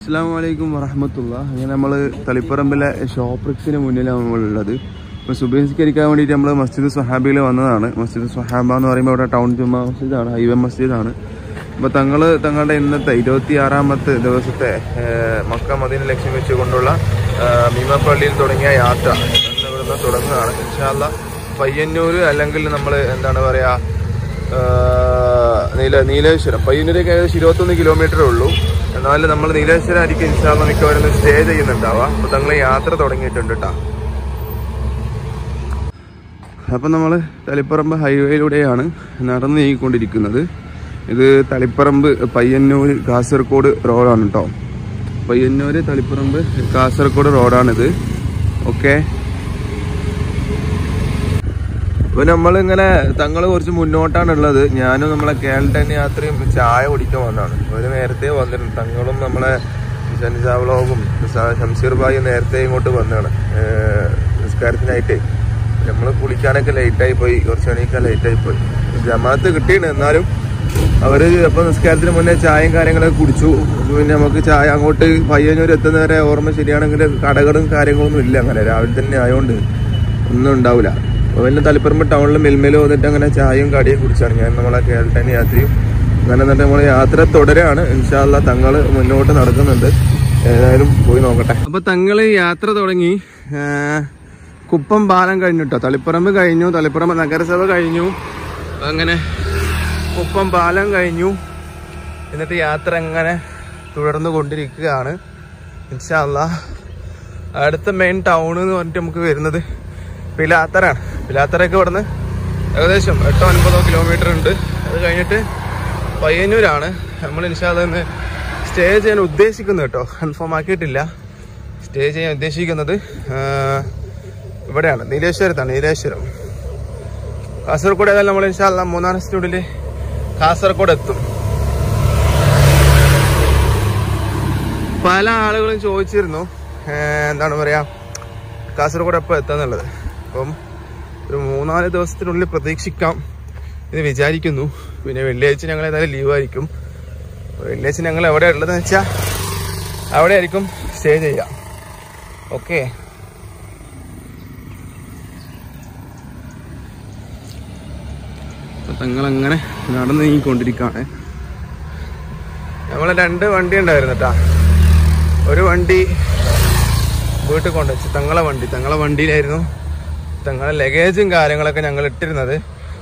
അസ്സാം വലൈക്കും വറഹമത്തുള്ള അങ്ങനെ നമ്മൾ തളിപ്പറമ്പിലെ ഷോപ്രിക്സിന് മുന്നിലാണ് നമ്മളുള്ളത് ഇപ്പോൾ സുബേസ്കരിക്കാൻ വേണ്ടിയിട്ട് നമ്മൾ മസ്ജിദ് സ്വഹാബിയിൽ വന്നതാണ് മസ്ജിദ് സ്വഹാബ എന്ന് പറയുമ്പോൾ അവിടെ ടൗൺ ജുമാ മസ്ജിദാണ് ഹൈവേ മസ്ജിദാണ് അപ്പോൾ തങ്ങൾ തങ്ങളുടെ ഇന്നത്തെ ഇരുപത്തി ആറാമത്തെ ദിവസത്തെ ഏഹ്, മക്ക മദീന ലക്ഷ്യം വെച്ചുകൊണ്ടുള്ള ഏഹ്, മീമപ്പള്ളിയിൽ തുടങ്ങിയ യാത്ര ഇന്ന് ഇവിടുന്ന് തുടങ്ങുന്നതാണ് ഇൻഷാല്ല പയ്യന്നൂർ അല്ലെങ്കിൽ നമ്മൾ എന്താണ് പറയുക ആഹ് നീല നീലേശ്വരം പയ്യന്നൂരേക്ക് ഏകദേശം ഇരുപത്തൊന്ന് കിലോമീറ്ററേ ഉള്ളൂ എന്നാലും നമ്മൾ നീലേശ്വരം ആയിരിക്കും ഇൻഷാല്ല മിക്കവാറും സ്റ്റേ ചെയ്യുന്നുണ്ടാവുക അപ്പോൾ തങ്ങൾ യാത്ര തുടങ്ങിയിട്ടുണ്ട് കേട്ടോ അപ്പം നമ്മൾ തളിപ്പറമ്പ് ഹൈവേയിലൂടെയാണ് നടന്നു നീങ്ങിക്കൊണ്ടിരിക്കുന്നത് ഇത് തളിപ്പറമ്പ് പയ്യന്നൂർ കാസർഗോഡ് റോഡാണ് കേട്ടോ പയ്യന്നൂർ തളിപ്പറമ്പ് കാസർഗോഡ് റോഡാണിത് ഓക്കെ അപ്പൊ നമ്മളിങ്ങനെ തങ്ങള് കുറച്ച് മുന്നോട്ടാണുള്ളത് ഞാനും നമ്മളെ കേരള യാത്രയും ചായ കുടിക്കാൻ വന്നതാണ് ഒരു നേരത്തെ വന്നിട്ടുണ്ട് തങ്ങളും നമ്മളെ ഷൻസാവളോകും ഷംസീർ ഭായി നേരത്തെ ഇങ്ങോട്ട് വന്നതാണ് ഏഹ് നിസ്കാരത്തിനായിട്ട് നമ്മൾ കുളിക്കാനൊക്കെ ലേറ്റായി പോയി കുറച്ച് മണിയൊക്കെ ലേറ്റായി പോയി ജമാഅത്ത് കിട്ടിയിട്ടുണ്ട് എന്നാലും അവര് അപ്പൊ നിസ്കാരത്തിന് മുന്നേ ചായയും കാര്യങ്ങളൊക്കെ കുടിച്ചു പിന്നെ നമുക്ക് ചായ അങ്ങോട്ട് പയ്യന്നൂർ എത്തുന്നവരെ ഓർമ്മ ശരിയാണെങ്കിൽ കടകളും കാര്യങ്ങളൊന്നും ഇല്ല അങ്ങനെ രാവിലെ തന്നെ ആയതുകൊണ്ട് ഒന്നും ഉണ്ടാവില്ല അപ്പൊ പിന്നെ തളിപ്പറമ്പ് ടൗണിൽ മിൽമയിൽ വന്നിട്ട് അങ്ങനെ ചായയും കടിയും കുടിച്ചാണ് ഞാൻ നമ്മളെ കേരളത്തിന് യാത്രയും അങ്ങനെ എന്നിട്ട് നമ്മൾ യാത്ര തുടരാണ് ഇൻഷാല്ല തങ്ങള് മുന്നോട്ട് നടക്കുന്നുണ്ട് ഏതായാലും പോയി നോക്കട്ടെ അപ്പൊ തങ്ങള് യാത്ര തുടങ്ങി ആ, കുപ്പം പാലം കഴിഞ്ഞു കേട്ടോ തളിപ്പറമ്പ് കഴിഞ്ഞു തളിപ്പറമ്പ് നഗരസഭ കഴിഞ്ഞു അങ്ങനെ കുപ്പം പാലം കഴിഞ്ഞു എന്നിട്ട് യാത്ര അങ്ങനെ തുടർന്നു കൊണ്ടിരിക്കുകയാണ് ഇൻഷാല്ല അടുത്ത മെയിൻ ടൗൺ എന്ന് പറഞ്ഞിട്ട് നമുക്ക് വരുന്നത് പിലാത്തറാണ് പിലാത്തറൊക്കെ ഇവിടുന്ന് ഏകദേശം എട്ടോ ഒൻപതോ കിലോമീറ്റർ ഉണ്ട് അത് കഴിഞ്ഞിട്ട് പയ്യന്നൂരാണ് നമ്മൾ ഇൻഷാല്ല ഇന്ന് സ്റ്റേ ചെയ്യാൻ ഉദ്ദേശിക്കുന്നത് കേട്ടോ കൺഫേം ആക്കിയിട്ടില്ല സ്റ്റേ ചെയ്യാൻ ഉദ്ദേശിക്കുന്നത് ആ, ഇവിടെയാണ് നീലേശ്വരത്താണ് നീലേശ്വരം കാസർഗോഡ് ഏതായാലും നമ്മൾ ഇൻഷാല്ല മൂന്നാം ദിവസത്തിനുള്ളിൽ കാസർഗോഡ് എത്തും പല ആളുകളും ചോദിച്ചിരുന്നു ഏഹ് എന്താണ് പറയാ കാസർഗോഡ് എപ്പോൾ എത്താന്നുള്ളത് അപ്പം ഒരു മൂന്നാല് ദിവസത്തിനുള്ളിൽ പ്രതീക്ഷിക്കാം എന്ന് വിചാരിക്കുന്നു പിന്നെ വെള്ളിയാഴ്ച ഞങ്ങൾ ഏതായാലും ലീവായിരിക്കും വെള്ളിയാഴ്ച ഞങ്ങൾ എവിടെ ഉള്ളതെന്ന് വെച്ചാൽ അവിടെ ആയിരിക്കും സ്റ്റേ ചെയ്യാം ഓക്കെ തങ്ങളങ്ങനെ നടന്നു നീങ്ങിക്കൊണ്ടിരിക്കുകയാണ് നമ്മളെ രണ്ട് വണ്ടി ഉണ്ടായിരുന്നു കേട്ടാ ഒരു വണ്ടി വീട്ടിൽ കൊണ്ടുവച്ചു തങ്ങളെ വണ്ടി തങ്ങളെ വണ്ടിയിലായിരുന്നു തങ്ങളെ ലഗേജും കാര്യങ്ങളൊക്കെ ഞങ്ങൾ ഇട്ടിരുന്നത്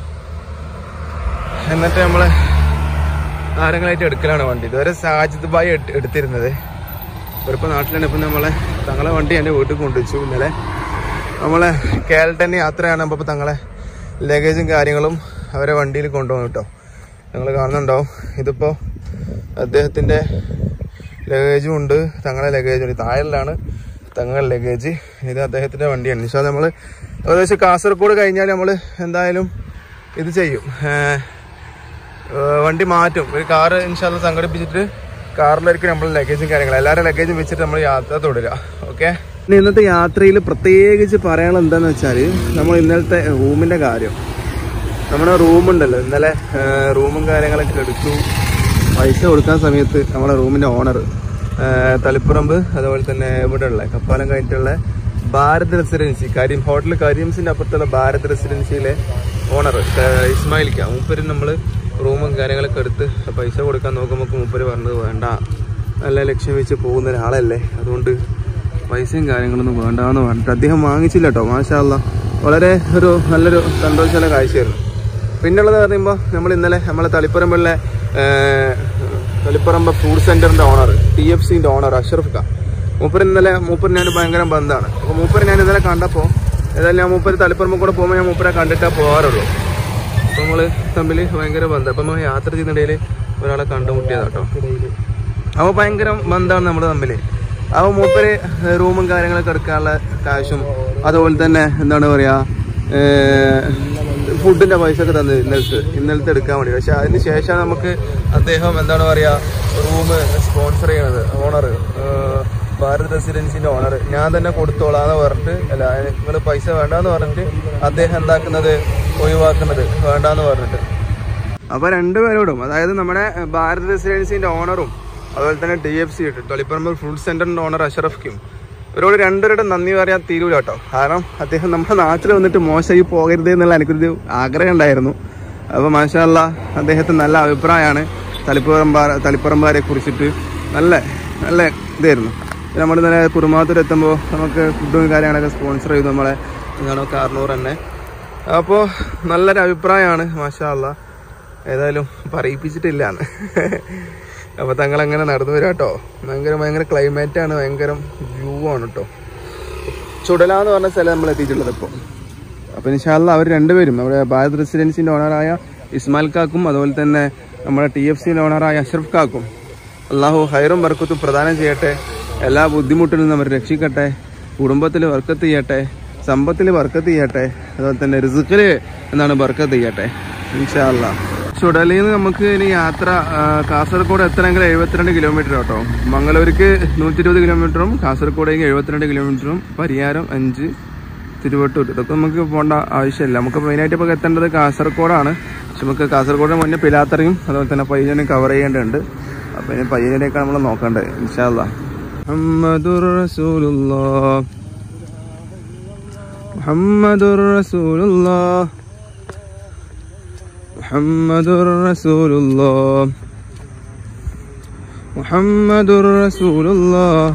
എന്നിട്ട് നമ്മള് താരങ്ങളായിട്ട് എടുക്കലാണ് വണ്ടി ഇതുവരെ സാജിദ് ബായി എടു- എടുത്തിരുന്നത് ഇവരിപ്പോ നാട്ടിലാണ് ഇപ്പൊ നമ്മളെ തങ്ങളെ വണ്ടി എന്റെ വീട്ടിൽ കൊണ്ടുവച്ചു ഇന്നലെ നമ്മളെ കേരളത്തിന്റെ യാത്രയാണ് അപ്പൊ തങ്ങളെ ലഗേജും കാര്യങ്ങളും അവരെ വണ്ടിയിൽ കൊണ്ടുപോകും കേട്ടോ നിങ്ങൾ കാണുന്നുണ്ടാവും ഇതിപ്പോ അദ്ദേഹത്തിന്റെ ലഗേജും ഉണ്ട് തങ്ങളെ ലഗേജും ഉണ്ട് താഴെല്ലാണ് തങ്ങളുടെ ലഗേജ് ഇത് അദ്ദേഹത്തിന്റെ വണ്ടിയാണ് പക്ഷേ നമ്മൾ ഏകദേശം കാസർഗോഡ് കഴിഞ്ഞാൽ നമ്മൾ എന്തായാലും ഇത് ചെയ്യും ഏഹ് ഏഹ് വണ്ടി മാറ്റും ഒരു കാറ് ഇൻഷാല്ല സംഘടിപ്പിച്ചിട്ട് കാറിലായിരിക്കും നമ്മൾ ലഗേജും കാര്യങ്ങളും എല്ലാവരും ലഗേജും വെച്ചിട്ട് നമ്മൾ യാത്ര തുടരുക ഓക്കെ ഇന്നത്തെ യാത്രയിൽ പ്രത്യേകിച്ച് പറയാനുള്ളത് എന്താന്ന് വെച്ചാൽ നമ്മൾ ഇന്നലത്തെ റൂമിന്റെ കാര്യം നമ്മുടെ റൂമുണ്ടല്ലോ ഇന്നലെ ഏഹ് റൂമും കാര്യങ്ങളൊക്കെ എടുത്തു പൈസ കൊടുക്കാൻ സമയത്ത് നമ്മുടെ റൂമിന്റെ ഓണർ തളിപ്പറമ്പ് അതുപോലെ തന്നെ ഇവിടെ ഉള്ള കപ്പാലം കഴിഞ്ഞിട്ടുള്ള ഭാരത് റെസിഡൻസി കാര്യം ഹോട്ടൽ കരീംസിന്റെ അപ്പുറത്തുള്ള ഭാരത് റെസിഡൻസിയിലെ ഓണർ ഇസ്മായിലിക്ക മൂപ്പര് നമ്മൾ റൂമും കാര്യങ്ങളൊക്കെ എടുത്ത് പൈസ കൊടുക്കാൻ നോക്കുമ്പോൾ മൂപ്പര് പറഞ്ഞത് വേണ്ട നല്ല ലക്ഷ്യം വെച്ച് പോകുന്ന ഒരാളല്ലേ അതുകൊണ്ട് പൈസയും കാര്യങ്ങളൊന്നും വേണ്ടാന്ന് പറഞ്ഞിട്ട് അദ്ദേഹം വാങ്ങിച്ചില്ല കേട്ടോ മാഷാല്ല വളരെ ഒരു നല്ലൊരു സന്തോഷമുള്ള കാഴ്ചയായിരുന്നു പിന്നുള്ളത് പറയുമ്പോൾ നമ്മൾ ഇന്നലെ നമ്മളെ തളിപ്പറമ്പിലെ തളിപ്പറമ്പ് ഫുഡ് സെന്ററിന്റെ ഓണർ ടി എഫ് സിന്റെ ഓണർ അഷറഫ് ഖാൻ മൂപ്പര് ഇന്നലെ മൂപ്പര് ഞാൻ ഭയങ്കര ബന്ധമാണ് അപ്പോൾ മൂപ്പര് ഞാൻ ഇന്നലെ കണ്ടപ്പോൾ ഏതായാലും ഞാൻ മൂപ്പര് തളിപ്പറമ്പ് കൂടെ പോകുമ്പോൾ ഞാൻ മൂപ്പരെ കണ്ടിട്ടേ പോകാറുള്ളൂ അപ്പോൾ നമ്മൾ തമ്മിൽ ഭയങ്കര ബന്ധം അപ്പം നമ്മൾ യാത്ര ചെയ്യുന്നിടയിൽ ഒരാളെ കണ്ടുമുട്ടിയതാട്ടോ അപ്പോൾ ഭയങ്കര ബന്ധമാണ് നമ്മൾ തമ്മിൽ അപ്പോൾ മൂപ്പര് റൂമും കാര്യങ്ങളൊക്കെ എടുക്കാനുള്ള കാശും അതുപോലെ തന്നെ എന്താണ് പറയാ ഫുഡിന്റെ പൈസ ഒക്കെ തന്നത് ഇന്നലത്തെ ഇന്നലത്തെ എടുക്കാൻ വേണ്ടി പക്ഷെ അതിന് ശേഷം നമുക്ക് അദ്ദേഹം എന്താണ് പറയാ റൂം സ്പോൺസർ ചെയ്യണത് ഓണർ ഭാരത് റെസിഡൻസിന്റെ ഓണർ ഞാൻ തന്നെ കൊടുത്തോളാന്ന് പറഞ്ഞിട്ട് അല്ല നിങ്ങൾ പൈസ വേണ്ടാന്ന് പറഞ്ഞിട്ട് അദ്ദേഹം എന്താക്കുന്നത് ഒഴിവാക്കുന്നത് വേണ്ടാന്ന് പറഞ്ഞിട്ട് അപ്പൊ രണ്ടുപേരോടും അതായത് നമ്മുടെ ഭാരത് റെസിഡൻസിന്റെ ഓണറും അതുപോലെ തന്നെ D F C Taliparamba fruit സെന്ററിന്റെ ഓണർ അഷറഫ് കിം ഇവരോട് രണ്ടുപേരുടെ നന്ദി പറയാൻ തീരൂല കേട്ടോ കാരണം അദ്ദേഹം നമ്മുടെ നാട്ടിൽ വന്നിട്ട് മോശമായി പോകരുത് എന്നുള്ള എനിക്കൊരു ആഗ്രഹം ഉണ്ടായിരുന്നു അപ്പോൾ മാഷാല്ല അദ്ദേഹത്തിന് നല്ല അഭിപ്രായമാണ് തളിപ്പറമ്പാ തളിപ്പറമ്പുകാരെ കുറിച്ചിട്ട് നല്ല നല്ല ഇതായിരുന്നു നമ്മൾ ഇന്നലെ കുറുമാത്തൂർ എത്തുമ്പോൾ നമുക്ക് ഫുഡും കാര്യങ്ങളൊക്കെ സ്പോൺസർ ചെയ്തു നമ്മളെ എന്താണ് കാർണൂർ തന്നെ അപ്പോൾ നല്ലൊരു അഭിപ്രായമാണ് മാഷാല്ല ഏതായാലും പറയിപ്പിച്ചിട്ടില്ലാന്ന് അപ്പോൾ തങ്ങൾ അങ്ങനെ നടന്നു വരാം കേട്ടോ ഭയങ്കര ഭയങ്കര ക്ലൈമറ്റ് ആണ് ഭയങ്കര വ്യൂ ആണ് കേട്ടോ ചുടല എന്ന് പറഞ്ഞ സ്ഥലം നമ്മൾ എത്തിയിട്ടുള്ളത് ഇപ്പോൾ അപ്പോൾ ഇൻഷാല്ല അവർ രണ്ടുപേരും നമ്മുടെ ഭാരത് റെസിഡൻസിൻ്റെ ഓണറായ ഇസ്മാൽ കാക്കും അതുപോലെ തന്നെ നമ്മുടെ ടി എഫ് സിൻ്റെ ഓണറായ അഷ്റഫ് കാക്കും അള്ളാഹു ഹൈറും ബർക്കത്തും പ്രദാനം ചെയ്യട്ടെ എല്ലാ ബുദ്ധിമുട്ടിൽ നിന്നും അവർ രക്ഷിക്കട്ടെ കുടുംബത്തിൽ വർക്കത്ത് ചെയ്യട്ടെ സമ്പത്തിൽ വർക്കത്ത് ചെയ്യട്ടെ അതുപോലെ തന്നെ റിസുക്കിൽ എന്താണ് ബർക്കത്ത് ചെയ്യട്ടെ ഇൻഷാല്ല ചുടലിൽ നിന്ന് നമുക്ക് ഇനി യാത്ര ആ, കാസർഗോഡ് എത്തണമെങ്കിൽ എഴുപത്തിരണ്ട് കിലോമീറ്റർ കേട്ടോ മംഗളൂർക്ക് നൂറ്റി ഇരുപത് കിലോമീറ്ററും കാസർഗോഡേക്ക് എഴുപത്തിരണ്ട് കിലോമീറ്ററും പരിയാരം അഞ്ച് തിരുവട്ടൂർ ഇതൊക്കെ നമുക്ക് പോകേണ്ട ആവശ്യമില്ല നമുക്ക് മെയിനായിട്ട് ഇപ്പോൾ എത്തേണ്ടത് കാസർഗോഡാണ് പക്ഷെ നമുക്ക് കാസർഗോഡിന് മുന്നേ പിലാത്തറയും അതുപോലെ തന്നെ പയ്യനും കവർ ചെയ്യേണ്ടതുണ്ട് അപ്പോൾ ഇനി പയ്യനിലേക്കാണ് നമ്മൾ നോക്കേണ്ടത് ഇൻഷാല്ല മുഹമ്മദുർ റസൂലുള്ളാഹ് മുഹമ്മദുർ റസൂലുള്ളാഹ് മുഹമ്മദുർ റസൂലുള്ളാഹ് മുഹമ്മദുർ റസൂലുള്ളാഹ്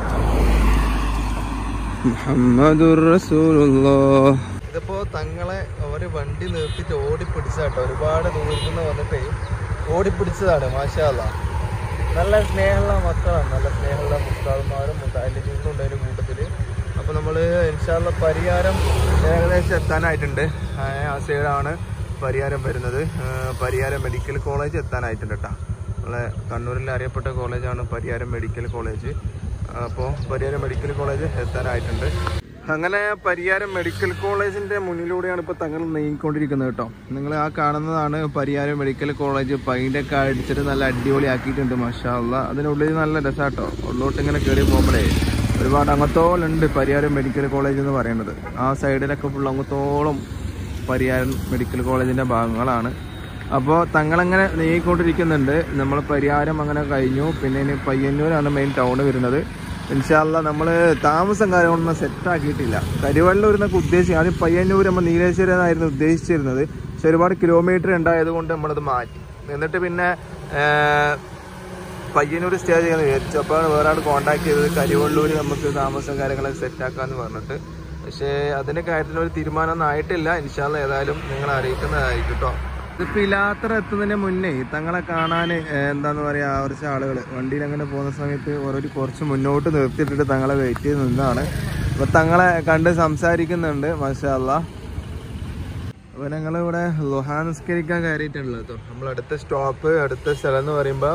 മുഹമ്മദുർ റസൂലുള്ളാഹ് ഇതിപ്പോ തങ്ങളെ ഒരു വണ്ടി നിർത്തിയിട്ട് ഓടിപ്പിടിച്ചാട്ടോ ഒരുപാട് ദൂരത്തു നിന്ന് വന്നിട്ട് ഓടിപ്പിടിച്ചതാണ് മാഷാല്ല നല്ല സ്നേഹമുള്ള മക്കളാണ് നല്ല സ്നേഹമുള്ള മുസ്താദന്മാരും അതിൻ്റെ ജീവിതമുണ്ട് അതിൻ്റെ കൂട്ടത്തിൽ അപ്പോൾ നമ്മൾ ഇൻഷാല്ല പരിഹാരം ഏകദേശം എത്താനായിട്ടുണ്ട് ആ ആ സൈഡാണ് പരിഹാരം വരുന്നത് ആ, പരിഹാരം മെഡിക്കൽ കോളേജ് എത്താനായിട്ടുണ്ട് കേട്ടോ നമ്മളെ കണ്ണൂരിൽ അറിയപ്പെട്ട കോളേജാണ് പരിഹാരം മെഡിക്കൽ കോളേജ് അപ്പോൾ പരിയാരം മെഡിക്കൽ കോളേജ് എത്താനായിട്ടുണ്ട് അങ്ങനെ പരിയാരം മെഡിക്കൽ കോളേജിന്റെ മുന്നിലൂടെയാണ് ഇപ്പോൾ തങ്ങൾ നീങ്ങിക്കൊണ്ടിരിക്കുന്നത് കേട്ടോ നിങ്ങൾ ആ കാണുന്നതാണ് പരിയാരം മെഡിക്കൽ കോളേജ് പൈൻ്റൊക്കെ അടിച്ചിട്ട് നല്ല അടിപൊളിയാക്കിയിട്ടുണ്ട് മഷാല്ല അതിനുള്ളിൽ നല്ല രസമാട്ടോ ഉള്ളോട്ട് ഇങ്ങനെ കയറി പോകുമ്പോഴേ ഒരുപാട് അങ്ങത്തോളുണ്ട് പരിയാരം മെഡിക്കൽ കോളേജ് എന്ന് പറയുന്നത് ആ സൈഡിലൊക്കെ ഫുൾ അങ്ങത്തോളം പരിയാരം മെഡിക്കൽ കോളേജിന്റെ ഭാഗങ്ങളാണ് അപ്പോൾ തങ്ങളങ്ങനെ നീങ്ങിക്കൊണ്ടിരിക്കുന്നുണ്ട് നമ്മൾ പരിഹാരം അങ്ങനെ കഴിഞ്ഞു പിന്നെ ഇനി പയ്യന്നൂരാണ് മെയിൻ ടൗൺ വരുന്നത് ഇൻഷാല്ല നമ്മൾ താമസം കാര്യങ്ങളൊന്നും സെറ്റ് ആക്കിയിട്ടില്ല കരിവള്ളൂർ എന്നൊക്കെ ഉദ്ദേശിച്ച് ആദ്യം പയ്യന്നൂർ നമ്മൾ നീലേശ്വരം എന്നായിരുന്നു ഉദ്ദേശിച്ചിരുന്നത് പക്ഷെ ഒരുപാട് കിലോമീറ്റർ ഉണ്ടായത് കൊണ്ട് നമ്മളത് മാറ്റി എന്നിട്ട് പിന്നെ ഏർ, പയ്യന്നൂർ സ്റ്റേ ചെയ്യാന്ന് വിചാരിച്ചു അപ്പോൾ വേറെ ആൾ കോൺടാക്ട് ചെയ്തത് കരിവള്ളൂർ നമുക്ക് താമസം കാര്യങ്ങളൊക്കെ സെറ്റ് ആക്കാന്ന് പറഞ്ഞിട്ട് പക്ഷേ അതിന്റെ കാര്യത്തിൽ ഒരു തീരുമാനമൊന്നും ആയിട്ടില്ല ഇൻഷാല്ല ഏതായാലും നിങ്ങൾ അറിയിക്കുന്നതായിരിക്കും കേട്ടോ ഇത് പിലാത്തറ എത്തുന്നതിന് മുന്നേ തങ്ങളെ കാണാൻ എന്താന്ന് പറയാ കുറച്ച് ആളുകൾ വണ്ടിയിൽ അങ്ങനെ പോകുന്ന സമയത്ത് ഓരോ കുറച്ച് മുന്നോട്ട് നിർത്തിയിട്ടിട്ട് തങ്ങളെ വെയിറ്റ് ചെയ്ത് നിന്നാണ് അപ്പൊ തങ്ങളെ കണ്ട് സംസാരിക്കുന്നുണ്ട് മാഷാല്ല അപ്പൊ ഞങ്ങൾ ഇവിടെ ലുഹാൻസ്കരിക്കാൻ കയറിയിട്ടുള്ളത് കേട്ടോ നമ്മൾ അടുത്ത സ്റ്റോപ്പ് അടുത്ത സ്ഥലം എന്ന് പറയുമ്പോൾ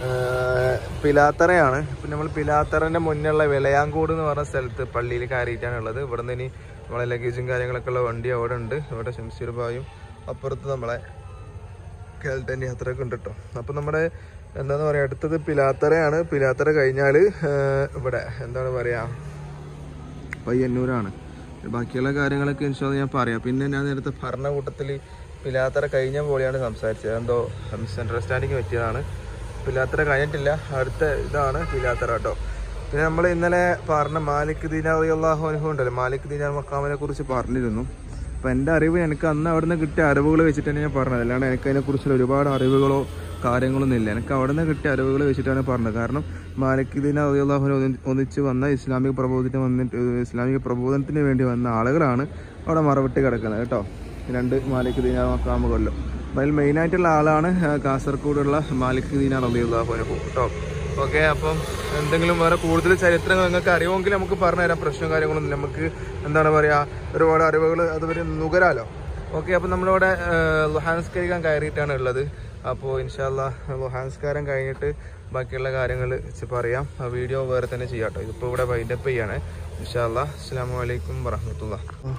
പിലാത്തറയാണ് ഇപ്പൊ നമ്മൾ പിലാത്തറന്റെ മുന്നുള്ള വിളയാങ്കോട് എന്ന് പറഞ്ഞ സ്ഥലത്ത് പള്ളിയിൽ കയറിയിട്ടാണുള്ളത് ഇവിടെ നിന്ന് ഇനി നമ്മളെ ലഗേജും കാര്യങ്ങളൊക്കെ ഉള്ള വണ്ടി അവിടെ ഉണ്ട് ഇവിടെ ശംസീർ ബായും അപ്പുറത്ത് നമ്മളെ കേൾട്ടൻ യാത്രയൊക്കെ ഉണ്ട് കേട്ടോ അപ്പൊ നമ്മുടെ എന്താന്ന് പറയാ അടുത്തത് പിലാത്തറയാണ് പിലാത്തറ കഴിഞ്ഞാല് ഏർ, ഇവിടെ എന്താണ് പറയാ പയ്യന്നൂരാണ് ബാക്കിയുള്ള കാര്യങ്ങളൊക്കെ ഇൻഷാല് ഞാൻ പറയാം പിന്നെ ഞാൻ നേരത്തെ പറഞ്ഞ കൂട്ടത്തിൽ പിലാത്തറ കഴിഞ്ഞ പോലെയാണ് സംസാരിച്ചത് എന്തോ മിസ്അണ്ടർസ്റ്റാൻഡിങ് പറ്റിയതാണ് പിലാത്തറ കഴിഞ്ഞിട്ടില്ല അടുത്ത ഇതാണ് പിലാത്തറ കേട്ടോ പിന്നെ നമ്മൾ ഇന്നലെ പറഞ്ഞ മാലിക് ദീനാർ അള്ളാഹു അനുഭവം ഉണ്ടല്ലോ മാലിക് ദീനാർ മക്കാമിനെ കുറിച്ച് പറഞ്ഞിരുന്നു അപ്പം എൻ്റെ അറിവ് എനിക്ക് അന്ന് അവിടുന്ന് കിട്ടിയ അറിവുകൾ വെച്ചിട്ടാണ് ഞാൻ പറഞ്ഞത് അല്ലാണ്ട് എനിക്ക് അതിനെക്കുറിച്ചുള്ള ഒരുപാട് അറിവുകളോ കാര്യങ്ങളൊന്നും ഇല്ല എനിക്ക് അവിടുന്ന് കിട്ടിയ അറിവുകൾ വെച്ചിട്ടാണ് പറഞ്ഞത് കാരണം മാലിക് ദീന അള്ളാഹുനെ ഒന്നിച്ച് വന്ന ഇസ്ലാമിക പ്രബോധനത്തിന് വന്നിട്ട് ഇസ്ലാമിക പ്രബോധനത്തിന് വേണ്ടി വന്ന ആളുകളാണ് അവിടെ മറവിട്ട് കിടക്കുന്നത് കേട്ടോ രണ്ട് മാലിക് ദീന മക്കാമുകളിലും അപ്പം അതിൽ മെയിനായിട്ടുള്ള ആളാണ് ആ, കാസർഗോഡുള്ള മാലിക് ദീന അള്ളാഹുനെ കേട്ടോ ഓക്കെ അപ്പം എന്തെങ്കിലും വേറെ കൂടുതൽ ചരിത്രങ്ങൾ നിങ്ങൾക്ക് അറിയുമെങ്കിൽ നമുക്ക് പറഞ്ഞുതരാം പ്രശ്നവും കാര്യങ്ങളൊന്നും നമുക്ക് എന്താണ് പറയുക ഒരുപാട് അറിവുകൾ അതുവരെ നുകരാലോ ഓക്കെ അപ്പം നമ്മളിവിടെ ലുഹാൻസ്കരിക്കാൻ കയറിയിട്ടാണ് ഉള്ളത് അപ്പോൾ ഇൻഷാല്ല ലുഹാൻസ്കാരം കഴിഞ്ഞിട്ട് ബാക്കിയുള്ള കാര്യങ്ങൾ പറയാം ആ വീഡിയോ വേറെ തന്നെ ചെയ്യാം കേട്ടോ ഇതിപ്പോൾ ഇവിടെ വൈൻഡപ്പ് ചെയ്യാണ് ഇൻഷാല്ല അസ്സാം വലൈക്കും വറഹമത്തുള്ള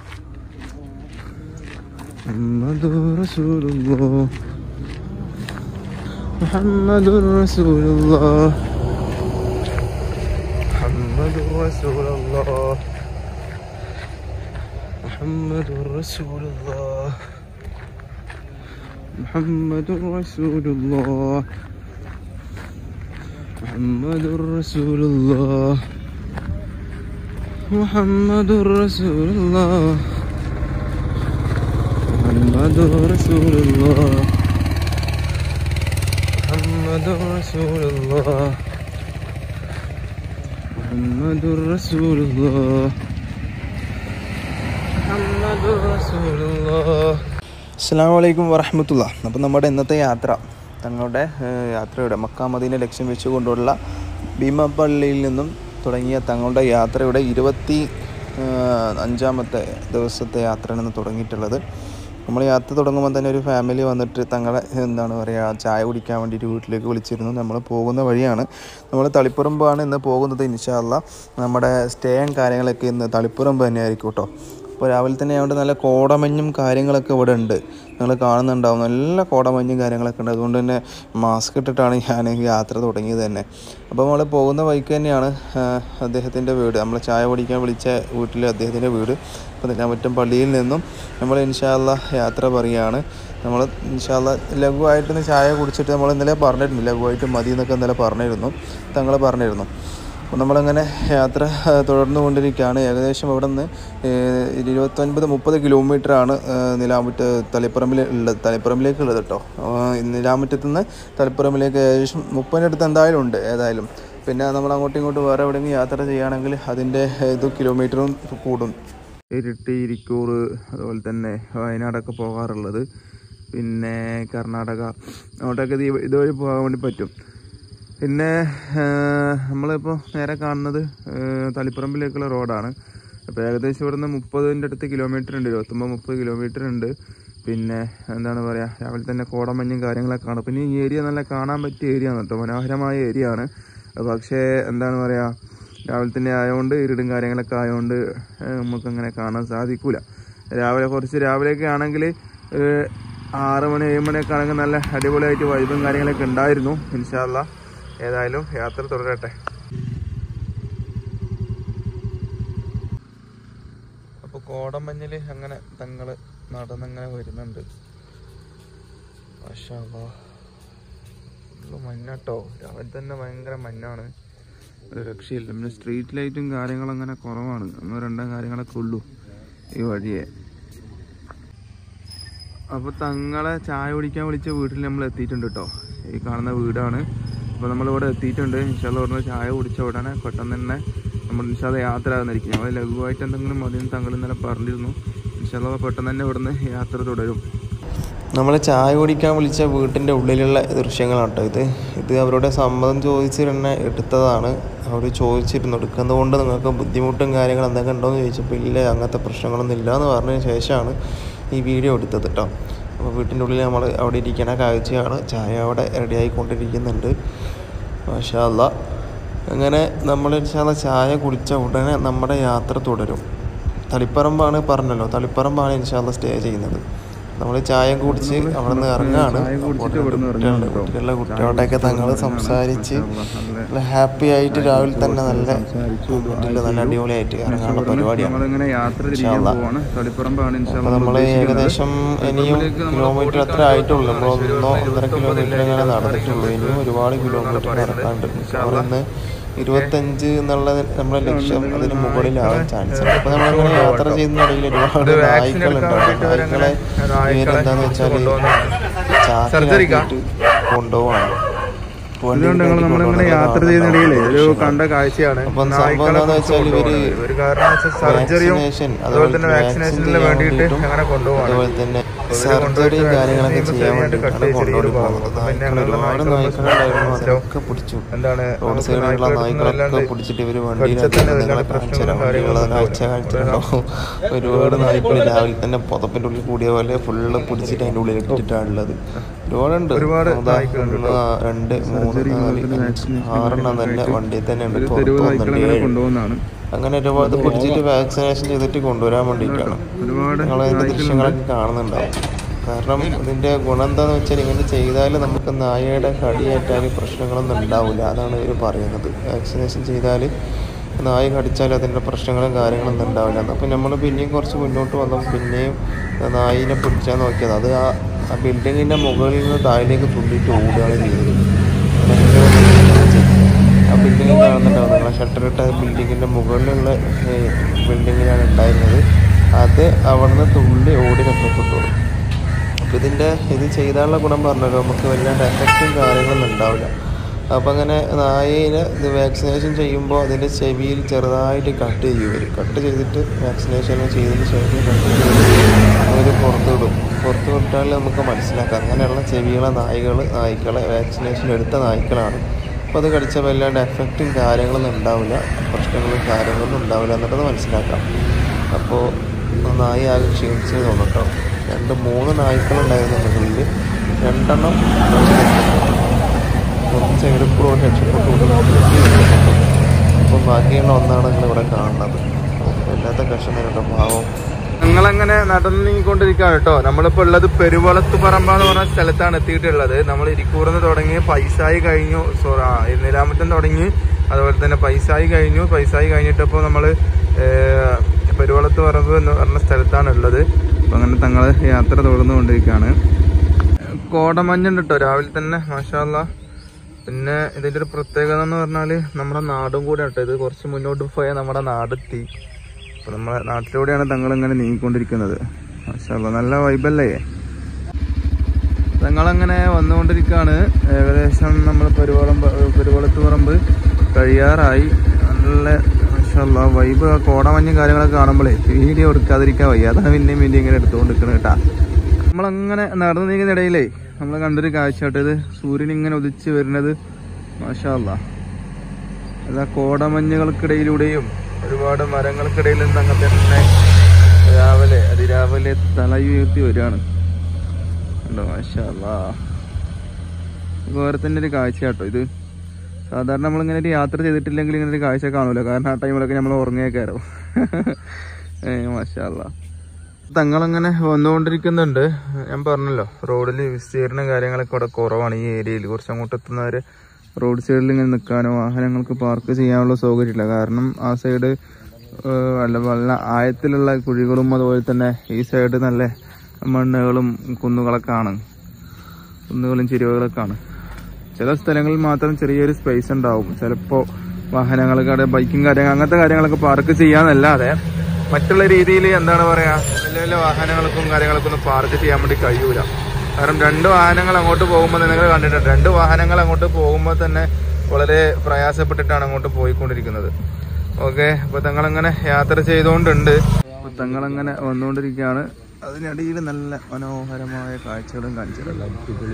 محمد رسول الله محمد رسول الله محمد رسول الله محمد رسول الله محمد رسول الله محمد رسول الله محمد رسول الله محمد رسول الله محمد رسول الله محمد رسول الله محمد رسول الله അസ്സാം വലൈക്കും വറഹമത്തുള്ള അപ്പോൾ നമ്മുടെ ഇന്നത്തെ യാത്ര തങ്ങളുടെ ഏഹ്, യാത്രയുടെ മക്കാമദീനെ ലക്ഷ്യം വെച്ചുകൊണ്ടുള്ള ഭീമപ്പള്ളിയിൽ നിന്നും തുടങ്ങിയ തങ്ങളുടെ യാത്രയുടെ ഇരുപത്തി ഏഹ്, അഞ്ചാമത്തെ ദിവസത്തെ യാത്രയാണ് ഇന്ന് തുടങ്ങിയിട്ടുള്ളത് നമ്മൾ യാത്ര തുടങ്ങുമ്പോൾ തന്നെ ഒരു ഫാമിലി വന്നിട്ട് തങ്ങളെ എന്താണ് പറയുക ചായ കുടിക്കാൻ വേണ്ടിയിട്ട് വീട്ടിലേക്ക് വിളിച്ചിരുന്നു നമ്മൾ പോകുന്ന വഴിയാണ് നമ്മൾ തളിപ്പറമ്പാണ് ഇന്ന് പോകുന്നത് ഇൻഷാല്ല നമ്മുടെ സ്റ്റേയും കാര്യങ്ങളൊക്കെ ഇന്ന് തളിപ്പറമ്പ് തന്നെ ആയിരിക്കും കേട്ടോ അപ്പോൾ രാവിലെ തന്നെ ആയതുകൊണ്ട് നല്ല കോടമഞ്ഞും കാര്യങ്ങളൊക്കെ ഇവിടെ ഉണ്ട് നിങ്ങൾ കാണുന്നുണ്ടാവും നല്ല കോടമഞ്ഞും കാര്യങ്ങളൊക്കെ ഉണ്ട് അതുകൊണ്ട് തന്നെ മാസ്ക് ഇട്ടിട്ടാണ് ഞാൻ ഈ യാത്ര തുടങ്ങിയത് തന്നെ അപ്പോൾ നമ്മൾ പോകുന്ന വഴിക്ക് തന്നെയാണ് അദ്ദേഹത്തിൻ്റെ വീട് നമ്മൾ ചായ കുടിക്കാൻ വിളിച്ച വീട്ടിൽ അദ്ദേഹത്തിൻ്റെ വീട് അപ്പോൾ നെല്ലാമറ്റം പള്ളിയിൽ നിന്നും നമ്മൾ ഇൻഷാല്ല യാത്ര പറയുകയാണ് നമ്മൾ ഇൻഷാല്ല ലഘുവായിട്ടൊന്ന് ചായ കുടിച്ചിട്ട് നമ്മൾ ഇന്നലെ പറഞ്ഞിട്ടുണ്ട് ലഘുവായിട്ട് മതി എന്നൊക്കെ ഇന്നലെ പറഞ്ഞിരുന്നു തങ്ങൾ പറഞ്ഞിരുന്നു അപ്പോൾ നമ്മളങ്ങനെ യാത്ര ആ, തുടർന്നു കൊണ്ടിരിക്കുകയാണ് ഏകദേശം അവിടെ നിന്ന് ഇരുപത്തൊൻപത് മുപ്പത് കിലോമീറ്ററാണ് നിലാമുറ്റ തളിപ്പറമ്പിൽ ഉള്ളത് തളിപ്പറമ്പിലേക്ക് ഉള്ളത് കേട്ടോ ആ, നിലാമുറ്റത്ത് നിന്ന് തളിപ്പറമ്പിലേക്ക് ഏകദേശം മുപ്പതിനടുത്ത് എന്തായാലും ഉണ്ട് ഏതായാലും പിന്നെ നമ്മൾ അങ്ങോട്ടും ഇങ്ങോട്ടും വേറെ എവിടെയെങ്കിലും യാത്ര ചെയ്യുകയാണെങ്കിൽ അതിൻ്റെ ഇത് കിലോമീറ്ററും കൂടും ഇരിട്ടി ഇരിക്കൂർ അതുപോലെ തന്നെ വയനാടൊക്കെ പോകാറുള്ളത് പിന്നെ കർണാടക അങ്ങോട്ടൊക്കെ ഇത് ഈ- ഇതുവഴി പോകാൻ വേണ്ടി പറ്റും പിന്നെ നമ്മളിപ്പോൾ നേരെ കാണുന്നത് ഏഹ്, തളിപ്പറമ്പിലേക്കുള്ള റോഡാണ് അപ്പോൾ ഏകദേശം ഇവിടുന്ന് മുപ്പതിൻ്റെ അടുത്ത് കിലോമീറ്റർ ഉണ്ട് ഇരുപത്തൊമ്പത് മുപ്പത് കിലോമീറ്റർ ഉണ്ട് പിന്നെ എന്താണ് പറയുക രാവിലെ തന്നെ കോടമഞ്ഞും കാര്യങ്ങളൊക്കെ കാണും പിന്നെ ഈ ഏരിയ നല്ല കാണാൻ പറ്റിയ ഏരിയ ആണ് കേട്ടോ മനോഹരമായ ഏരിയ ആണ് പക്ഷേ എന്താണ് പറയുക രാവിലെ തന്നെ ആയതുകൊണ്ട് ഇരുടും കാര്യങ്ങളൊക്കെ ആയതുകൊണ്ട് ഏഹ്, നമുക്കങ്ങനെ കാണാൻ സാധിക്കൂല രാവിലെ കുറച്ച് രാവിലെയൊക്കെ ആണെങ്കിൽ ഏഹ്, ആറ് മണി ഏഴ് മണിയൊക്കെ ആണെങ്കിൽ നല്ല അടിപൊളിയായിട്ട് വൈബും കാര്യങ്ങളൊക്കെ ഉണ്ടായിരുന്നു ഇൻഷാല്ല ഏതായാലും യാത്ര തുടരട്ടെ അപ്പോൾ കോടമഞ്ഞിൽ അങ്ങനെ തങ്ങൾ നടന്നങ്ങനെ വരുന്നുണ്ട് മാഷാ അല്ലാ. ഫുള്ള് മഞ്ഞട്ടോ രാവിലെ തന്നെ ഭയങ്കര മഞ്ഞാണ് ഒരു രക്ഷയില്ല പിന്നെ സ്ട്രീറ്റ് ലൈറ്റും കാര്യങ്ങളും അങ്ങനെ കുറവാണ് ഒന്നോ രണ്ടോ കാര്യങ്ങളൊക്കെ ഉള്ളൂ ഈ വഴിയെ അപ്പോൾ തങ്ങളെ ചായ കുടിക്കാൻ വിളിച്ച വീട്ടിൽ നമ്മൾ എത്തിയിട്ടുണ്ട് കേട്ടോ ഈ കാണുന്ന വീടാണ് അപ്പോൾ നമ്മളിവിടെ എത്തിയിട്ടുണ്ട് ഇൻഷാല്ല ഇവിടുന്ന് ചായ കുടിച്ച ഉടനെ പെട്ടെന്ന് തന്നെ നമ്മൾ ഇൻഷാല്ല യാത്ര ആകുന്നിരിക്കും ഞങ്ങൾ ലഘുവായിട്ട് എന്തെങ്കിലും മതി തങ്ങൾ ഇന്നലെ പറഞ്ഞിരുന്നു ഇൻഷാല്ല പെട്ടെന്ന് തന്നെ ഇവിടുന്ന് യാത്ര തുടരും നമ്മൾ ചായ കുടിക്കാൻ വിളിച്ച വീട്ടിൻ്റെ ഉള്ളിലുള്ള ദൃശ്യങ്ങളാണ് കേട്ടോ ഇത് ഇത് അവരുടെ സമ്മതം ചോദിച്ച് തന്നെ എടുത്തതാണ് അവർ ചോദിച്ചിരുന്നു എടുക്കുന്നത് കൊണ്ട് നിങ്ങൾക്ക് ബുദ്ധിമുട്ടും കാര്യങ്ങളും എന്തൊക്കെ ഉണ്ടോ എന്ന് ചോദിച്ചപ്പോൾ ഇല്ല അങ്ങനത്തെ പ്രശ്നങ്ങളൊന്നും ഇല്ല എന്ന് പറഞ്ഞതിന് ശേഷമാണ് ഈ വീഡിയോ എടുത്തത് കേട്ടോ അപ്പോൾ വീട്ടിൻ്റെ ഉള്ളിൽ നമ്മൾ അവിടെ ഇരിക്കണ കാഴ്ചയാണ് ചായ അവിടെ റെഡി ആയിക്കൊണ്ടിരിക്കുന്നുണ്ട് മാഷാ അല്ലാ അങ്ങനെ നമ്മൾ ഇൻഷാല്ല ചായ കുടിച്ച ഉടനെ നമ്മുടെ യാത്ര തുടരും തളിപ്പറമ്പാണ് പറഞ്ഞല്ലോ തളിപ്പറമ്പാണ് ഇൻഷാല്ല സ്റ്റേ ചെയ്യുന്നത് നമ്മൾ ചായ കുടിച്ച് അവിടെ നിന്ന് ഇറങ്ങാണ് ചായ കുടിച്ചിട്ട് ഇവിടുന്ന് ഇറങ്ങാണ് കേട്ടോ. കുട്ടികളുടെ കുട്ടികളോടൊക്കെ തങ്ങൾ സംസാരിച്ച് നല്ല ഹാപ്പി ആയിട്ട് രാവിലെ തന്നെ നല്ല വീട്ടിൽ നല്ല അടിപൊളിയായിട്ട് ഇറങ്ങാനുള്ള പരിപാടിയാണ് നമ്മളിങ്ങനെ യാത്ര തിരിക്കാൻ ഇൻഷാല്ലാ. പോവാണ് തളിപ്പറമ്പാണ് അപ്പോൾ നമ്മൾ ഏകദേശം ഇനിയും കിലോമീറ്റർ അത്ര ആയിട്ടുള്ളൂ നമ്മൾ ഒന്നോ ഒന്നര കിലോമീറ്റർ ഇങ്ങനെ നടന്നിട്ടുള്ളൂ ഇനിയും ഒരുപാട് കിലോമീറ്റർ നടക്കാണ്ട് ഇന്ന് ഇരുപത്തഞ്ച് എന്നുള്ള നമ്മുടെ ലക്ഷ്യം അതിന് മുകളിലാവാൻ ചാൻസ് ഉണ്ട് അപ്പോൾ നമ്മളങ്ങനെ യാത്ര ചെയ്യുന്നതിനിടയിൽ ഒരുപാട് നായ്ക്കളുണ്ട് അവിടെ നായ്ക്കളെ പേരെന്താന്ന് വെച്ചാൽ ചാക്കിലാക്കിയിട്ട് കൊണ്ടുപോവാണ് അതുകൊണ്ട് ഞങ്ങൾ നമ്മളിങ്ങനെ യാത്ര ചെയ്യുന്നിടയിൽ ഒരു കണ്ട കാഴ്ചയാണ് അപ്പം സംഭവം നായ്ക്കളെ എന്താന്ന് വെച്ചാൽ ഇവര് ഒരു കാരണം വെച്ചാൽ സർജറിയും വാക്സിനേഷൻ അതുപോലെ തന്നെ വാക്സിനേഷനിന് വേണ്ടിയിട്ട് അങ്ങനെ കൊണ്ടുപോവാണ് അതുപോലെ തന്നെ സർജറിയും കാര്യങ്ങളൊക്കെ ചെയ്യാൻ വേണ്ടിയിട്ടാണ് കൊണ്ടുകൊണ്ട് പോകുന്നത് നായ്ക്കൾ ഒരുപാട് നായ്ക്കളുണ്ടായിരുന്നു അതൊക്കെ പിടിച്ചു എന്താണ് റോഡ് സൈഡിലുള്ള നായ്ക്കളൊക്കെ പിടിച്ചിട്ട് ഇവര് വണ്ടിയിലൊക്കെ നിങ്ങളെ കാണിച്ചു തരാം വണ്ടികളെ കാഴ്ച കാണിച്ചിട്ടുണ്ടാവും ഒരുപാട് നായ്ക്കൾ രാവിലെ തന്നെ പുതപ്പിന്റെ ഉള്ളിൽ കൂടിയ പോലെ ഫുള്ള് പിടിച്ചിട്ട് അതിന്റെ ഉള്ളിൽ ഇട്ടിട്ടാണുള്ളത് ഒരുപാടുണ്ട് ഒരുപാട് അതാ, നായ്ക്കളുണ്ട് ഒന്ന്, രണ്ട് മൂന്ന് നാല് അഞ്ച് ആറെണ്ണം തന്നെ വണ്ടിയിൽ തന്നെ ഉണ്ട് ഒരു പുറത്ത് തെരുവ് വന്നിട്ട് നായ്ക്കളെ അങ്ങനെ ഏഴ് കൊണ്ടുപോകുന്നതാണ് അങ്ങനെ ഒരുപാട് പിടിച്ചിട്ട് വാക്സിനേഷൻ ചെയ്തിട്ട് കൊണ്ടുവരാൻ വേണ്ടിയിട്ടാണ് ഒരുപാട് നിങ്ങൾ അതിന്റെ ദൃശ്യങ്ങളൊക്കെ കാണുന്നുണ്ടാവും കാരണം ഇതിന്റെ ഗുണം എന്താന്ന് വെച്ചാൽ ഇങ്ങനെ ചെയ്താൽ നമുക്ക് നായയുടെ കടിയേറ്റാൽ പ്രശ്നങ്ങളൊന്നും ഉണ്ടാവില്ല അതാണ് ഇവർ പറയുന്നത് വാക്സിനേഷൻ ചെയ്താൽ നായ കടിച്ചാൽ അതിൻ്റെ പ്രശ്നങ്ങളും കാര്യങ്ങളൊന്നും ഉണ്ടാവില്ല അപ്പോൾ നമ്മൾ പിന്നെയും കുറച്ച് മുന്നോട്ട് വന്നപ്പോൾ പിന്നെയും നായിനെ പിടിച്ചാൽ നോക്കിയത് അത് ആ ആ ബിൽഡിങ്ങിൻ്റെ മുകളിൽ നിന്ന് താഴേക്ക് തുള്ളിയിട്ട് ഓടുകയാണ് ചെയ്തത് ബിൽഡിംഗ് കാണുന്നുണ്ടാവും നിങ്ങളെ ഷട്ടർ ഇട്ട ബിൽഡിങ്ങിൻ്റെ മുകളിലുള്ള ബിൽഡിങ്ങിലാണ് ഉണ്ടായിരുന്നത് അത് അവിടുന്ന് തുള്ളി ഓടി രക്ഷപ്പെട്ടോളൂ അപ്പോൾ ഇതിൻ്റെ ഇത് ചെയ്താലുള്ള ഗുണം പറഞ്ഞല്ലോ നമുക്ക് വല്ലാണ്ട് എഫക്റ്റും കാര്യങ്ങളൊന്നും ഉണ്ടാവില്ല അപ്പോൾ അങ്ങനെ നായേനെ ഇത് വാക്സിനേഷൻ ചെയ്യുമ്പോൾ അതിൻ്റെ ചെവിയിൽ ചെറുതായിട്ട് കട്ട് ചെയ്യും ഇവർ കട്ട് ചെയ്തിട്ട് വാക്സിനേഷൻ ചെയ്തതിന് ശേഷം കട്ട് ചെയ്ത് അവർ പുറത്ത് വിടും പുറത്ത് വിട്ടാൽ നമുക്ക് മനസ്സിലാക്കാം അങ്ങനെയുള്ള ചെവികളെ നായ്കൾ നായ്ക്കളെ വാക്സിനേഷൻ എടുത്ത നായ്ക്കളാണ് അപ്പോൾ അത് കടിച്ചാൽ വല്ലാണ്ട് എഫക്റ്റും കാര്യങ്ങളൊന്നും ഉണ്ടാവില്ല പ്രശ്നങ്ങളും കാര്യങ്ങളൊന്നും ഉണ്ടാവില്ല എന്നുള്ളത് മനസ്സിലാക്കാം അപ്പോൾ നായി ആകെ ക്ഷീണിച്ച് തോന്നുട്ടോ രണ്ട് മൂന്ന് നായ്ക്കളുണ്ടായിരുന്നു മുകളിൽ രണ്ടെണ്ണം ഒന്ന് സൈഡിൽ കൂടെ രക്ഷപ്പെട്ടു അപ്പം ബാക്കിയുള്ള ഒന്നാണ് നിങ്ങൾ ഇവിടെ കാണുന്നത് വല്ലാത്ത കഷ്ടം പാവം ഞങ്ങളങ്ങനെ നടന്നു നീങ്ങിക്കൊണ്ടിരിക്കുകയാണ് കേട്ടോ നമ്മളിപ്പോ ഉള്ളത് പെരുവളത്ത് പറമ്പ എന്ന് പറഞ്ഞ സ്ഥലത്താണ് എത്തിയിട്ടുള്ളത് നമ്മൾ ഇരിക്കൂർന്ന് തുടങ്ങി പൈസായി കഴിഞ്ഞു സോ ആ നിലാമറ്റം തുടങ്ങി അതുപോലെ തന്നെ പൈസായി കഴിഞ്ഞു പൈസായി കഴിഞ്ഞിട്ടപ്പോൾ നമ്മൾ പെരുവളത്ത് പറമ്പ് എന്ന് പറഞ്ഞ സ്ഥലത്താണ് ഉള്ളത് അപ്പൊ അങ്ങനെ തങ്ങൾ യാത്ര തുടർന്നുകൊണ്ടിരിക്കുകയാണ് കോടമഞ്ഞുണ്ട് കേട്ടോ രാവിലെ തന്നെ മാഷാല്ല പിന്നെ ഇതിന്റെ ഒരു പ്രത്യേകത എന്ന് പറഞ്ഞാല് നമ്മുടെ നാടും കൂടെ കേട്ടോ ഇത് കുറച്ച് മുന്നോട്ട് പോയാൽ നമ്മുടെ നാടെത്തി അപ്പൊ നമ്മളെ നാട്ടിലൂടെയാണ് തങ്ങൾ ഇങ്ങനെ നീങ്ങിക്കൊണ്ടിരിക്കുന്നത് മാഷാല്ല നല്ല വൈബല്ലേ തങ്ങളങ്ങനെ വന്നുകൊണ്ടിരിക്കുകയാണ് ഏകദേശം നമ്മൾ പെരുവളമ്പ് പെരുവളത്ത് പറമ്പ് കഴിയാറായി നല്ല മാഷാല്ല വൈബ് കോടമഞ്ഞും കാര്യങ്ങളൊക്കെ കാണുമ്പോഴേ വീഡിയോ എടുക്കാതിരിക്കാൻ വയ്യ അതാണ് പിന്നെയും വീഡിയോ ഇങ്ങനെ എടുത്തുകൊണ്ടിരിക്കുന്നത് കേട്ടാ നമ്മളങ്ങനെ നടന്നു നീങ്ങുന്ന ഇടയിലേ നമ്മൾ കണ്ടൊരു കാഴ്ച കേട്ടോ ഇത് സൂര്യൻ ഇങ്ങനെ ഉദിച്ച് വരുന്നത് മാഷാല്ല അതാ കോടമഞ്ഞുകൾക്കിടയിലൂടെയും ഒരുപാട് മരങ്ങൾക്കിടയിൽ നിന്ന് അങ്ങനെ തന്നെ രാവിലെ അതിരാവിലെ തലയുയർത്തി വരികയാണ് കണ്ടോ മാഷാല്ല വേറെ തന്നെ ഒരു കാഴ്ച കേട്ടോ ഇത് സാധാരണ നമ്മളിങ്ങനെ ഒരു യാത്ര ചെയ്തിട്ടില്ലെങ്കിൽ ഇങ്ങനെ ഒരു കാഴ്ച കാണൂല കാരണം ആ ടൈമിലൊക്കെ നമ്മൾ ഉറങ്ങിയേക്കാരോ ഏ മാഷാല്ല തങ്ങളങ്ങനെ വന്നുകൊണ്ടിരിക്കുന്നുണ്ട് ഞാൻ പറഞ്ഞല്ലോ റോഡിൽ വിസ്തീർണ കാര്യങ്ങളൊക്കെ ഇവിടെ കുറവാണ് ഈ ഏരിയയിൽ കുറച്ച് അങ്ങോട്ട് എത്തുന്നവര് റോഡ് സൈഡിൽ ഇങ്ങനെ നിൽക്കാനോ വാഹനങ്ങൾക്ക് പാർക്ക് ചെയ്യാനുള്ള സൗകര്യമില്ല കാരണം ആ സൈഡ് വല്ല വല്ല ആയത്തിലുള്ള കുഴികളും അതുപോലെ തന്നെ ഈ സൈഡ് നല്ല മണ്ണുകളും കുന്നുകളൊക്കെ ആണ് കുന്നുകളും ചെരുവുകളൊക്കെ ആണ് ചില സ്ഥലങ്ങളിൽ മാത്രം ചെറിയൊരു സ്പേസ് ഉണ്ടാവും ചിലപ്പോൾ വാഹനങ്ങൾക്ക് ബൈക്കും കാര്യങ്ങൾ അങ്ങനത്തെ കാര്യങ്ങളൊക്കെ പാർക്ക് ചെയ്യാന്നല്ലാതെ മറ്റുള്ള രീതിയിൽ എന്താണ് പറയാ വലിയ വലിയ വാഹനങ്ങൾക്കും കാര്യങ്ങൾക്കും ഒന്നും പാർക്ക് ചെയ്യാൻ വേണ്ടി കഴിയൂല കാരണം രണ്ട് വാഹനങ്ങൾ അങ്ങോട്ട് പോകുമ്പോൾ നിങ്ങൾ കണ്ടിട്ടുണ്ട് രണ്ട് വാഹനങ്ങൾ അങ്ങോട്ട് പോകുമ്പോൾ തന്നെ വളരെ പ്രയാസപ്പെട്ടിട്ടാണ് അങ്ങോട്ട് പോയിക്കൊണ്ടിരിക്കുന്നത് ഓക്കെ അപ്പൊ തങ്ങളങ്ങനെ യാത്ര ചെയ്തുകൊണ്ടുണ്ട് അപ്പൊ തങ്ങളങ്ങനെ വന്നുകൊണ്ടിരിക്കുകയാണ് അതിനിടയിൽ നല്ല മനോഹരമായ കാഴ്ചകളും കാണിച്ചിട്ടുണ്ട്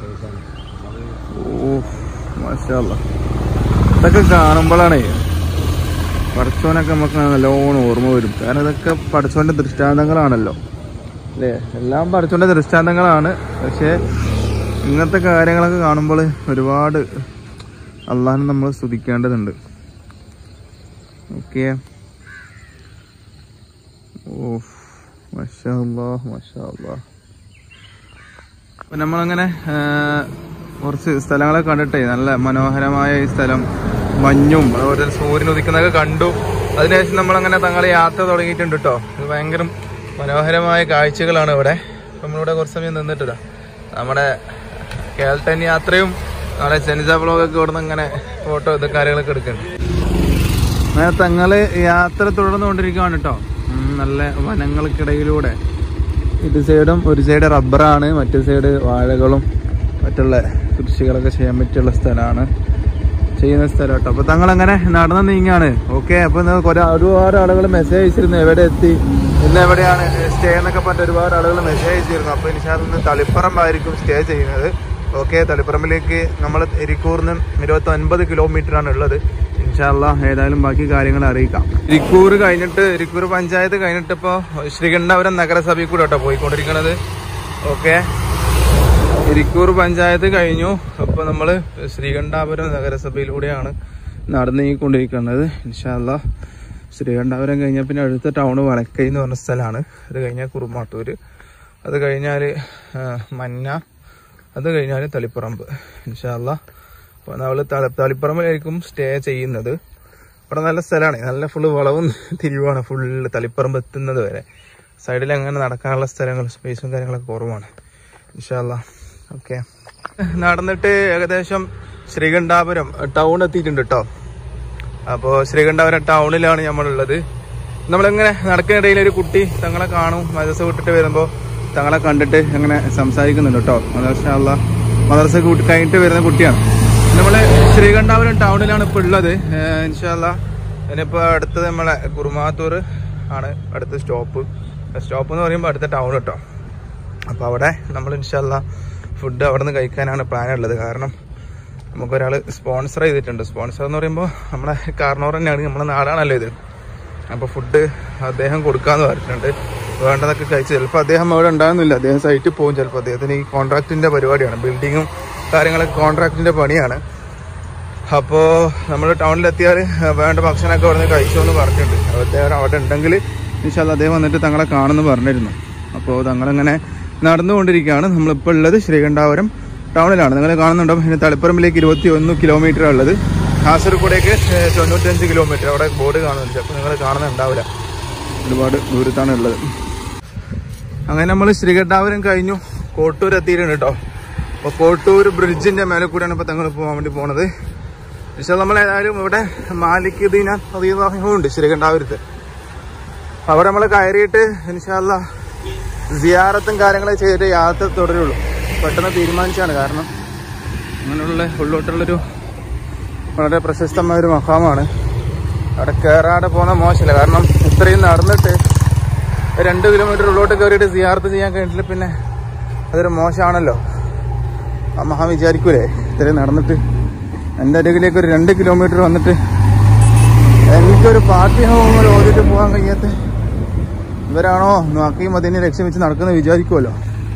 ഓ മാഷാല്ല ഇതൊക്കെ കാണുമ്പോഴാണേ പഠിച്ചോനൊക്കെ നമുക്ക് നല്ലോണം ഓർമ്മ വരും കാരണം ഇതൊക്കെ പഠിച്ചോന്റെ ദൃഷ്ടാന്തങ്ങളാണല്ലോ അല്ലേ എല്ലാം പഠിച്ചോന്റെ ദൃഷ്ടാന്തങ്ങളാണ് പക്ഷെ ഇങ്ങനത്തെ കാര്യങ്ങളൊക്കെ കാണുമ്പോൾ ഒരുപാട് അള്ളാഹിനെ നമ്മൾ സ്തുതിക്കേണ്ടതുണ്ട് ഓക്കെ ഓ മഷാ അല്ലാഹ് മഷാ അല്ലാഹ് അപ്പൊ നമ്മളങ്ങനെ ആ, കുറച്ച് സ്ഥലങ്ങളൊക്കെ കണ്ടിട്ടേ നല്ല മനോഹരമായ ഈ സ്ഥലം മഞ്ഞും അതുപോലെ തന്നെ സൂര്യൻ ഉദിക്കുന്നതൊക്കെ കണ്ടു അതിനുശേഷം നമ്മളങ്ങനെ തങ്ങളെ യാത്ര തുടങ്ങിയിട്ടുണ്ട് കേട്ടോ ഇത് ഭയങ്കര മനോഹരമായ കാഴ്ചകളാണ് ഇവിടെ നമ്മളിവിടെ കുറച്ച് സമയം നിന്നിട്ടില്ല നമ്മുടെ കേൾട്ടൻ യാത്രയും നമ്മുടെ സെനിസ ബ്ലോഗൊക്കെ ഇവിടുന്ന് ഇങ്ങനെ ഫോട്ടോ ഇത് കാര്യങ്ങളൊക്കെ എടുക്കുന്നുണ്ട് അങ്ങനെ തങ്ങള് യാത്ര തുടർന്നുകൊണ്ടിരിക്കുകയാണ് കേട്ടോ ഉം, നല്ല വനങ്ങൾക്കിടയിലൂടെ ഇത് സൈഡും ഒരു സൈഡ് റബ്ബറാണ് മറ്റു സൈഡ് വാഴകളും മറ്റുള്ള കൃഷികളൊക്കെ ചെയ്യാൻ പറ്റിയുള്ള സ്ഥലമാണ് ചെയ്യുന്ന സ്ഥലം കേട്ടോ അപ്പൊ തങ്ങൾ അങ്ങനെ നടന്നു നീങ്ങാണ് ഓക്കെ അപ്പൊ ഇന്ന് കുറെ ഒരുപാട് ആളുകൾ മെസ്സേജ് അയച്ചിരുന്നു എവിടെ എത്തി ഇന്ന് എവിടെയാണ് സ്റ്റേ എന്നൊക്കെ പറഞ്ഞ ഒരുപാട് ആളുകൾ മെസ്സേജ് അയച്ചിരുന്നു അപ്പൊ ഇൻഷാന്ന് തളിപ്പറമ്പായിരിക്കും സ്റ്റേ ചെയ്യുന്നത് ഓക്കെ തളിപ്പറമ്പിലേക്ക് നമ്മൾ എരിക്കൂറിന് ഇരുപത്തി ഒൻപത് കിലോമീറ്റർ ആണ് ഉള്ളത് ഇൻഷാല്ല ഏതായാലും ബാക്കി കാര്യങ്ങൾ അറിയിക്കാം ഇരിക്കൂർ കഴിഞ്ഞിട്ട് ഇരിക്കൂർ പഞ്ചായത്ത് കഴിഞ്ഞിട്ട് ഇപ്പോ ശ്രീകണ്ഠപുരം നഗരസഭയിൽ കൂടെ കേട്ടോ പോയിക്കൊണ്ടിരിക്കണത് ഓക്കെ ഇരിക്കൂർ പഞ്ചായത്ത് കഴിഞ്ഞു അപ്പൊ നമ്മള് ശ്രീകണ്ഠാപുരം നഗരസഭയിലൂടെയാണ് നടന്നു നീങ്ങിക്കൊണ്ടിരിക്കുന്നത് ഇൻഷാല്ല ശ്രീകണ്ഠാപുരം കഴിഞ്ഞാൽ പിന്നെ അടുത്ത ടൗണ് വടക്കൈ എന്ന് പറഞ്ഞ സ്ഥലമാണ് അത് കഴിഞ്ഞാൽ കുറുമാട്ടൂര് അത് കഴിഞ്ഞാല് ആ, മന്ന അത് കഴിഞ്ഞാൽ തളിപ്പറമ്പ് ഇൻഷാല്ല അപ്പൊ നമ്മള് തള- തളിപ്പറമ്പിലായിരിക്കും സ്റ്റേ ചെയ്യുന്നത് ഇവിടെ നല്ല സ്ഥലമാണ് നല്ല ഫുള്ള് വളവും തിരിവാണ് ഫുള്ള് തളിപ്പറമ്പ് എത്തുന്നത് വരെ സൈഡിൽ അങ്ങനെ നടക്കാനുള്ള സ്ഥലങ്ങൾ സ്പേസും കാര്യങ്ങളൊക്കെ കുറവാണ് ഇൻഷാല്ല ഓക്കെ നടന്നിട്ട് ഏകദേശം ശ്രീകണ്ഠാപുരം ടൗൺ എത്തിയിട്ടുണ്ട് കേട്ടോ അപ്പോൾ ശ്രീകണ്ഠപുരം ടൗണിലാണ് നമ്മളുള്ളത് നമ്മളിങ്ങനെ നടക്കുന്നിടയിൽ ഒരു കുട്ടി തങ്ങളെ കാണും മദ്രസ വിട്ടിട്ട് വരുമ്പോൾ തങ്ങളെ കണ്ടിട്ട് അങ്ങനെ സംസാരിക്കുന്നുണ്ട് കേട്ടോ മദർശാള്ള മദർസ കൂട്ടി കഴിഞ്ഞിട്ട് വരുന്ന കുട്ടിയാണ് നമ്മള് ശ്രീകണ്ഠാപുരം ടൗണിലാണ് ഇപ്പോൾ ഉള്ളത് ഇൻഷാല്ല ഇനിയിപ്പോൾ അടുത്തത് നമ്മളെ കുറുമാത്തൂർ ആണ് അടുത്ത സ്റ്റോപ്പ് സ്റ്റോപ്പ് എന്ന് പറയുമ്പോൾ അടുത്ത ടൗൺ കേട്ടോ അപ്പോൾ അവിടെ നമ്മൾ ഇൻഷാല്ല ഫുഡ് അവിടെ നിന്ന് കഴിക്കാനാണ് പ്ലാൻ ഉള്ളത് കാരണം നമുക്കൊരാൾ സ്പോൺസർ ചെയ്തിട്ടുണ്ട് സ്പോൺസർ എന്ന് പറയുമ്പോൾ നമ്മുടെ കാർണോർ തന്നെയാണ് നമ്മുടെ നാടാണല്ലോ ഇത് അപ്പോൾ ഫുഡ് അദ്ദേഹം കൊടുക്കാന്ന് പറഞ്ഞിട്ടുണ്ട് വേണ്ടതൊക്കെ കഴിച്ച് ചിലപ്പോൾ അദ്ദേഹം അവിടെ ഉണ്ടാകുന്നില്ല അദ്ദേഹം സൈറ്റിൽ പോകും ചിലപ്പോൾ അദ്ദേഹത്തിന് ഈ കോൺട്രാക്റ്റിൻ്റെ പരിപാടിയാണ് ബിൽഡിങ്ങും കാര്യങ്ങളൊക്കെ കോൺട്രാക്റ്റിൻ്റെ പണിയാണ് അപ്പോൾ നമ്മൾ ടൗണിലെത്തിയാൽ വേണ്ട ഭക്ഷണമൊക്കെ അവിടെ നിന്ന് കഴിച്ചോ എന്ന് പറഞ്ഞിട്ടുണ്ട് അപ്പോൾ അദ്ദേഹം അവിടെ ഉണ്ടെങ്കിൽ ഇൻഷാല്ല അദ്ദേഹം വന്നിട്ട് തങ്ങളെ കാണുമെന്ന് പറഞ്ഞിരുന്നു അപ്പോൾ തങ്ങളങ്ങനെ നടന്നുകൊണ്ടിരിക്കുകയാണ് നമ്മളിപ്പോൾ ഉള്ളത് ശ്രീകണ്ഠാപുരം ടൗണിലാണ് നിങ്ങൾ കാണുന്നുണ്ടോ ഇനി തളിപ്പറമ്പിലേക്ക് ഇരുപത്തി ഒന്ന് കിലോമീറ്റർ ഉള്ളത് കാസർഗോഡേക്ക് ഏഹ്, തൊണ്ണൂറ്റഞ്ച് കിലോമീറ്റർ അവിടെ ബോർഡ് കാണുന്നുണ്ട് അപ്പോൾ നിങ്ങൾ കാണുന്നുണ്ടാവില്ല ഒരുപാട് ദൂരത്താണ് ഉള്ളത് അങ്ങനെ നമ്മൾ ശ്രീകണ്ഠാപുരം കഴിഞ്ഞു കോട്ടൂർ എത്തിയിട്ടുണ്ട് കേട്ടോ അപ്പോൾ കോട്ടൂർ ബ്രിഡ്ജിന്റെ മേലെ കൂടെയാണ് ഇപ്പോൾ തങ്ങൾ പോകാൻ വേണ്ടി പോണത് പക്ഷേ നമ്മൾ ഏതായാലും ഇവിടെ മാലിക് ദീന ഉണ്ട് ശ്രീകണ്ഠാപുരത്ത് അവിടെ നമ്മൾ കയറിയിട്ട് ഇൻഷാല്ല സിയാറത്തും കാര്യങ്ങളൊക്കെ ചെയ്തിട്ട് യാത്ര തുടരുള്ളൂ പെട്ടെന്ന് തീരുമാനിച്ചാണ് കാരണം അങ്ങനെയുള്ള ഉള്ളോട്ടുള്ളൊരു വളരെ പ്രശസ്തമായ ഒരു മഹാമാണ് അവിടെ കയറാതെ പോകുന്ന മോശമില്ല കാരണം ഇത്രയും നടന്നിട്ട് രണ്ട് കിലോമീറ്റർ ഉള്ളോട്ട് കയറിയിട്ട് സിയാർത്ത് ചെയ്യാൻ കഴിഞ്ഞിട്ടില്ല പിന്നെ അതൊരു മോശമാണല്ലോ ആ മഹാ വിചാരിക്കൂലേ ഇത്രയും നടന്നിട്ട് എൻ്റെ അരികിലേക്ക് ഒരു രണ്ട് കിലോമീറ്റർ വന്നിട്ട് എനിക്കൊരു പാർട്ടി ഹോമിൽ ഓടിയിട്ട് പോകാൻ കഴിയാത്ത ഇവരാണോ നോക്കിയും അതിനെ ലക്ഷ്യം വെച്ച് നടക്കുന്നത് വിചാരിക്കുമല്ലോ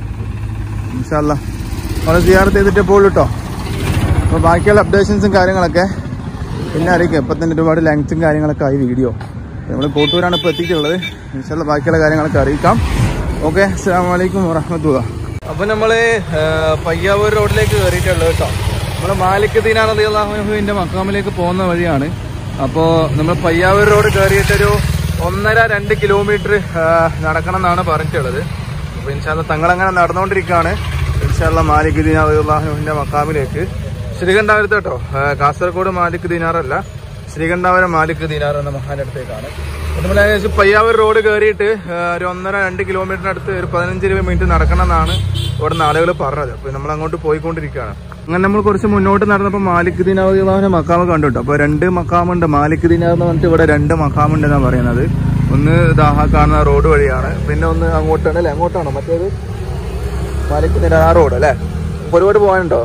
ഇൻഷാല്ല നമ്മൾ സിയാർത്ത് ചെയ്തിട്ടേ പോകുള്ളൂ കേട്ടോ അപ്പോൾ ബാക്കിയുള്ള അപ്ഡേഷൻസും കാര്യങ്ങളൊക്കെ പിന്നെ അറിയിക്കാം ഇപ്പം തന്നെ ഒരുപാട് ലെങ്ത്തും കാര്യങ്ങളൊക്കെ ആയി വീഡിയോ നമ്മൾ കോട്ടൂരാണ് ഇപ്പോൾ എത്തിയിട്ടുള്ളത് ഇൻഷാല്ല ബാക്കിയുള്ള കാര്യങ്ങളൊക്കെ അറിയിക്കാം ഓക്കെ അസ്സാം വലൈക്കും വറഹമത്തുള്ള അപ്പോൾ നമ്മൾ പയ്യാവൂർ റോഡിലേക്ക് കയറിയിട്ടുള്ളത് കേട്ടോ നമ്മൾ മാലിക് ദീനാർ അലിഹുവിൻ്റെ മക്കാമിലേക്ക് പോകുന്ന വഴിയാണ് അപ്പോൾ നമ്മൾ പയ്യാവൂർ റോഡ് കയറിയിട്ടൊരു ഒന്നര രണ്ട് കിലോമീറ്റർ നടക്കണം എന്നാണ് പറഞ്ഞിട്ടുള്ളത് അപ്പോൾ ഇൻഷാല്ല തങ്ങളങ്ങനെ നടന്നുകൊണ്ടിരിക്കുകയാണ് ഇൻഷാല്ല മാലിക് ദീനാർ അലിഹുവിൻ്റെ മക്കാമിലേക്ക് ശ്രീകണ്ഠാപുരത്ത് കേട്ടോ ആ, കാസർഗോഡ് മാലിക് ദീനാറല്ല ശ്രീകണ്ഠാപുരം മാലിക് ദീനാർ എന്ന മഹാന്റെ അടുത്തേക്കാണ് അപ്പോൾ നമ്മൾ ഏകദേശം പയ്യാവൂർ റോഡ് കയറിയിട്ട് ആ, ഒരു ഒന്നര രണ്ട് കിലോമീറ്ററിനടുത്ത് ഒരു പതിനഞ്ച് ഇരുപത് മിനിറ്റ് നടക്കണം എന്നാണ് ഇവിടുന്ന് ആളുകൾ പറഞ്ഞത് അപ്പോൾ നമ്മൾ അങ്ങോട്ട് പോയിക്കൊണ്ടിരിക്കുകയാണ് അങ്ങനെ നമ്മൾ കുറച്ച് മുന്നോട്ട് നടന്നപ്പോൾ മാലിക് ദീനാറിന്റെ മക്കാമ് കണ്ടു കേട്ടോ അപ്പോൾ രണ്ട് മക്കാമുണ്ട് മാലിക് ദീനാർ എന്ന് പറഞ്ഞിട്ട് ഇവിടെ രണ്ട് മക്കാമുണ്ട് എന്നാണ് പറയുന്നത് ഒന്ന് ദാഹ കാണുന്ന റോഡ് വഴിയാണ് പിന്നെ ഒന്ന് അങ്ങോട്ടാണ് അല്ലേ അങ്ങോട്ടാണോ മറ്റേത് മാലിക് ദീനാർ ആ റോഡ് അല്ലേ ഒരുപാട് പോകാനുണ്ടോ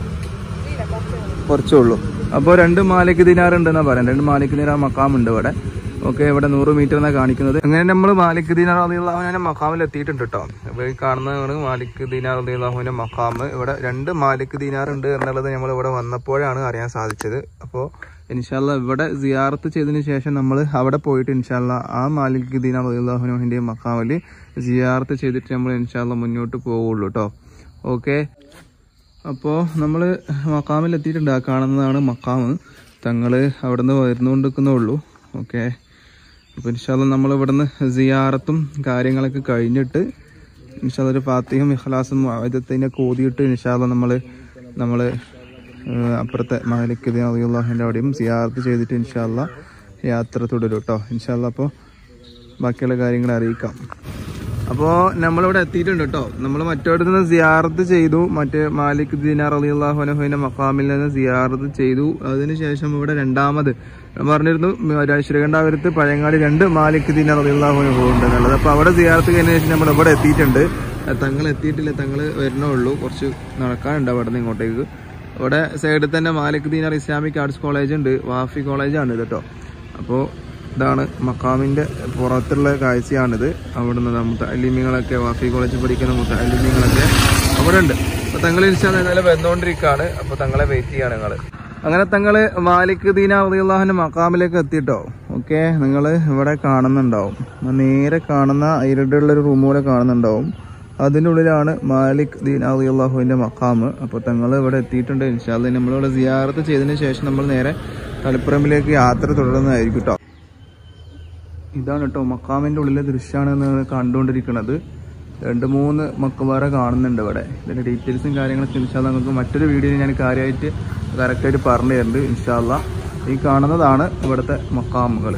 കുറച്ചേ ഉള്ളൂ അപ്പോൾ രണ്ട് മാലിക് ദിനാർ ഉണ്ടെന്നാ പറയാം രണ്ട് മാലിക് ദിനാർ മക്കാമുണ്ട് ഇവിടെ ഓക്കെ ഇവിടെ നൂറ് മീറ്റർ എന്നാണ് കാണിക്കുന്നത് അങ്ങനെ നമ്മൾ മാലിക് ദിനാർ അലിള്ളാഹുവിനെ മക്കാമിൽ എത്തിയിട്ടുണ്ട് കേട്ടോ അപ്പോൾ ഈ കാണുന്നതാണ് മാലിക് ദിനാർ അലിള്ളാഹുവിന്റെ മക്കാമ് ഇവിടെ രണ്ട് മാലിക് ദിനാർ ഉണ്ട് എന്നുള്ളത് നമ്മൾ ഇവിടെ വന്നപ്പോഴാണ് അറിയാൻ സാധിച്ചത് അപ്പോൾ ഇൻഷാല്ല ഇവിടെ സിയാറത്ത് ചെയ്തതിന് ശേഷം നമ്മൾ അവിടെ പോയിട്ട് ഇൻഷാല്ല ആ മാലിക് ദിനാർ അലിള്ളാഹുവിന്റെ മക്കാമിൽ സിയാറത്ത് ചെയ്തിട്ട് നമ്മൾ ഇൻഷാല്ല മുന്നോട്ട് പോവുള്ളൂ കേട്ടോ ഓക്കെ അപ്പോൾ നമ്മൾ മക്കാമിൽ എത്തിയിട്ടുണ്ട് ആ കാണുന്നതാണ് മക്കാമ് തങ്ങൾ അവിടെ നിന്ന് വരുന്നുകൊണ്ടിരിക്കുന്നേ ഉള്ളൂ ഓക്കെ അപ്പോൾ ഇൻഷാല്ല നമ്മൾ ഇവിടുന്ന് സിയാറത്തും കാര്യങ്ങളൊക്കെ കഴിഞ്ഞിട്ട് ഇൻഷാല്ല ഒരു ഫാത്തിഹും ഇഖ്ലാസും ആയുധത്തിനൊക്കെ ഓതിയിട്ട് ഇൻഷാല്ല നമ്മൾ നമ്മൾ അപ്പുറത്തെ മാലിക് അള്ളാഹിൻ്റെ അവിടെയും സിയാറത്ത് ചെയ്തിട്ട് ഇൻഷാല്ല യാത്ര തുടരും കേട്ടോ ഇൻഷാല്ല അപ്പോൾ ബാക്കിയുള്ള കാര്യങ്ങൾ അറിയിക്കാം അപ്പോൾ നമ്മളിവിടെ എത്തിയിട്ടുണ്ട് കേട്ടോ നമ്മൾ മറ്റോടത്ത് നിന്ന് സിയാറത്ത് ചെയ്തു മറ്റേ മാലിക് ദിനാർ അലി അള്ളാഹുനഹുവിന്റെ മക്കാമിൽ നിന്ന് സിയാറത്ത് ചെയ്തു അതിനുശേഷം ഇവിടെ രണ്ടാമത് ഞാൻ പറഞ്ഞിരുന്നു മ- ശ്രീകണ്ഠാപുരത്ത് പഴയങ്ങാടി രണ്ട് മാലിക് ദിനാർ അലി അള്ളാഹുനഹു ഉണ്ട് എന്നുള്ളത് അപ്പോൾ അവിടെ സിയാറത്ത് കഴിഞ്ഞ ശേഷം നമ്മൾ ഇവിടെ എത്തിയിട്ടുണ്ട് തങ്ങൾ എത്തിയിട്ടില്ല തങ്ങൾ വരണേ ഉള്ളൂ കുറച്ച് നടക്കാനുണ്ട് അവിടെ നിന്ന് ഇങ്ങോട്ടേക്ക് ഇവിടെ സൈഡിൽ തന്നെ Malik Dinar Islamic arts college ഉണ്ട് വാഫി കോളേജാണ് ഇത് കേട്ടോ അപ്പോൾ ഇതാണ് മക്കാമിൻ്റെ പുറത്തുള്ള കാഴ്ചയാണിത് അവിടുന്ന് മുത്തലിമിങ്ങളൊക്കെ വാഫി കോളേജിൽ പഠിക്കുന്ന മുത്തലിമിങ്ങളൊക്കെ അവിടെ ഉണ്ട് അപ്പോൾ തങ്ങൾ ഇൻഷാല് ഏതായാലും വന്നുകൊണ്ടിരിക്കുകയാണ് അപ്പോൾ തങ്ങളെ വെയിറ്റ് ചെയ്യാണ് ഞങ്ങൾ അങ്ങനെ തങ്ങൾ മാലിക് ദീന അള്ളാഹിൻ്റെ മക്കാമിലേക്ക് എത്തിയിട്ടോ ഓക്കെ നിങ്ങൾ ഇവിടെ കാണുന്നുണ്ടാവും ആ നേരെ കാണുന്ന ഇരുട്ടുള്ള ഒരു റൂം പോലെ കാണുന്നുണ്ടാവും അതിനുള്ളിലാണ് മാലിക് ദീൻ അലി അള്ളാഹുവിന്റെ മക്കാമ് അപ്പോൾ തങ്ങൾ ഇവിടെ എത്തിയിട്ടുണ്ട് ഇൻഷാല്ല നമ്മളിവിടെ സിയാറത്ത് ചെയ്തതിന് ശേഷം നമ്മൾ നേരെ തളിപ്പറമ്പിലേക്ക് യാത്ര തുടരുന്നതായിരിക്കും കേട്ടോ ഇതാണ് കേട്ടോ മക്കാമിന്റെ ഉള്ളിലെ ദൃശ്യമാണ് നിങ്ങൾ കണ്ടുകൊണ്ടിരിക്കുന്നത് രണ്ട് മൂന്ന് മക്കമാരെ കാണുന്നുണ്ട് ഇവിടെ ഇതിന്റെ ഡീറ്റെയിൽസും കാര്യങ്ങളൊക്കെ ഇൻഷാല്ല നിങ്ങൾക്ക് മറ്റൊരു വീഡിയോയിൽ ഞാൻ കാര്യമായിട്ട് കറക്റ്റായിട്ട് പറഞ്ഞു തരുന്നുണ്ട് ഇൻഷാല്ല ഈ കാണുന്നതാണ് ഇവിടുത്തെ മക്കാമുകൾ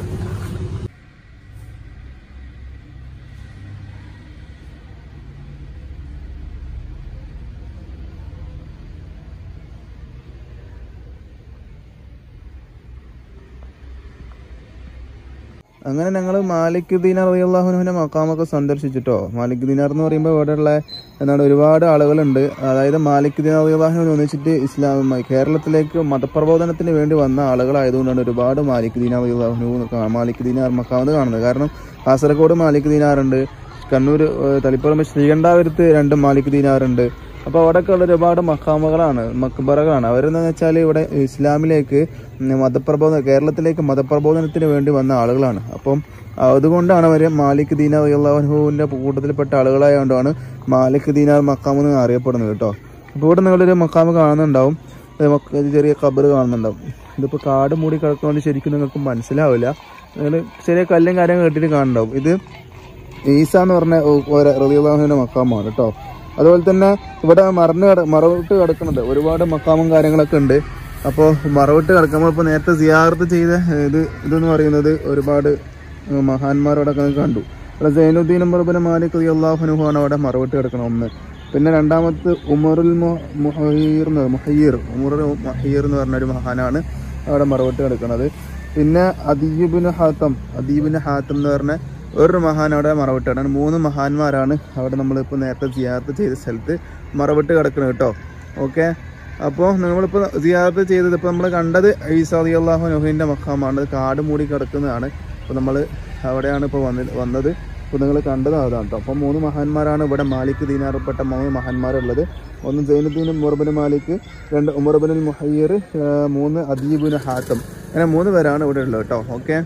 അങ്ങനെ ഞങ്ങൾ മാലിക് ദീനാർ റളിയല്ലാഹുവിന്റെ മക്കാമൊക്കെ സന്ദർശിച്ചിട്ടോ മാലിക് ദീനാർ എന്ന് പറയുമ്പോൾ ഇവിടെയുള്ള എന്താണ് ഒരുപാട് ആളുകളുണ്ട് അതായത് മാലിക് ദീനാർ റളിയല്ലാഹുവിനെ ഒന്നിച്ചിട്ട് ഇസ്ലാം കേരളത്തിലേക്ക് മതപ്രബോധനത്തിന് വേണ്ടി വന്ന ആളുകളായതുകൊണ്ടാണ് ഒരുപാട് മാലിക് ദീനാർ റളിയല്ലാഹു മാലിക് ദീനാർ മക്കാമത് കാണുന്നത് കാരണം കാസർഗോഡ് മാലിക് ദീനാറുണ്ട് കണ്ണൂർ ഏഹ്, തളിപ്പറമ്പ് ശ്രീകണ്ഠാപുരത്ത് രണ്ട് മാലിക് ദീനാറുണ്ട് അപ്പോൾ അവിടെയൊക്കെ ഉള്ള ഒരുപാട് മക്കാമകളാണ് മക്ബറകളാണ് അവരെന്ന് വെച്ചാൽ ഇവിടെ ഇസ്ലാമിലേക്ക് മതപ്രബോധന കേരളത്തിലേക്ക് മതപ്രബോധനത്തിന് വേണ്ടി വന്ന ആളുകളാണ് അപ്പം അതുകൊണ്ടാണ് അവർ മാലിക് ദീനാർ അള്ളാഹുവിൻ്റെ കൂട്ടത്തിൽപ്പെട്ട ആളുകളായതുകൊണ്ടാണ് മാലിക് ദീനാർ മക്കാം എന്ന് അറിയപ്പെടുന്നത് കേട്ടോ അപ്പോൾ ഇവിടെ നിങ്ങളൊരു മക്കാമ് കാണുന്നുണ്ടാവും ഇത് മക്ക- ഇത് ചെറിയ കബർ കാണുന്നുണ്ടാവും ഇതിപ്പോൾ കാട് മൂടി കിടക്കുന്നതുകൊണ്ട് ശരിക്കും നിങ്ങൾക്ക് മനസ്സിലാവില്ല നിങ്ങൾ ചെറിയ കല്ലും കാര്യങ്ങൾ കെട്ടിട്ട് കാണുന്നുണ്ടാവും ഇത് ഈസ എന്ന് പറഞ്ഞ റലിയുള്ളാഹുവിന്റെ മക്കാമാണ് കേട്ടോ അതുപോലെ തന്നെ ഇവിടെ മറന്ന് കിട മറവിട്ട് കിടക്കുന്നുണ്ട് ഒരുപാട് മക്കാമും കാര്യങ്ങളൊക്കെ ഉണ്ട് അപ്പോൾ മറവിട്ട് കിടക്കുമ്പോൾ ഇപ്പോൾ നേരത്തെ സിയാർത്ത് ചെയ്ത ഏഹ്, ഇത് ഇതെന്ന് പറയുന്നത് ഒരുപാട് ഏഹ്, മഹാന്മാരോടൊക്കെ നമുക്ക് കണ്ടു ഇവിടെ സൈനുദ്ദീൻ ഉമർബിന് മാലിക് അള്ളാഹുനുഹാണ് അവിടെ മറവിട്ട് കിടക്കണം ഒന്ന് പിന്നെ രണ്ടാമത്തെ ഉമറുൽ മു- മുഹയ്യർ എന്ന് മുഹയ്യർ ഉമറുൽ മുഹയ്യർ എന്ന് പറഞ്ഞ ഒരു മഹാനാണ് അവിടെ മറവിട്ട് കിടക്കുന്നത് പിന്നെ അദീബിന് ഹാത്തം അദീബിന് ഹാത്തം എന്ന് പറഞ്ഞ ഒരു മഹാൻ അവിടെ മറവിട്ടാണ് അങ്ങനെ മൂന്ന് മഹാന്മാരാണ് അവിടെ നമ്മളിപ്പോൾ നേരത്തെ സിയാർത്ത് ചെയ്ത സ്ഥലത്ത് മറവിട്ട് കിടക്കുന്നത് കേട്ടോ ഓക്കെ അപ്പോൾ നമ്മളിപ്പോൾ സിയാർത്ത് ചെയ്തത് ഇപ്പോൾ നമ്മൾ കണ്ടത് ഈസാ അലി അള്ളാഹു നഹീൻ്റെ മഖാമാണ് അത് കാട് മൂടി കിടക്കുന്നതാണ് അപ്പോൾ നമ്മൾ അവിടെയാണ് ഇപ്പോൾ വന്ന് വന്നത് ഇപ്പോൾ നിങ്ങൾ കണ്ടത് അതാണ് കേട്ടോ അപ്പോൾ മൂന്ന് മഹാന്മാരാണ് ഇവിടെ മാലിക് ദീനാറപ്പെട്ട മൂന്ന് മഹാന്മാരുള്ളത് ഒന്ന് സൈനുദ്ദീൻ ഉമർബിൻ മാലിക് രണ്ട് ഉമർബിൻ മുഹയ്യർ മൂന്ന് അദീബിന് ഹാത്തം അങ്ങനെ മൂന്ന് പേരാണ് ഇവിടെ ഉള്ളത് കേട്ടോ ഓക്കെ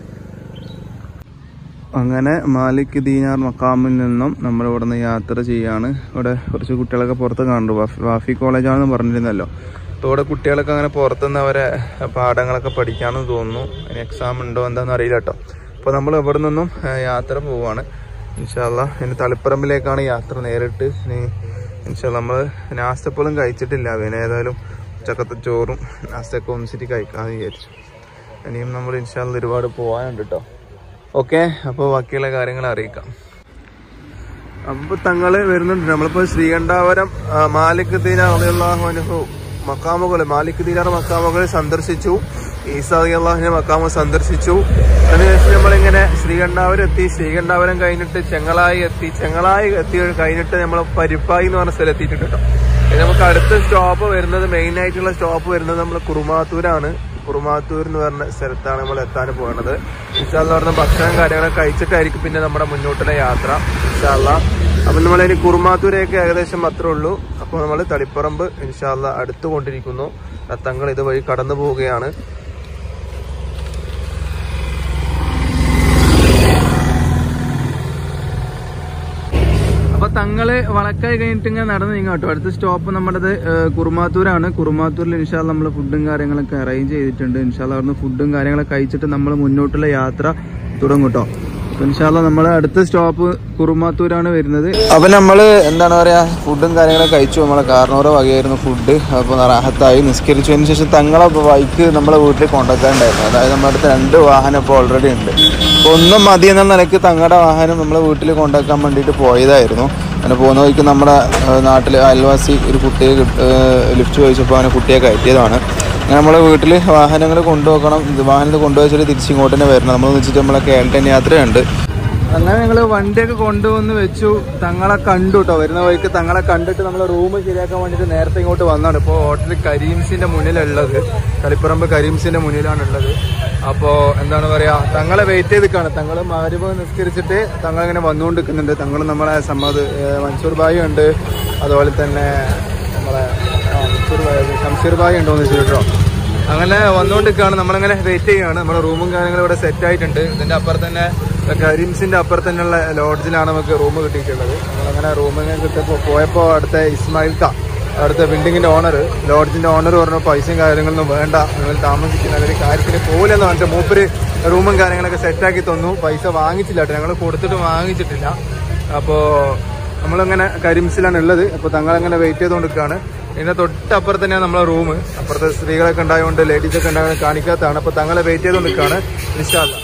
അങ്ങനെ മാലിക് ദീനാർ മക്കാമിൽ നിന്നും നമ്മൾ ഇവിടെ നിന്ന് യാത്ര ചെയ്യാണ് ഇവിടെ കുറച്ച് കുട്ടികളൊക്കെ പുറത്ത് കാണുന്നുണ്ട് വാഫി വാഫി കോളേജാണെന്ന് പറഞ്ഞിരുന്നല്ലോ അപ്പോൾ ഇവിടെ കുട്ടികളൊക്കെ അങ്ങനെ പുറത്തുനിന്ന് അവരെ പാഠങ്ങളൊക്കെ പഠിക്കാമെന്ന് തോന്നുന്നു അതിന് എക്സാം ഉണ്ടോ എന്താണെന്ന് അറിയില്ല കേട്ടോ അപ്പോൾ നമ്മൾ ഇവിടെ നിന്നും ഏഹ്, യാത്ര പോവാണ് ഇൻഷാല്ല ഇനി തളിപ്പറമ്പിലേക്കാണ് യാത്ര നേരിട്ട് ഇനി ഇൻഷാല്ല നമ്മൾ നാസ്തപ്പോലും കഴിച്ചിട്ടില്ല പിന്നെ ഏതായാലും ഉച്ചക്കത്തെ ചോറും നാസ്തയൊക്കെ ഒന്നിച്ചിട്ട് കഴിക്കാമെന്ന് വിചാരിച്ചു ഇനിയും നമ്മൾ ഇൻഷാല്ല ഒരുപാട് പോകാനുണ്ട് കേട്ടോ ഓക്കെ അപ്പോൾ ബാക്കിയുള്ള കാര്യങ്ങൾ അറിയിക്കാം അപ്പൊ തങ്ങള് വരുന്നുണ്ട് നമ്മളിപ്പോ ശ്രീകണ്ഠാപുരം ആ, മാലിക് ദീനാർ അനുഭവ മക്കാമുകൾ മാലിക് ദീനാർ മക്കാമുകൾ സന്ദർശിച്ചു ഈസാ അള്ളാഹുവിന്റെ മക്കാമ സന്ദർശിച്ചു അതിനുശേഷം നമ്മളിങ്ങനെ ശ്രീകണ്ഠാപുരം എത്തി ശ്രീകണ്ഠാപുരം കഴിഞ്ഞിട്ട് ചെങ്ങളായി എത്തി ചെങ്ങളായി എത്തി കഴിഞ്ഞിട്ട് നമ്മൾ പരിപ്പായി എന്ന് പറഞ്ഞ സ്ഥലം എത്തിയിട്ടുണ്ട് കേട്ടോ ഇനി നമുക്ക് അടുത്ത സ്റ്റോപ്പ് വരുന്നത് മെയിൻ ആയിട്ടുള്ള സ്റ്റോപ്പ് വരുന്നത് നമ്മൾ കുറുമാത്തൂരാണ് കുറുമാത്തൂർ എന്ന് പറഞ്ഞ സ്ഥലത്താണ് നമ്മൾ എത്താൻ പോകുന്നത് ഇൻഷാല്ല പറഞ്ഞ ഭക്ഷണം കാര്യങ്ങളൊക്കെ കഴിച്ചിട്ടായിരിക്കും പിന്നെ നമ്മുടെ മുന്നോട്ടുള്ള യാത്ര ഇൻഷാല്ല അപ്പൊ നമ്മൾ ഇനി കുറുമാത്തൂരേക്ക് ഏകദേശം അത്രേ ഉള്ളൂ അപ്പോൾ നമ്മൾ തളിപ്പറമ്പ് ഇൻഷാല്ല അടുത്തുകൊണ്ടിരിക്കുന്നു തങ്ങൾ ഇതുവഴി കടന്നു പോവുകയാണ് അപ്പൊ തങ്ങള് വളക്കായി കഴിഞ്ഞിട്ട് ഇങ്ങനെ നടന്നു നീങ്ങാം കേട്ടോ അടുത്ത സ്റ്റോപ്പ് നമ്മുടേത് ഏഹ്, കുറുമാത്തൂരാണ് കുറുമാത്തൂരിൽ ഇൻഷാല്ല നമ്മൾ ഫുഡും കാര്യങ്ങളൊക്കെ അറേഞ്ച് ചെയ്തിട്ടുണ്ട് ഇൻഷാല്ല അവിടുന്ന് ഫുഡും കാര്യങ്ങളൊക്കെ കഴിച്ചിട്ട് നമ്മൾ മുന്നോട്ടുള്ള യാത്ര തുടങ്ങും കേട്ടോ അപ്പൊ ഇൻഷാല്ല നമ്മളെ അടുത്ത സ്റ്റോപ്പ് കുറുമാത്തൂരാണ് വരുന്നത് അപ്പൊ നമ്മള് എന്താണ് പറയാ ഫുഡും കാര്യങ്ങളൊക്കെ കഴിച്ചു നമ്മളെ കാർണോറ വകയായിരുന്നു ഫുഡ് അപ്പൊ റാഹത്തായി നിസ്കരിച്ചതിന് ശേഷം തങ്ങളെ ബൈക്ക് നമ്മളെ വീട്ടിൽ കൊണ്ടുവെക്കാനുണ്ടായിരുന്നു അതായത് നമ്മുടെ അടുത്ത് രണ്ട് വാഹനം ഇപ്പോൾ ഓൾറെഡി ഉണ്ട് അപ്പൊ ഒന്നും മതി എന്ന നിലയ്ക്ക് തങ്ങളുടെ വാഹനം നമ്മളെ വീട്ടിൽ കൊണ്ടുവെക്കാൻ വേണ്ടിയിട്ട് പോയതായിരുന്നു അങ്ങനെ പോകുന്ന വഴിക്ക് നമ്മുടെ നാട്ടിൽ അയൽവാസി ഒരു കുട്ടിയെ ലിഫ്റ്റ് ചോദിച്ചപ്പോൾ അവനെ കുട്ടിയെ കയറ്റിയതാണ് അങ്ങനെ നമ്മളെ വീട്ടിൽ വാഹനങ്ങൾ കൊണ്ടുപോകണം ഇത് വാഹനത്തിൽ കൊണ്ടുപോയിച്ചിട്ട് തിരിച്ചിങ്ങോട്ട് തന്നെ വരണം നമ്മൾ വെച്ചിട്ട് നമ്മളെ കേരള യാത്രയുണ്ട് അങ്ങനെ ഞങ്ങൾ വണ്ടിയൊക്കെ കൊണ്ടുവന്ന് വെച്ചു തങ്ങളെ കണ്ടു കേട്ടോ വരുന്ന വഴിക്ക് തങ്ങളെ കണ്ടിട്ട് നമ്മൾ റൂം ശരിയാക്കാൻ വേണ്ടിയിട്ട് നേരത്തെ ഇങ്ങോട്ട് വന്നാണ് ഇപ്പോൾ ഹോട്ടൽ കരീംസിന്റെ മുന്നിലുള്ളത് കളിപ്പറമ്പ് കരീംസിന്റെ മുന്നിലാണ് ഉള്ളത് അപ്പോൾ എന്താണ് പറയാ തങ്ങളെ വെയിറ്റ് ചെയ്ത് കാണും തങ്ങൾ മാരിബ് നിസ്കരിച്ചിട്ട് തങ്ങൾ ഇങ്ങനെ വന്നുകൊണ്ട് നിൽക്കുന്നുണ്ട് തങ്ങൾ നമ്മളെ സമ്മത് മൻസൂർ ഭായി ഉണ്ട് അതുപോലെ തന്നെ നമ്മളെ ആ, മൻസൂർ ഭായി ഷംസീർ ഭായി ഉണ്ടോന്ന് വെച്ചിട്ടോ അങ്ങനെ വന്നുകൊണ്ടിരിക്കുകയാണ് നമ്മളിങ്ങനെ വെയിറ്റ് ചെയ്യുകയാണ് നമ്മുടെ റൂമും കാര്യങ്ങളും ഇവിടെ സെറ്റ് ആയിട്ടുണ്ട് ഇതിന്റെ അപ്പുറത്ത് തന്നെ കരീംസിന്റെ അപ്പുറത്ത് തന്നെയുള്ള ലോഡ്ജിലാണ് നമുക്ക് റൂം കിട്ടിയിട്ടുള്ളത് നമ്മളങ്ങനെ റൂമിങ്ങനെ കിട്ടിയപ്പോൾ പോയപ്പോൾ അടുത്ത ഇസ്മായിൽ ക അവിടുത്തെ ബിൽഡിങ്ങിന്റെ ഓണർ ലോഡ്ജിന്റെ ഓണർ പറഞ്ഞു പൈസയും കാര്യങ്ങളൊന്നും വേണ്ട നിങ്ങൾ താമസിക്കുന്ന ഒരു കാര്യത്തിന് പോലെന്ന് പറഞ്ഞിട്ട് മൂപ്പര് റൂമും കാര്യങ്ങളൊക്കെ സെറ്റാക്കി തന്നു പൈസ വാങ്ങിച്ചില്ല കേട്ടോ ഞങ്ങൾ കൊടുത്തിട്ട് വാങ്ങിച്ചിട്ടില്ല അപ്പോൾ നമ്മളിങ്ങനെ കരിംസിലാണ് ഉള്ളത് അപ്പോൾ തങ്ങളങ്ങനെ വെയിറ്റ് ചെയ്തുകൊണ്ടിരിക്കുകയാണ് ഇതിന്റെ തൊട്ടപ്പുറത്ത് തന്നെയാണ് നമ്മളെ റൂം അപ്പുറത്തെ സ്ത്രീകളൊക്കെ ഉണ്ടായതുകൊണ്ട് ലേഡീസ് ഒക്കെ ഉണ്ടായതുകൊണ്ട് കാണിക്കാത്തതാണ് അപ്പൊ തങ്ങളെ വെയിറ്റ് ചെയ്ത് നിൽക്കുകയാണ് ഇൻഷാല്ല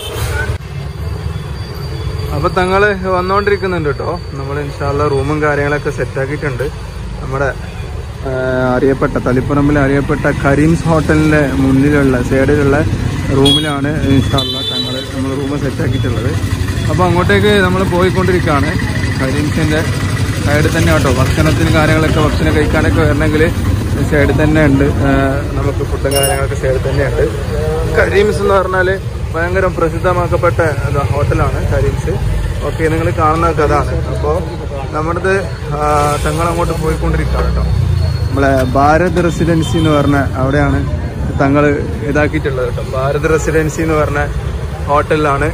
അപ്പൊ തങ്ങള് വന്നോണ്ടിരിക്കുന്നുണ്ട് കേട്ടോ നമ്മൾ ഇൻഷാല്ല റൂമും കാര്യങ്ങളൊക്കെ സെറ്റ് ആക്കിയിട്ടുണ്ട് നമ്മുടെ ആ, അറിയപ്പെട്ട തളിപ്പറമ്പിൽ അറിയപ്പെട്ട കരീംസ് ഹോട്ടലിന്റെ മുന്നിലുള്ള സൈഡിലുള്ള റൂമിലാണ് ഇൻഷാല്ല തങ്ങൾ നമ്മൾ റൂം സെറ്റ് ആക്കിയിട്ടുള്ളത് അപ്പോൾ അങ്ങോട്ടേക്ക് നമ്മൾ പോയിക്കൊണ്ടിരിക്കുകയാണ് കരീംസിന്റെ സൈഡിൽ തന്നെ കേട്ടോ ഭക്ഷണത്തിന് കാര്യങ്ങളൊക്കെ ഭക്ഷണം കഴിക്കാനൊക്കെ വരണമെങ്കിൽ സൈഡിൽ തന്നെ ഉണ്ട് ആ, നമുക്ക് ഫുഡും കാര്യങ്ങളൊക്കെ സൈഡിൽ തന്നെയുണ്ട് കരീംസ് എന്ന് പറഞ്ഞാൽ ഭയങ്കര പ്രസിദ്ധമാക്കപ്പെട്ട എന്താ ഹോട്ടലാണ് കരീംസ് ഓക്കെ നിങ്ങൾ കാണുന്നതൊക്കെ അതാണ് അപ്പോൾ നമ്മുടെ തങ്ങൾ അങ്ങോട്ട് പോയിക്കൊണ്ടിരിക്കുകയാണ് കേട്ടോ നമ്മളെ ഭാരത് റെസിഡൻസി എന്ന് പറഞ്ഞ അവിടെയാണ് തങ്ങൾ ഇതാക്കിയിട്ടുള്ളത് കേട്ടോ ഭാരത് റെസിഡൻസി എന്ന് പറഞ്ഞ ഹോട്ടലിലാണ്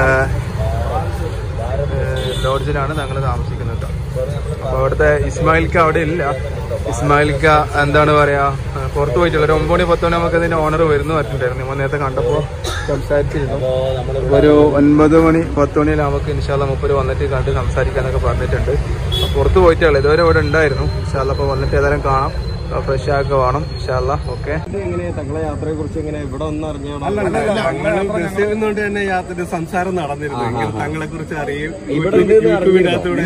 ലോഡ്ജിലാണ് തങ്ങൾ താമസിക്കുന്നത് കേട്ടോ അപ്പോൾ അവിടുത്തെ ഇസ്മായിൽക്ക അവിടെ ഇല്ല ഇസ്മായിൽക്ക എന്താണ് പറയാ ആ, പുറത്ത് പോയിട്ടുള്ള ഒരു ഒമ്പത് മണി പത്ത് മണി നമുക്ക് ഇതിന്റെ ഓണർ വരുന്നു പറഞ്ഞിട്ടുണ്ടായിരുന്നു നമ്മൾ നേരത്തെ കണ്ടപ്പോൾ സംസാരിച്ചിരുന്നു ഒരു ഒൻപത് മണി പത്ത് മണിയിൽ നമുക്ക് ഇൻഷാല്ല മുപ്പര് വന്നിട്ട് കണ്ട് സംസാരിക്കാന്നൊക്കെ പറഞ്ഞിട്ടുണ്ട് അപ്പോൾ പുറത്ത് പോയിട്ടേ ഇതുവരെ ഇവിടെ ഉണ്ടായിരുന്നു ഇൻഷാല്ല അപ്പോൾ വന്നിട്ട് ഏതായാലും കാണാം ഫ്രഷ് ആക്കുക വേണം ഇൻഷാല്ല ഓക്കെ എങ്ങനെ തങ്ങളെ യാത്രയെ കുറിച്ച് എങ്ങനെ ഇവിടെ ഒന്ന് അറിഞ്ഞോ ബസ്സിൽ നിന്നുകൊണ്ട് തന്നെ യാത്ര സംസാരം നടന്നിരുന്നു എങ്കിൽ തങ്ങളെ കുറിച്ച് അറിയും ഇവിടെ ഉണ്ട് എന്ന് യൂട്യൂബിനകത്തൂടെ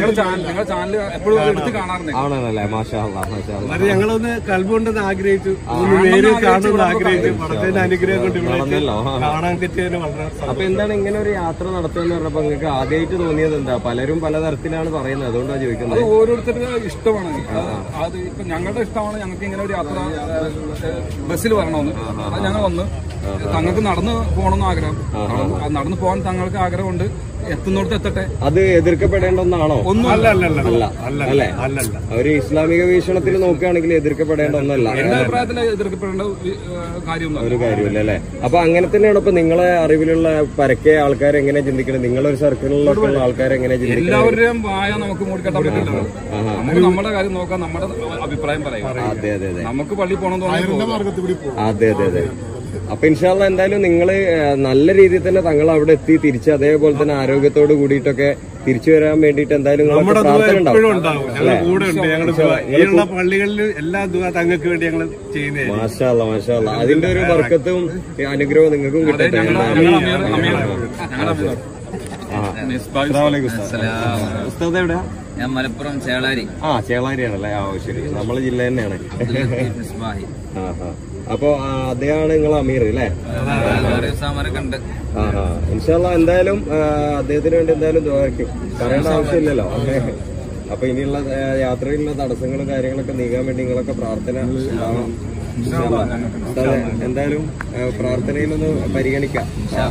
ആണല്ലേ മാഷാ അല്ലാ, മാഷാ അല്ലാ. അത് ഞങ്ങളൊന്ന് കൽബുണ്ടെന്ന് ആഗ്രഹിച്ചു ഒന്ന് നേരിൽ കാണുമെന്ന് ആഗ്രഹിച്ചു പടത്തിന്റെ അനുഗ്രഹം കൊണ്ട് ഇവിടെ നടന്നല്ലോ ആ. കാണാൻ പറ്റിയതിന് വളരെ അപ്പൊ എന്താണ് ഇങ്ങനെ ഒരു യാത്ര നടത്തുക എന്ന് പറഞ്ഞപ്പോ നിങ്ങൾക്ക് ആദ്യമായിട്ട് തോന്നിയത് എന്താ പലരും പലതരത്തിലാണ് പറയുന്നത് അതുകൊണ്ടാണ് ചോദിക്കുന്നത് ഓരോരുത്തരുടെ ഇഷ്ടമാണ് അത് അത് ഇപ്പൊ ഞങ്ങളുടെ ഇഷ്ടമാണ് ഞങ്ങൾക്ക് ഇങ്ങനെ ഒരു യാത്ര ബസ്സിൽ വരണമെന്ന് അത് ഞങ്ങൾ വന്ന് തങ്ങൾക്ക് നടന്ന് പോകണമെന്ന് ആഗ്രഹം നടന്ന് അത് നടന്ന് പോകാൻ തങ്ങൾക്ക് ആഗ്രഹമുണ്ട് എത്തുന്നിടത്ത് എത്തട്ടെ അത് എതിർക്കപ്പെടേണ്ട ഒന്നാണോ ഒന്നും അല്ല അല്ല അല്ല അല്ല അല്ല അല്ലേ അല്ലല്ല ഒരു ഇസ്ലാമിക വീക്ഷണത്തിൽ നോക്കുകയാണെങ്കിൽ എതിർക്കപ്പെടേണ്ട ഒന്നല്ല എന്റെ അഭിപ്രായത്തിൽ എതിർക്കപ്പെടേണ്ട വി- ഏഹ് കാര്യമൊന്നുമല്ല ഒരു കാര്യമില്ല അല്ലേ അപ്പൊ അങ്ങനെ തന്നെയാണ് ഇപ്പൊ നിങ്ങളെ അറിവിലുള്ള പരക്കെ ആൾക്കാർ എങ്ങനെ ചിന്തിക്കുന്നത് നിങ്ങളൊരു സർക്കിളിലൊക്കെ ഉള്ള ആൾക്കാർ എങ്ങനെ ചിന്തിക്കുന്നത് എല്ലാവരുടെയും വായ നമുക്ക് മൂടിക്കെട്ടാൻ പറ്റില്ല നമുക്ക് നമ്മുടെ കാര്യം നോക്കാം നമ്മുടെ അഭിപ്രായം പറയാം അതെ അതെ അതെ നമുക്ക് പള്ളി പോകണം തോന്നുന്നു അതെ അതെ അതെ അപ്പൊ ഇൻഷാല്ല എന്തായാലും നിങ്ങൾ നല്ല രീതിയിൽ തന്നെ തങ്ങൾ അവിടെ എത്തി തിരിച്ച് അതേപോലെ തന്നെ ആരോഗ്യത്തോട് കൂടിയിട്ടൊക്കെ തിരിച്ചു വരാൻ വേണ്ടിയിട്ട് എന്തായാലും നിങ്ങൾക്ക് നമ്മുടെ ദുആ പ്രാർത്ഥന എപ്പോഴും ഉണ്ടാവും ഉണ്ടാവും ഞങ്ങൾ കൂടെ ഉണ്ട് ഞങ്ങൾ ഈയുള്ള പള്ളികളിൽ എല്ലാ ദുആ തങ്ങൾക്ക് വേണ്ടി ഞങ്ങൾ ചെയ്യുന്നതായിരിക്കും മാഷാല്ല മാഷാല്ല അതിന്റെ ഒരു വർക്കത്തും ഈ അനുഗ്രഹവും നിങ്ങൾക്കും കിട്ടട്ടെ ഉസ്താദ് എവിടെയാ ഞാൻ മലപ്പുറം ചേളാരി ആ ചേളാരിയാണല്ലേ ആ ഓ, ശരി നമ്മളെ ജില്ല തന്നെയാണ് മിസ്ബാഹി ആ ആ അപ്പൊ ആ, അദ്ദേഹമാണ് നിങ്ങൾ അമീർ അല്ലേ വേറെ സാമാരൊക്കെ ഉണ്ട് ആ ആ ഇൻഷാല്ല എന്തായാലും ആ, അദ്ദേഹത്തിന് വേണ്ടി എന്തായാലും ദ്വാരക്കും പറയേണ്ട ആവശ്യമില്ലല്ലോ അപ്പൊ ഇനിയുള്ള ആ, യാത്രയിലുള്ള തടസ്സങ്ങളും കാര്യങ്ങളൊക്കെ നീങ്ങാൻ വേണ്ടി നിങ്ങളൊക്കെ പ്രാർത്ഥന ഉണ്ടാവണം ഇൻഷാല്ലാ. ഉസ്താദേ, എന്തായാലും ആ, പ്രാർത്ഥനയിലൊന്ന് പരിഗണിക്കാം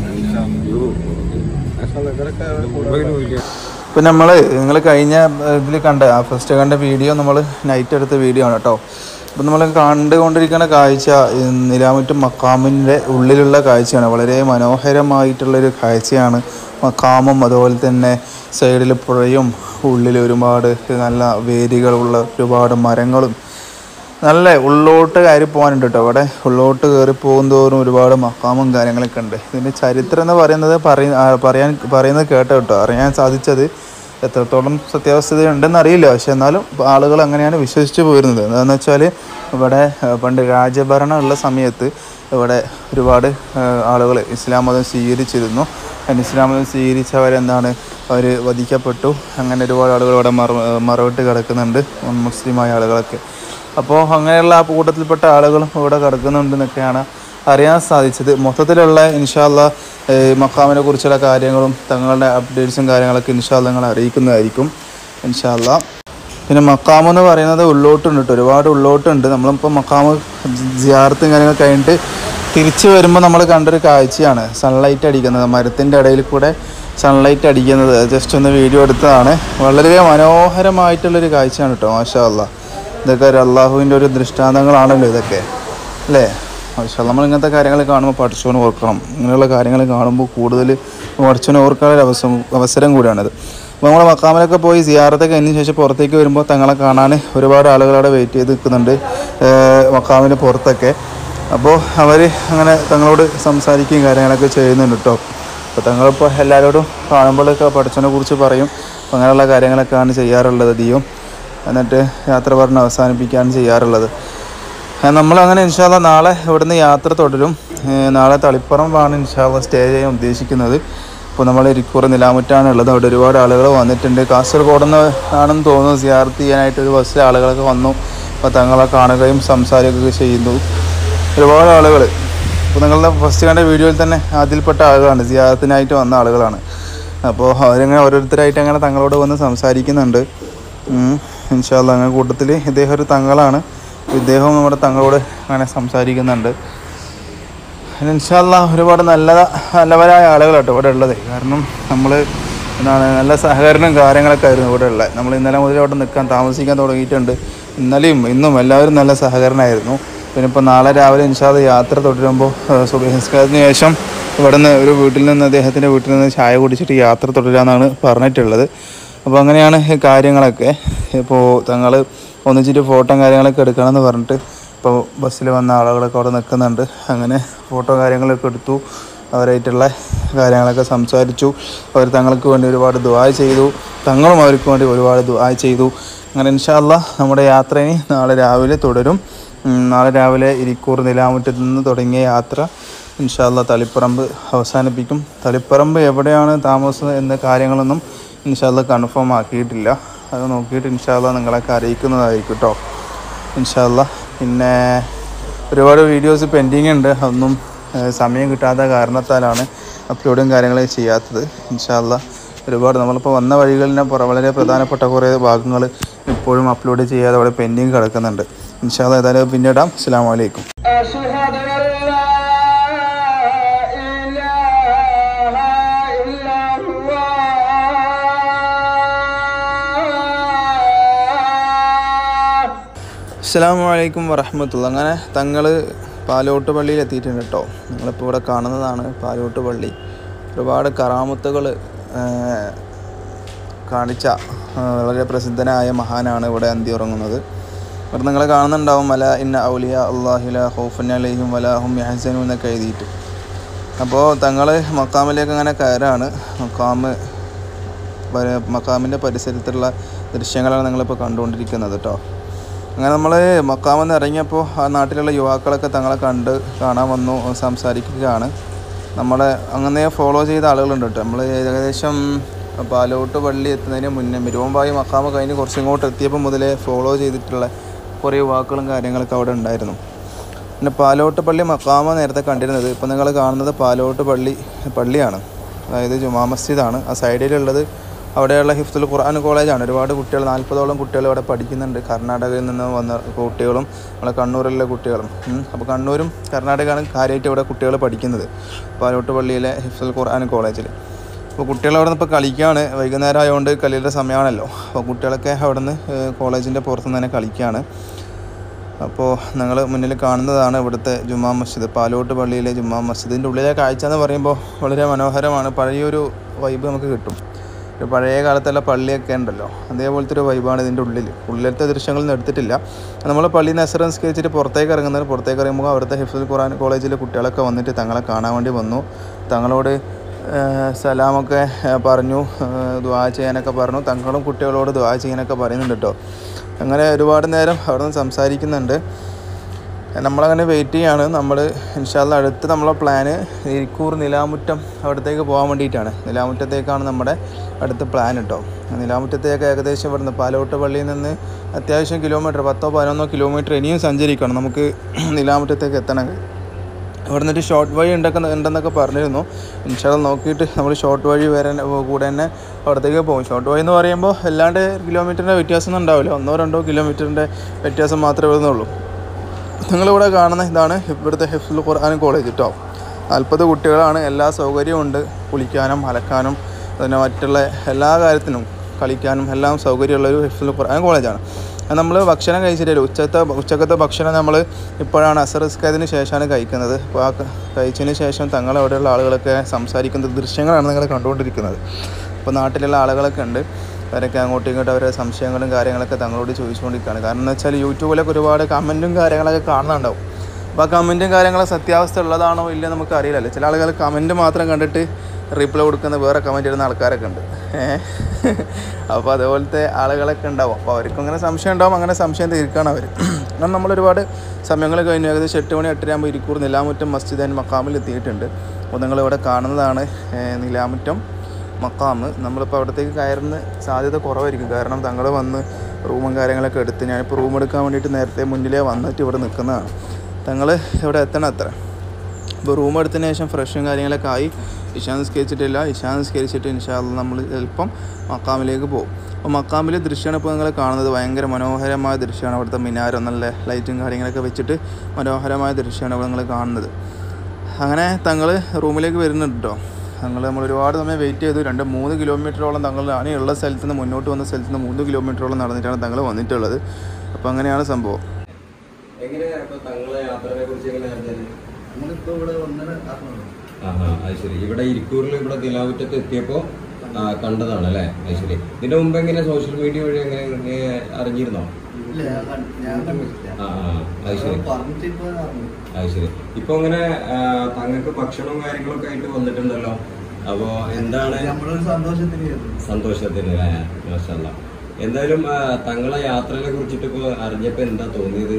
ഇപ്പം നമ്മൾ നിങ്ങൾ കഴിഞ്ഞ ഇതിൽ കണ്ട ആ ഫസ്റ്റ് കണ്ട വീഡിയോ നമ്മൾ നൈറ്റ് എടുത്ത വീഡിയോ ആണ് കേട്ടോ അപ്പം നമ്മൾ കണ്ടുകൊണ്ടിരിക്കുന്ന കാഴ്ച ഈ നിലാമുറ്റം മക്കാമിൻ്റെ ഉള്ളിലുള്ള കാഴ്ചയാണ് വളരെ മനോഹരമായിട്ടുള്ളൊരു കാഴ്ചയാണ് മക്കാമും അതുപോലെ തന്നെ സൈഡിൽ പുഴയും ഉള്ളിൽ ഒരുപാട് നല്ല വേരുകളുള്ള ഒരുപാട് മരങ്ങളും നല്ല ഉള്ളോട്ട് കയറി പോകാനുണ്ട് കേട്ടോ അവിടെ ഉള്ളോട്ട് കയറി പോകുന്തോറും ഒരുപാട് മക്കാമും കാര്യങ്ങളൊക്കെ ഉണ്ട് ഇതിൻ്റെ ചരിത്രം എന്ന് പറയുന്നത് പറയ ആ, പറയാൻ പറയുന്നത് കേട്ടോ കേട്ടോ അറിയാൻ സാധിച്ചത് എത്രത്തോളം സത്യാവസ്ഥത ഉണ്ടെന്ന് അറിയില്ല പക്ഷെ എന്നാലും ആളുകൾ അങ്ങനെയാണ് വിശ്വസിച്ച് പോയിരുന്നത് എന്താണെന്ന് വെച്ചാൽ ഇവിടെ ആ, പണ്ട് രാജഭരണം ഉള്ള സമയത്ത് ഇവിടെ ഒരുപാട് ആളുകൾ ഇസ്ലാം മതം സ്വീകരിച്ചിരുന്നു അങ്ങനെ ഇസ്ലാം മതം സ്വീകരിച്ചവരെന്താണ് അവർ വധിക്കപ്പെട്ടു അങ്ങനെ ഒരുപാട് ആളുകൾ ഇവിടെ മറ മറവിട്ട് കിടക്കുന്നുണ്ട് മുസ്ലിമായ ആളുകളൊക്കെ അപ്പോൾ അങ്ങനെയുള്ള ആ കൂട്ടത്തിൽപ്പെട്ട ആളുകളും ഇവിടെ കിടക്കുന്നുണ്ടെന്നൊക്കെയാണ് അറിയാൻ സാധിച്ചത് മൊത്തത്തിലുള്ള ഇൻഷാല്ല മക്കാമിനെ കുറിച്ചുള്ള കാര്യങ്ങളും തങ്ങളുടെ അപ്ഡേറ്റ്സും കാര്യങ്ങളൊക്കെ ഇൻഷാല്ല നിങ്ങൾ അറിയിക്കുന്നതായിരിക്കും ഇൻഷാല്ല പിന്നെ മക്കാമ് എന്ന് പറയുന്നത് ഉള്ളോട്ടുണ്ട് കേട്ടോ ഒരുപാട് ഉള്ളോട്ടുണ്ട് നമ്മളിപ്പോൾ മക്കാമ് ജിയാർത്തും കാര്യങ്ങൾ കഴിഞ്ഞിട്ട് തിരിച്ചു വരുമ്പോൾ നമ്മൾ കണ്ടൊരു കാഴ്ചയാണ് സൺലൈറ്റ് അടിക്കുന്നത് മരത്തിൻ്റെ ഇടയിൽ കൂടെ സൺലൈറ്റ് അടിക്കുന്നത് ജസ്റ്റ് ഒന്ന് വീഡിയോ എടുത്തതാണ് വളരെ മനോഹരമായിട്ടുള്ളൊരു കാഴ്ചയാണ് കേട്ടോ മാഷാ അല്ലാ ഇതൊക്കെ ഒരു അള്ളാഹുവിൻ്റെ ഒരു ദൃഷ്ടാന്തങ്ങളാണല്ലോ ഇതൊക്കെ അല്ലേ പക്ഷേ നമ്മൾ ഇങ്ങനത്തെ കാര്യങ്ങൾ കാണുമ്പോൾ പഠിച്ചോനെ ഓർക്കണം ഇങ്ങനെയുള്ള കാര്യങ്ങൾ കാണുമ്പോൾ കൂടുതൽ പഠിച്ചോനെ ഓർക്കാനുള്ള അവസരം അവസരം കൂടിയാണിത് അപ്പോൾ നമ്മൾ മക്കാമിലൊക്കെ പോയി സിയാറത്തൊക്കെ കഴിഞ്ഞ ശേഷം പുറത്തേക്ക് വരുമ്പോൾ തങ്ങളെ കാണാൻ ഒരുപാട് ആളുകൾ അവിടെ വെയിറ്റ് ചെയ്ത് നിൽക്കുന്നുണ്ട് മക്കാമിന് പുറത്തൊക്കെ അപ്പോൾ അവർ അങ്ങനെ തങ്ങളോട് സംസാരിക്കുകയും കാര്യങ്ങളൊക്കെ ചെയ്യുന്നുണ്ട് കേട്ടോ അപ്പോൾ തങ്ങളിപ്പോൾ എല്ലാവരോടും കാണുമ്പോഴൊക്കെ പഠിച്ചതിനെ കുറിച്ച് പറയും അപ്പോൾ അങ്ങനെയുള്ള കാര്യങ്ങളൊക്കെയാണ് ചെയ്യാറുള്ളത് അധികം എന്നിട്ട് യാത്ര പറഞ്ഞ് അവസാനിപ്പിക്കുകയാണ് ചെയ്യാറുള്ളത് നമ്മളങ്ങനെ ഇൻഷാല്ല നാളെ ഇവിടുന്ന് യാത്ര തുടരും ഏഹ് നാളെ തളിപ്പറമ്പാണ് ഇൻഷാല്ല സ്റ്റേ ചെയ്യാൻ ഉദ്ദേശിക്കുന്നത് ഇപ്പോൾ നമ്മൾ ഇരിക്കൂർ നിലാമുറ്റാണ് ഉള്ളത് അവിടെ ഒരുപാട് ആളുകൾ വന്നിട്ടുണ്ട് കാസർഗോഡ് നിന്ന് ആണെന്ന് തോന്നുന്നു സിയാർത്ത് ചെയ്യാനായിട്ട് ഒരു ബസ്സിൽ ആളുകളൊക്കെ വന്നു അപ്പോൾ തങ്ങളെ കാണുകയും സംസാരിക്കുകയൊക്കെ ചെയ്യുന്നു ഒരുപാട് ആളുകൾ ഇപ്പോൾ നിങ്ങളുടെ ഫസ്റ്റ് കണ്ട വീഡിയോയിൽ തന്നെ അതിൽപ്പെട്ട ആളുകളാണ് സിയാറത്തിനായിട്ട് വന്ന ആളുകളാണ് അപ്പോൾ അവരിങ്ങനെ ഓരോരുത്തരായിട്ട് അങ്ങനെ തങ്ങളോട് വന്ന് സംസാരിക്കുന്നുണ്ട് ഇൻഷാല്ല അങ്ങനെ കൂട്ടത്തിൽ ഇദ്ദേഹം ഒരു തങ്ങളാണ് ഇദ്ദേഹവും നമ്മുടെ തങ്ങളോട് അങ്ങനെ സംസാരിക്കുന്നുണ്ട് ഇൻഷാല്ല ഒരുപാട് നല്ല നല്ലവരായ ആളുകളാട്ടോ ഇവിടെ ഉള്ളത് കാരണം നമ്മൾ എന്താണ് നല്ല സഹകരണവും കാര്യങ്ങളൊക്കെ ആയിരുന്നു ഇവിടെ ഉള്ളത് നമ്മൾ ഇന്നലെ മുതൽ അവിടെ നിൽക്കാൻ താമസിക്കാൻ തുടങ്ങിയിട്ടുണ്ട് ഇന്നലെയും ഇന്നും എല്ലാവരും നല്ല സഹകരണമായിരുന്നു പിന്നെ ഇപ്പോൾ നാളെ രാവിലെ ഇൻഷാല്ല യാത്ര തുടരുമ്പോൾ സുബഹിസ്കാരത്തിന് ശേഷം ഇവിടെ നിന്ന് ഒരു വീട്ടിൽ നിന്ന് അദ്ദേഹത്തിൻ്റെ വീട്ടിൽ നിന്ന് ചായ കുടിച്ചിട്ട് യാത്ര തുടരാമെന്നാണ് പറഞ്ഞിട്ടുള്ളത് അപ്പോൾ അങ്ങനെയാണ് ഈ കാര്യങ്ങളൊക്കെ ഇപ്പോൾ തങ്ങൾ ഒന്നിച്ചിട്ട് ഫോട്ടോ കാര്യങ്ങളൊക്കെ എടുക്കണമെന്ന് പറഞ്ഞിട്ട് ഇപ്പോൾ ബസ്സിൽ വന്ന ആളുകളൊക്കെ അവിടെ നിൽക്കുന്നുണ്ട് അങ്ങനെ ഫോട്ടോ കാര്യങ്ങളൊക്കെ എടുത്തു അവരായിട്ടുള്ള കാര്യങ്ങളൊക്കെ സംസാരിച്ചു അവർ തങ്ങൾക്ക് വേണ്ടി ഒരുപാട് ദുആ ചെയ്തു തങ്ങളും അവർക്ക് വേണ്ടി ഒരുപാട് ദുആ ചെയ്തു അങ്ങനെ ഇൻഷാല്ല നമ്മുടെ യാത്ര ഇനി നാളെ രാവിലെ തുടരും ഉം, നാളെ രാവിലെ ഇരിക്കൂർ നിലാമുറ്റത്ത് നിന്ന് തുടങ്ങിയ യാത്ര ഇൻഷാല്ല തളിപ്പറമ്പ് അവസാനിപ്പിക്കും തളിപ്പറമ്പ് എവിടെയാണ് താമസം എന്ന കാര്യങ്ങളൊന്നും ഇൻഷാല്ല കൺഫേം ആക്കിയിട്ടില്ല അത് നോക്കിയിട്ട് ഇൻഷാല്ല നിങ്ങളൊക്കെ അറിയിക്കുന്നതായിരിക്കും കേട്ടോ ഇൻഷാല്ല പിന്നെ ഒരുപാട് വീഡിയോസ് പെൻഡിങ് ഉണ്ട് അതൊന്നും ഏഹ്, സമയം കിട്ടാത്ത കാരണത്താലാണ് അപ്ലോഡും കാര്യങ്ങളും ചെയ്യാത്തത് ഇൻഷാല്ല ഒരുപാട് നമ്മളിപ്പോൾ വന്ന വഴികളിനെ പുറ വളരെ പ്രധാനപ്പെട്ട കുറേ ഭാഗങ്ങൾ ഇപ്പോഴും അപ്ലോഡ് ചെയ്യാതെ അവിടെ പെൻഡിങ് കിടക്കുന്നുണ്ട് ഇൻഷാല്ല ഏതായാലും പിന്നിടാം അസ്സാം വലൈക്കും അസ്സാം വലൈക്കും വറഹമത്തുള്ള അങ്ങനെ തങ്ങൾ പാലോട്ട് പള്ളിയിൽ എത്തിയിട്ടുണ്ട് കേട്ടോ നിങ്ങളിപ്പോൾ ഇവിടെ കാണുന്നതാണ് പാലോട്ട് പള്ളി ഒരുപാട് കറാമത്തുകൾ കാണിച്ച ആ, വളരെ പ്രസിദ്ധനായ മഹാനാണ് ഇവിടെ അന്തി ഉറങ്ങുന്നത് ഇവിടെ നിങ്ങൾ കാണുന്നുണ്ടാവും മല ഇന്ന ഔലിയ അള്ളാഹില ഹൗഫൻ അലൈഹിം വലാഹും യഹസനും എന്നൊക്കെ എഴുതിയിട്ട് അപ്പോൾ തങ്ങൾ മക്കാമിലേക്ക് അങ്ങനെ കയറാണ് മക്കാമ് പര- മക്കാമിൻ്റെ പരിസരത്തുള്ള ദൃശ്യങ്ങളാണ് നിങ്ങളിപ്പോൾ കണ്ടുകൊണ്ടിരിക്കുന്നത് കേട്ടോ അങ്ങനെ നമ്മൾ മക്കാമെന്ന് ഇറങ്ങിയപ്പോൾ ആ നാട്ടിലുള്ള യുവാക്കളൊക്കെ തങ്ങളെ കണ്ട് കാണാൻ വന്നു സംസാരിക്കുകയാണ് നമ്മളെ അങ്ങനെ ഫോളോ ചെയ്ത ആളുകളുണ്ട് കേട്ടോ നമ്മൾ ഏകദേശം പാലോട്ട് പള്ളി എത്തുന്നതിന് മുന്നേ മിരുവമ്പായി മക്കാമ കഴിഞ്ഞ് കുറച്ചും ഇങ്ങോട്ട് എത്തിയപ്പോൾ മുതലേ ഫോളോ ചെയ്തിട്ടുള്ള കുറേ യുവാക്കളും കാര്യങ്ങളൊക്കെ അവിടെ ഉണ്ടായിരുന്നു പിന്നെ പാലോട്ട് പള്ളി മക്കാമ നേരത്തെ കണ്ടിരുന്നത് ഇപ്പം നിങ്ങൾ കാണുന്നത് പാലോട്ട് പള്ളി പള്ളിയാണ് അതായത് ജുമാ മസ്ജിദാണ് ആ സൈഡിലുള്ളത് അവിടെയുള്ള ഹിഫ്തുൽ ഖുർആൻ കോളേജാണ് ഒരുപാട് കുട്ടികൾ നാൽപ്പതോളം കുട്ടികൾ അവിടെ പഠിക്കുന്നുണ്ട് കർണാടകയിൽ നിന്ന് വന്ന കുട്ടികളും നമ്മളെ കണ്ണൂരിലെ കുട്ടികളും ഉം. അപ്പോൾ കണ്ണൂരും കർണാടകയാണ് കാര്യമായിട്ട് ഇവിടെ കുട്ടികൾ പഠിക്കുന്നത് പാലോട്ട് പള്ളിയിലെ ഹിഫ്തുൽ ഖുർആൻ കോളേജിൽ അപ്പോൾ കുട്ടികൾ അവിടെ നിന്ന് ഇപ്പോൾ കളിക്കുകയാണ് വൈകുന്നേരം ആയതുകൊണ്ട് കളിയുടെ സമയമാണല്ലോ അപ്പോൾ കുട്ടികളൊക്കെ അവിടെ നിന്ന് കോളേജിൻ്റെ പുറത്തുനിന്ന് തന്നെ കളിക്കുകയാണ് അപ്പോൾ നിങ്ങൾ മുന്നിൽ കാണുന്നതാണ് ഇവിടുത്തെ ജുമാ മസ്ജിദ് പാലോട്ട് പള്ളിയിലെ ജുമാ മസ്ജിദിൻ്റെ ഉള്ളിലെ കാഴ്ച എന്ന് പറയുമ്പോൾ വളരെ മനോഹരമാണ് പഴയൊരു വൈബ് നമുക്ക് കിട്ടും ഒരു പഴയ കാലത്തുള്ള പള്ളിയൊക്കെ ഉണ്ടല്ലോ അതേപോലത്തെ ഒരു വൈബാണ് ഇതിൻ്റെ ഉള്ളിൽ ഉള്ളിലത്തെ ദൃശ്യങ്ങളൊന്നും എടുത്തിട്ടില്ല നമ്മൾ പള്ളിയിൽ നിന്ന് എസ് നിസ്കരിച്ചിട്ട് പുറത്തേക്ക് ഇറങ്ങുന്നത് പുറത്തേക്ക് ഇറങ്ങുമ്പോൾ അവിടുത്തെ ഹിഫ്സുൽ ഖുറാൻ കോളേജിലെ കുട്ടികളൊക്കെ വന്നിട്ട് തങ്ങളെ കാണാൻ വേണ്ടി വന്നു തങ്ങളോട് ഏഹ്, സലാമൊക്കെ ഏഹ്, പറഞ്ഞു ഏഹ്, ദുആ ചെയ്യാനൊക്കെ പറഞ്ഞു തങ്ങളും കുട്ടികളോട് ദുആ ചെയ്യാനൊക്കെ പറയുന്നുണ്ട് കേട്ടോ അങ്ങനെ ഒരുപാട് നേരം അവിടെ നിന്ന് സംസാരിക്കുന്നുണ്ട് നമ്മളങ്ങനെ വെയിറ്റ് ചെയ്യാണ് നമ്മൾ ഇൻഷാല്ല അടുത്ത് നമ്മളെ പ്ലാന് ഇരിക്കൂർ നിലാമുറ്റം അവിടത്തേക്ക് പോകാൻ വേണ്ടിയിട്ടാണ് നിലാമുറ്റത്തേക്കാണ് നമ്മുടെ അടുത്ത പ്ലാൻ കേട്ടോ നിലാമുറ്റത്തേക്ക് ഏകദേശം ഇവിടുന്ന് പാലോട്ട് പള്ളിയിൽ നിന്ന് അത്യാവശ്യം കിലോമീറ്റർ പത്തോ പതിനൊന്നോ കിലോമീറ്റർ ഇനിയും സഞ്ചരിക്കണം നമുക്ക് നിലാമുറ്റത്തേക്ക് എത്തണമെങ്കിൽ ഇവിടെ നിന്നൊരു ഷോർട്ട് വഴി ഉണ്ടൊക്കെ ഉണ്ടെന്നൊക്കെ പറഞ്ഞിരുന്നു ഇൻഷാല്ല നോക്കിയിട്ട് നമ്മൾ ഷോർട്ട് വഴി വരാൻ കൂടെ തന്നെ അവിടത്തേക്ക് പോകും ഷോർട്ട് വഴി എന്ന് പറയുമ്പോൾ അല്ലാണ്ട് കിലോമീറ്ററിൻ്റെ വ്യത്യാസം ഒന്നും ഉണ്ടാവില്ല ഒന്നോ രണ്ടോ കിലോമീറ്ററിൻ്റെ വ്യത്യാസം മാത്രമേ വരുന്നുള്ളൂ നിങ്ങളിവിടെ കാണുന്ന ഇതാണ് ഇവിടുത്തെ ഹിഫ്സുൽ ഖുർആൻ കോളേജ് കേട്ടോ നാൽപ്പത് കുട്ടികളാണ് എല്ലാ സൗകര്യവും ഉണ്ട് കുളിക്കാനും അലക്കാനും പിന്നെ മറ്റുള്ള എല്ലാ കാര്യത്തിനും കളിക്കാനും എല്ലാം സൗകര്യമുള്ള ഒരു ഹിഫ്സുൽ ഖുർആൻ കോളേജാണ് നമ്മൾ ഭക്ഷണം കഴിച്ചിട്ടില്ല ഉച്ചത്തെ ഉച്ചക്കത്തെ ഭക്ഷണം നമ്മൾ ഇപ്പോഴാണ് അസറിസ്കായതിന് ശേഷമാണ് കഴിക്കുന്നത് അപ്പോൾ ആ ക- കഴിച്ചതിന് ശേഷം തങ്ങൾ അവിടെയുള്ള ആളുകളൊക്കെ സംസാരിക്കുന്ന ദൃശ്യങ്ങളാണ് നിങ്ങൾ കണ്ടുകൊണ്ടിരിക്കുന്നത് അപ്പോൾ നാട്ടിലുള്ള ആളുകളൊക്കെ ഉണ്ട് അവരൊക്കെ അങ്ങോട്ടും ഇങ്ങോട്ടും അവരുടെ സംശയങ്ങളും കാര്യങ്ങളൊക്കെ തങ്ങളോട് ചോദിച്ചുകൊണ്ടിരിക്കുകയാണ് കാരണം എന്ന് വെച്ചാൽ യൂട്യൂബിലൊക്കെ ഒരുപാട് കമൻറ്റും കാര്യങ്ങളൊക്കെ കാണുന്നുണ്ടാവും അപ്പോൾ ആ കമൻറ്റും കാര്യങ്ങളും സത്യാവസ്ഥ ഉള്ളതാണോ ഇല്ലയോ നമുക്ക് അറിയില്ലല്ലോ ചില ആളുകൾ കമൻറ്റ് മാത്രം കണ്ടിട്ട് റീപ്ലൈ കൊടുക്കുന്ന വേറെ കമൻറ്റ് ഇടുന്ന ആൾക്കാരൊക്കെ ഉണ്ട് അപ്പോൾ അതുപോലത്തെ ആളുകളൊക്കെ ഉണ്ടാവും അപ്പോൾ അവർക്കും അങ്ങനെ സംശയം ഉണ്ടാവും അങ്ങനെ സംശയം തീർക്കുകയാണ് അവർ കാരണം നമ്മൾ ഒരുപാട് സമയങ്ങൾ കഴിഞ്ഞു ഏകദേശം എട്ട് മണി എട്ടര ആകുമ്പോൾ ഇരിക്കൂർ നിലാമുറ്റം മസ്ജിദ് ആൻഡ് മക്കാമിൽ എത്തിയിട്ടുണ്ട് അപ്പോൾ നിങ്ങളിവിടെ കാണുന്നതാണ് ഏഹ്, നിലാമുറ്റം മക്കാമ് നമ്മളിപ്പോൾ അവിടത്തേക്ക് കയറുന്ന സാധ്യത കുറവായിരിക്കും കാരണം തങ്ങൾ വന്ന് റൂമും കാര്യങ്ങളൊക്കെ എടുത്ത് ഞാനിപ്പോൾ റൂം എടുക്കാൻ വേണ്ടിയിട്ട് നേരത്തെ മുന്നിലേ വന്നിട്ട് ഇവിടെ നിൽക്കുന്നതാണ് തങ്ങൾ ഇവിടെ എത്തണം അത്ര ഇപ്പോൾ റൂം എടുത്തതിന് ശേഷം ഫ്രഷും കാര്യങ്ങളൊക്കെ ആയി ഇഷാ നിസ്കരിച്ചിട്ടില്ല ഇഷാ നിസ്കരിച്ചിട്ട് ഇൻഷാല്ല നമ്മൾ ചിലപ്പം മക്കാമിലേക്ക് പോകും അപ്പോൾ മക്കാമിലെ ദൃശ്യമാണ് ഇപ്പോൾ നിങ്ങൾ കാണുന്നത് ഭയങ്കര മനോഹരമായ ദൃശ്യമാണ് അവിടുത്തെ മിനാരം നല്ല ലൈറ്റും കാര്യങ്ങളൊക്കെ വെച്ചിട്ട് മനോഹരമായ ദൃശ്യമാണ് ഇവിടെ നിങ്ങൾ കാണുന്നത് അങ്ങനെ തങ്ങൾ റൂമിലേക്ക് വരുന്നുണ്ട് കേട്ടോ തങ്ങൾ നമ്മൾ ഒരുപാട് സമയം വെയിറ്റ് ചെയ്തു രണ്ട് മൂന്ന് കിലോമീറ്ററോളം തങ്ങൾ ആണ് ഉള്ള സ്ഥലത്ത് നിന്ന് മുന്നോട്ട് വന്ന സ്ഥലത്ത് നിന്ന് മൂന്ന് കിലോമീറ്ററോളം നടന്നിട്ടാണ് തങ്ങൾ വന്നിട്ടുള്ളത് അപ്പോൾ അങ്ങനെയാണ് സംഭവം എങ്ങനെയാ ഇപ്പൊ തങ്ങളെ യാത്രയെ കുറിച്ച് എങ്ങനെയാ നമ്മളിപ്പോൾ ഇവിടെ ഒന്നര ആഹാ അത് ശരി ഇവിടെ ഇരിക്കൂറിൽ ഇവിടെ തിലാവുറ്റത്ത് എത്തിയപ്പോ ആ, കണ്ടതാണ് അല്ലേ അത് ശരി ഇതിന്റെ മുമ്പ് എങ്ങനെ സോഷ്യൽ മീഡിയ വഴി എങ്ങനെ ഏ, അറിഞ്ഞിരുന്നോ ഇല്ല ഞാൻ കണ്ടിട്ടില്ല ആ ആ, അത് ശരി പറഞ്ഞിട്ടിപ്പോൾ അറിഞ്ഞു അത് ശരി ഇപ്പൊ ഇങ്ങനെ ആ, തങ്ങൾക്ക് ഭക്ഷണവും കാര്യങ്ങളൊക്കെ ആയിട്ട് വന്നിട്ടുണ്ടല്ലോ അപ്പോ എന്താണ് നമ്മളൊരു സന്തോഷത്തിന് സന്തോഷത്തിന് അല്ലേ മാഷാല്ലാ. എന്തായാലും ആ, തങ്ങളെ യാത്രയെ കുറിച്ചിട്ട് ഇപ്പൊ അറിഞ്ഞപ്പോ എന്താ തോന്നിയത്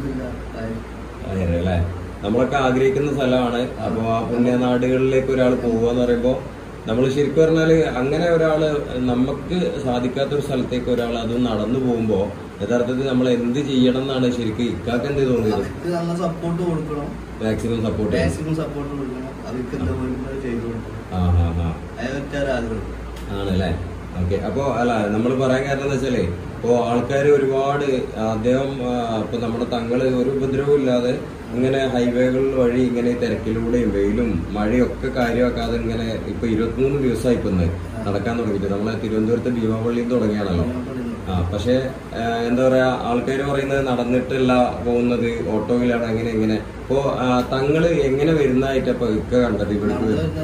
അല്ലേ നമ്മളൊക്കെ ആഗ്രഹിക്കുന്ന സ്ഥലമാണ് അപ്പൊ ആ പുണ്യനാടുകളിലേക്ക് ഒരാൾ പോവുക എന്ന് പറയുമ്പോ നമ്മൾ ശരിക്കും പറഞ്ഞാല് അങ്ങനെ ഒരാള് നമുക്ക് സാധിക്കാത്ത ഒരു സ്ഥലത്തേക്ക് ഒരാൾ അത് നടന്നു പോകുമ്പോ യഥാർത്ഥത്തിൽ നമ്മൾ എന്ത് ചെയ്യണം എന്നാണ് ശരിക്കും ഇക്കാക്ക് എന്ത് തോന്നിയത് അവർക്ക് നല്ല സപ്പോർട്ട് കൊടുക്കണം മാക്സിമം സപ്പോർട്ട് ചെയ്യണം മാക്സിമം സപ്പോർട്ട് കൊടുക്കണം അവർക്ക് എന്താ വേണ്ടത് ചെയ്തു കൊടുക്കണം ആ ഹാ ഹാ അതൊക്കെ ആളുകൾ ആണല്ലേ ഓക്കെ അപ്പോ അല്ല നമ്മൾ പറയാൻ കാരണം എന്താ വെച്ചാലേ ഇപ്പോ ആൾക്കാർ ഒരുപാട് അദ്ദേഹം ആ, ഇപ്പൊ നമ്മുടെ തങ്ങള് ഒരു ഉപദ്രവവും ഇല്ലാതെ ഇങ്ങനെ ഹൈവേകൾ വഴി ഇങ്ങനെ തിരക്കിലൂടെയും വെയിലും മഴയും ഒക്കെ കാര്യമാക്കാതെ ഇങ്ങനെ ഇപ്പൊ ഇരുപത്തിമൂന്ന് ദിവസമായി ഇപ്പൊ ഇന്ന് നടക്കാൻ തുടങ്ങിയിട്ട് നമ്മളെ തിരുവനന്തപുരത്ത് ഭീമാപള്ളിയിൽ തുടങ്ങിയാണല്ലോ ആ പക്ഷെ എന്താ പറയാ ആൾക്കാർ പറയുന്നത് നടന്നിട്ടല്ല പോകുന്നത് ഓട്ടോയിലാണ് അങ്ങനെ ഇങ്ങനെ ഇപ്പോ ആ, തങ്ങള് എങ്ങനെ വരുന്നതായിട്ട് ഇപ്പൊ ഇക്ക കണ്ടത് ഇവിടേക്ക് വരും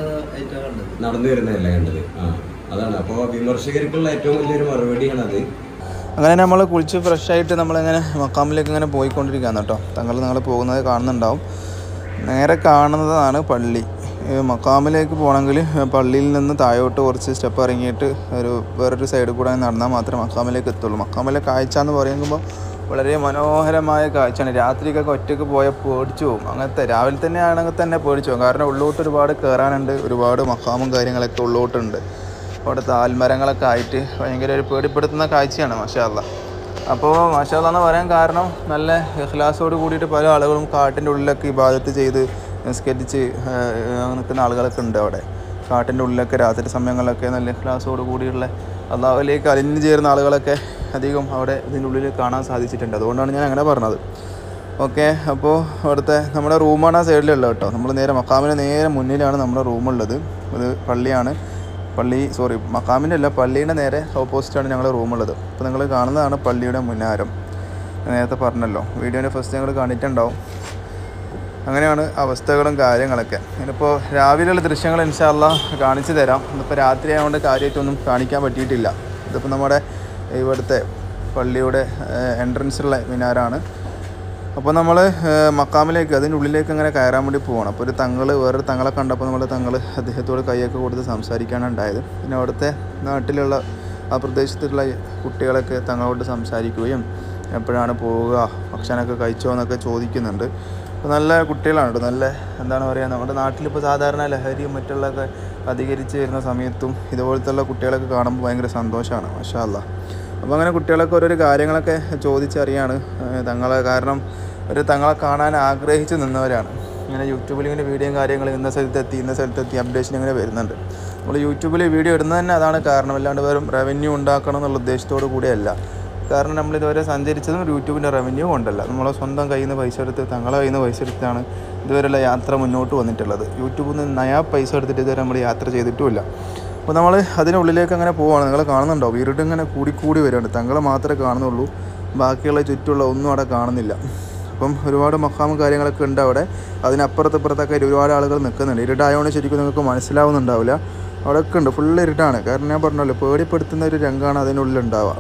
നടന്നു വരുന്നതല്ലേ കണ്ടത് ആ അതാണ് അപ്പോ വിമർശകർക്കുള്ള ഏറ്റവും വലിയൊരു മറുപടിയാണ് അത് അങ്ങനെ നമ്മൾ കുളിച്ച് ഫ്രഷ് ആയിട്ട് നമ്മളിങ്ങനെ മക്കാമിലേക്ക് ഇങ്ങനെ പോയിക്കൊണ്ടിരിക്കുകയാണ് കേട്ടോ തങ്ങൾ നിങ്ങൾ പോകുന്നത് കാണുന്നുണ്ടാവും നേരെ കാണുന്നതാണ് പള്ളി ഈ മക്കാമിലേക്ക് പോകണമെങ്കിൽ പള്ളിയിൽ നിന്ന് താഴോട്ട് കുറച്ച് സ്റ്റെപ്പ് ഇറങ്ങിയിട്ട് ഒരു വേറൊരു സൈഡിൽ കൂടെ നടന്നാൽ മാത്രമേ മക്കാമിലേക്ക് എത്തുള്ളൂ മക്കാമിലെ കാഴ്ച എന്ന് പറയുമ്പോൾ വളരെ മനോഹരമായ കാഴ്ചയാണ് രാത്രിക്കൊക്കെ ഒറ്റയ്ക്ക് പോയാൽ പേടിച്ചു പോകും അങ്ങനത്തെ രാവിലെ തന്നെ ആണെങ്കിൽ തന്നെ പേടിച്ചു പോകും കാരണം ഉള്ളോട്ട് ഒരുപാട് കയറാനുണ്ട് ഒരുപാട് മക്കാമും കാര്യങ്ങളൊക്കെ ഉള്ളോട്ടുണ്ട് അവിടുത്തെ ആൽമരങ്ങളൊക്കെ ആയിട്ട് ഭയങ്കര ഒരു പേടിപ്പെടുത്തുന്ന കാഴ്ചയാണ് മാഷാല്ല അപ്പോൾ മാഷാല്ല എന്ന് പറയാൻ കാരണം നല്ല ഇഖ്ലാസോട് കൂടിയിട്ട് പല ആളുകളും കാട്ടിൻ്റെ ഉള്ളിലൊക്കെ ഇബാദത്ത് ചെയ്ത് നിസ്കരിച്ച് ഏഹ്, നിൽക്കുന്ന ആളുകളൊക്കെ ഉണ്ട് അവിടെ കാട്ടിൻ്റെ ഉള്ളിലൊക്കെ രാത്രി സമയങ്ങളിലൊക്കെ നല്ല ഇഖ്ലാസോട് കൂടിയുള്ള അള്ളാഹുലേക്ക് അലിഞ്ഞു ചേരുന്ന ആളുകളൊക്കെ അധികം അവിടെ ഇതിൻ്റെ ഉള്ളിൽ കാണാൻ സാധിച്ചിട്ടുണ്ട് അതുകൊണ്ടാണ് ഞാൻ അങ്ങനെ പറഞ്ഞത് ഓക്കെ അപ്പോൾ അവിടുത്തെ നമ്മുടെ റൂമാണ് ആ സൈഡിലുള്ളത് കേട്ടോ നമ്മൾ നേരെ മക്കാമിന് നേരെ മുന്നിലാണ് നമ്മുടെ റൂമുള്ളത് ഇത് പള്ളിയാണ് പള്ളി സോറി മക്കാമിൻ്റെ അല്ല പള്ളീൻ്റെ നേരെ ഓപ്പോസിറ്റാണ് ഞങ്ങളുടെ റൂമുള്ളത് അപ്പോൾ നിങ്ങൾ കാണുന്നതാണ് പള്ളിയുടെ മുന്നാരം ഞാൻ നേരത്തെ പറഞ്ഞല്ലോ വീഡിയോൻ്റെ ഫസ്റ്റ് ഞങ്ങൾ കണ്ടിട്ടുണ്ടാവും അങ്ങനെയാണ് അവസ്ഥകളും കാര്യങ്ങളൊക്കെ ഇനിയിപ്പോൾ രാവിലെയുള്ള ദൃശ്യങ്ങൾ ഇൻഷാല്ല കാണിച്ചു തരാം ഇന്നിപ്പോൾ രാത്രി ആയതുകൊണ്ട് കാര്യമായിട്ടൊന്നും കാണിക്കാൻ പറ്റിയിട്ടില്ല ഇതിപ്പോൾ നമ്മുടെ ഇവിടുത്തെ പള്ളിയുടെ എൻട്രൻസുള്ള മിനാരാണ് അപ്പോൾ നമ്മൾ മക്കാമിലേക്ക് അതിൻ്റെ ഉള്ളിലേക്ക് ഇങ്ങനെ കയറാൻ വേണ്ടി പോകണം അപ്പോൾ ഒരു തങ്ങൾ വേറൊരു തങ്ങളെ കണ്ടപ്പോൾ നമ്മൾ തങ്ങൾ അദ്ദേഹത്തോട് കൈയൊക്കെ കൊടുത്ത് സംസാരിക്കാണ് ഉണ്ടായത് പിന്നെ അവിടുത്തെ നാട്ടിലുള്ള ആ പ്രദേശത്തുള്ള കുട്ടികളൊക്കെ തങ്ങളോട് സംസാരിക്കുകയും എപ്പോഴാണ് പോവുക ഭക്ഷണമൊക്കെ കഴിച്ചോ എന്നൊക്കെ ചോദിക്കുന്നുണ്ട് അപ്പോൾ നല്ല കുട്ടികളാണ് കേട്ടോ നല്ല എന്താണ് പറയുക നമ്മുടെ നാട്ടിലിപ്പോൾ സാധാരണ ലഹരിയും മറ്റുള്ളതൊക്കെ അധികരിച്ച് വരുന്ന സമയത്തും ഇതുപോലത്തുള്ള കുട്ടികളൊക്കെ കാണുമ്പോൾ ഭയങ്കര സന്തോഷമാണ് മാഷാ അല്ലാ അപ്പോൾ അങ്ങനെ കുട്ടികളൊക്കെ ഓരോരോ കാര്യങ്ങളൊക്കെ ചോദിച്ചറിയാണ് ഏഹ് തങ്ങളെ കാരണം ഒരു തങ്ങളെ കാണാൻ ആഗ്രഹിച്ച് നിന്നവരാണ് ഇങ്ങനെ യൂട്യൂബിൽ ഇങ്ങനെ വീഡിയോയും കാര്യങ്ങളും ഇന്ന സ്ഥലത്തെത്തി ഇന്ന സ്ഥലത്തെത്തി അപ്ഡേഷൻ ഇങ്ങനെ വരുന്നുണ്ട് നമ്മൾ യൂട്യൂബിൽ വീഡിയോ ഇടുന്നത് തന്നെ അതാണ് കാരണം അല്ലാണ്ട് വെറും റവന്യൂ ഉണ്ടാക്കണം എന്നുള്ള ഉദ്ദേശത്തോടു കൂടിയല്ല കാരണം നമ്മൾ ഇതുവരെ സഞ്ചരിച്ചതും യൂട്യൂബിൻ്റെ റവന്യൂ കൊണ്ടല്ല നമ്മളെ സ്വന്തം കയ്യിൽ നിന്ന് പൈസ എടുത്ത് തങ്ങളെ കയ്യിൽ നിന്ന് പൈസ എടുത്താണ് ഇതുവരെയുള്ള യാത്ര മുന്നോട്ട് വന്നിട്ടുള്ളത് യൂട്യൂബിൽ നിന്ന് നയാ പൈസ എടുത്തിട്ട് ഇതുവരെ നമ്മൾ യാത്ര ചെയ്തിട്ടുമില്ല അപ്പോൾ നമ്മൾ അതിനുള്ളിലേക്ക് അങ്ങനെ പോവാണ് നിങ്ങൾ കാണുന്നുണ്ടോ വീട് ഇങ്ങനെ കൂടിക്കൂടി വരികയാണ് തങ്ങളെ മാത്രമേ കാണുന്നുള്ളൂ ബാക്കിയുള്ള ചുറ്റുള്ള ഒന്നും അവിടെ കാണുന്നില്ല അപ്പം ഒരുപാട് മക്കാമും കാര്യങ്ങളൊക്കെ ഉണ്ട് അവിടെ അതിനപ്പുറത്ത് ഇപ്പുറത്തൊക്കെ ഒരുപാട് ആളുകൾ നിൽക്കുന്നുണ്ട് ഇരുട്ടായതുകൊണ്ട് ശരിക്കും നിങ്ങൾക്ക് മനസ്സിലാവുന്നുണ്ടാവില്ല അവിടെയൊക്കെ ഉണ്ട് ഫുള്ള് ഇരുട്ടാണ് കാരണം ഞാൻ പറഞ്ഞല്ലോ പേടിപ്പെടുത്തുന്ന ഒരു രംഗമാണ് അതിനുള്ളിൽ ഉണ്ടാവുക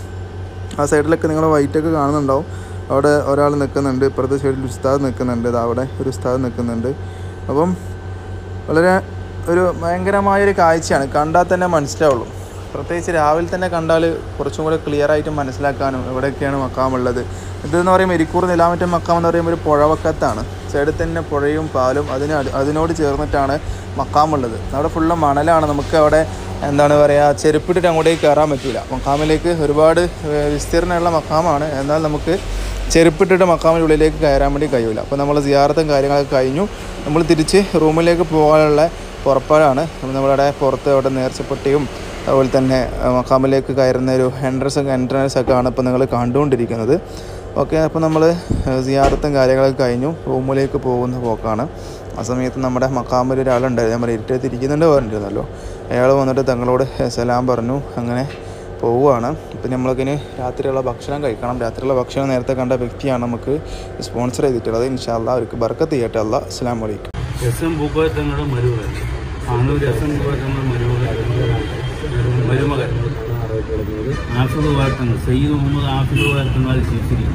ആ സൈഡിലൊക്കെ നിങ്ങൾ വൈറ്റൊക്കെ കാണുന്നുണ്ടാവും അവിടെ ഒരാൾ നിൽക്കുന്നുണ്ട് ഇപ്പുറത്തെ സൈഡിൽ ഉസ്താദ് നിൽക്കുന്നുണ്ട് ദാ അവിടെ ഒരു ഉസ്താദ് നിൽക്കുന്നുണ്ട് അപ്പം വളരെ ഒരു ഭയങ്കരമായൊരു കാഴ്ചയാണ് കണ്ടാൽ തന്നെ മനസ്സിലാവുള്ളൂ പ്രത്യേകിച്ച് രാവിലെ തന്നെ കണ്ടാൽ കുറച്ചും കൂടെ ക്ലിയർ ആയിട്ട് മനസ്സിലാക്കാനും എവിടെയൊക്കെയാണ് മക്കാമുള്ളത് ഇതെന്ന് പറയുമ്പോൾ എരിക്കൂർ നിലാമറ്റം മക്കാം എന്ന് പറയുമ്പോൾ ഒരു പുഴവക്കത്താണ് സൈഡിൽ തന്നെ പുഴയും പാലും അതിന് അടി- അതിനോട് ചേർന്നിട്ടാണ് മക്കാമുള്ളത് അവിടെ ഫുള്ള് മണലാണ് നമുക്ക് അവിടെ എന്താണ് പറയുക ചെരുപ്പിട്ടിട്ട് അങ്ങോട്ടേക്ക് കയറാൻ പറ്റില്ല മക്കാമിലേക്ക് ഒരുപാട് ഏഹ്, വിസ്തീർണ്ണമുള്ള മക്കാമാണ് എന്നാൽ നമുക്ക് ചെരുപ്പിട്ടിട്ട് മക്കാമിൻ്റെ ഉള്ളിലേക്ക് കയറാൻ വേണ്ടി കഴിയില്ല അപ്പോൾ നമ്മൾ സിയാറത്തും കാര്യങ്ങളൊക്കെ കഴിഞ്ഞു നമ്മൾ തിരിച്ച് റൂമിലേക്ക് പോകാനുള്ള പുറപ്പാടാണ് നമ്മളുടെ പുറത്ത് അവിടെ നേർച്ചപ്പെട്ടിയും അതുപോലെ തന്നെ ആ, മക്കാമിലേക്ക് കയറുന്ന ഒരു എൻട്രൻസ് എൻട്രൻസ് ഒക്കെ ആണ് ഇപ്പോൾ നിങ്ങൾ കണ്ടുകൊണ്ടിരിക്കുന്നത് ഓക്കെ അപ്പോൾ നമ്മൾ സിയാറത്തും കാര്യങ്ങളൊക്കെ കഴിഞ്ഞു റൂമിലേക്ക് പോകുന്ന പോക്കാണ് ആ സമയത്ത് നമ്മുടെ മക്കാമിൽ ഒരാളുണ്ടായിരുന്നു നമ്മൾ ഇരുട്ടത്ത് ഇരിക്കുന്നുണ്ട് പറഞ്ഞിരുന്നല്ലോ അയാൾ വന്നിട്ട് തങ്ങളോട് സലാം പറഞ്ഞു അങ്ങനെ പോവുകയാണ് ഇപ്പം നമ്മൾക്ക് ഇനി രാത്രിയുള്ള ഭക്ഷണം കഴിക്കണം രാത്രിയുള്ള ഭക്ഷണം നേരത്തെ കണ്ട വ്യക്തിയാണ് നമുക്ക് സ്പോൺസർ ചെയ്തിട്ടുള്ളത് ഇൻഷാല്ല അവർക്ക് ബർക്കത്ത് ചെയ്യട്ടെ അല്ല അസ്സാം വലൈക്കും എസ് എം പൂക്കോയത്തങ്ങളുടെ മരുമകൻ ആണൂർ എസ് എം പൂക്കോയത്തങ്ങളുടെ മരുമകൻ മരുമകൻ ആഫിദ് വാർത്തങ്ങൾ സയ്യിദ് മുഹമ്മദ് ആഫിദ് വാർത്തങ്ങൾ ശിശിരി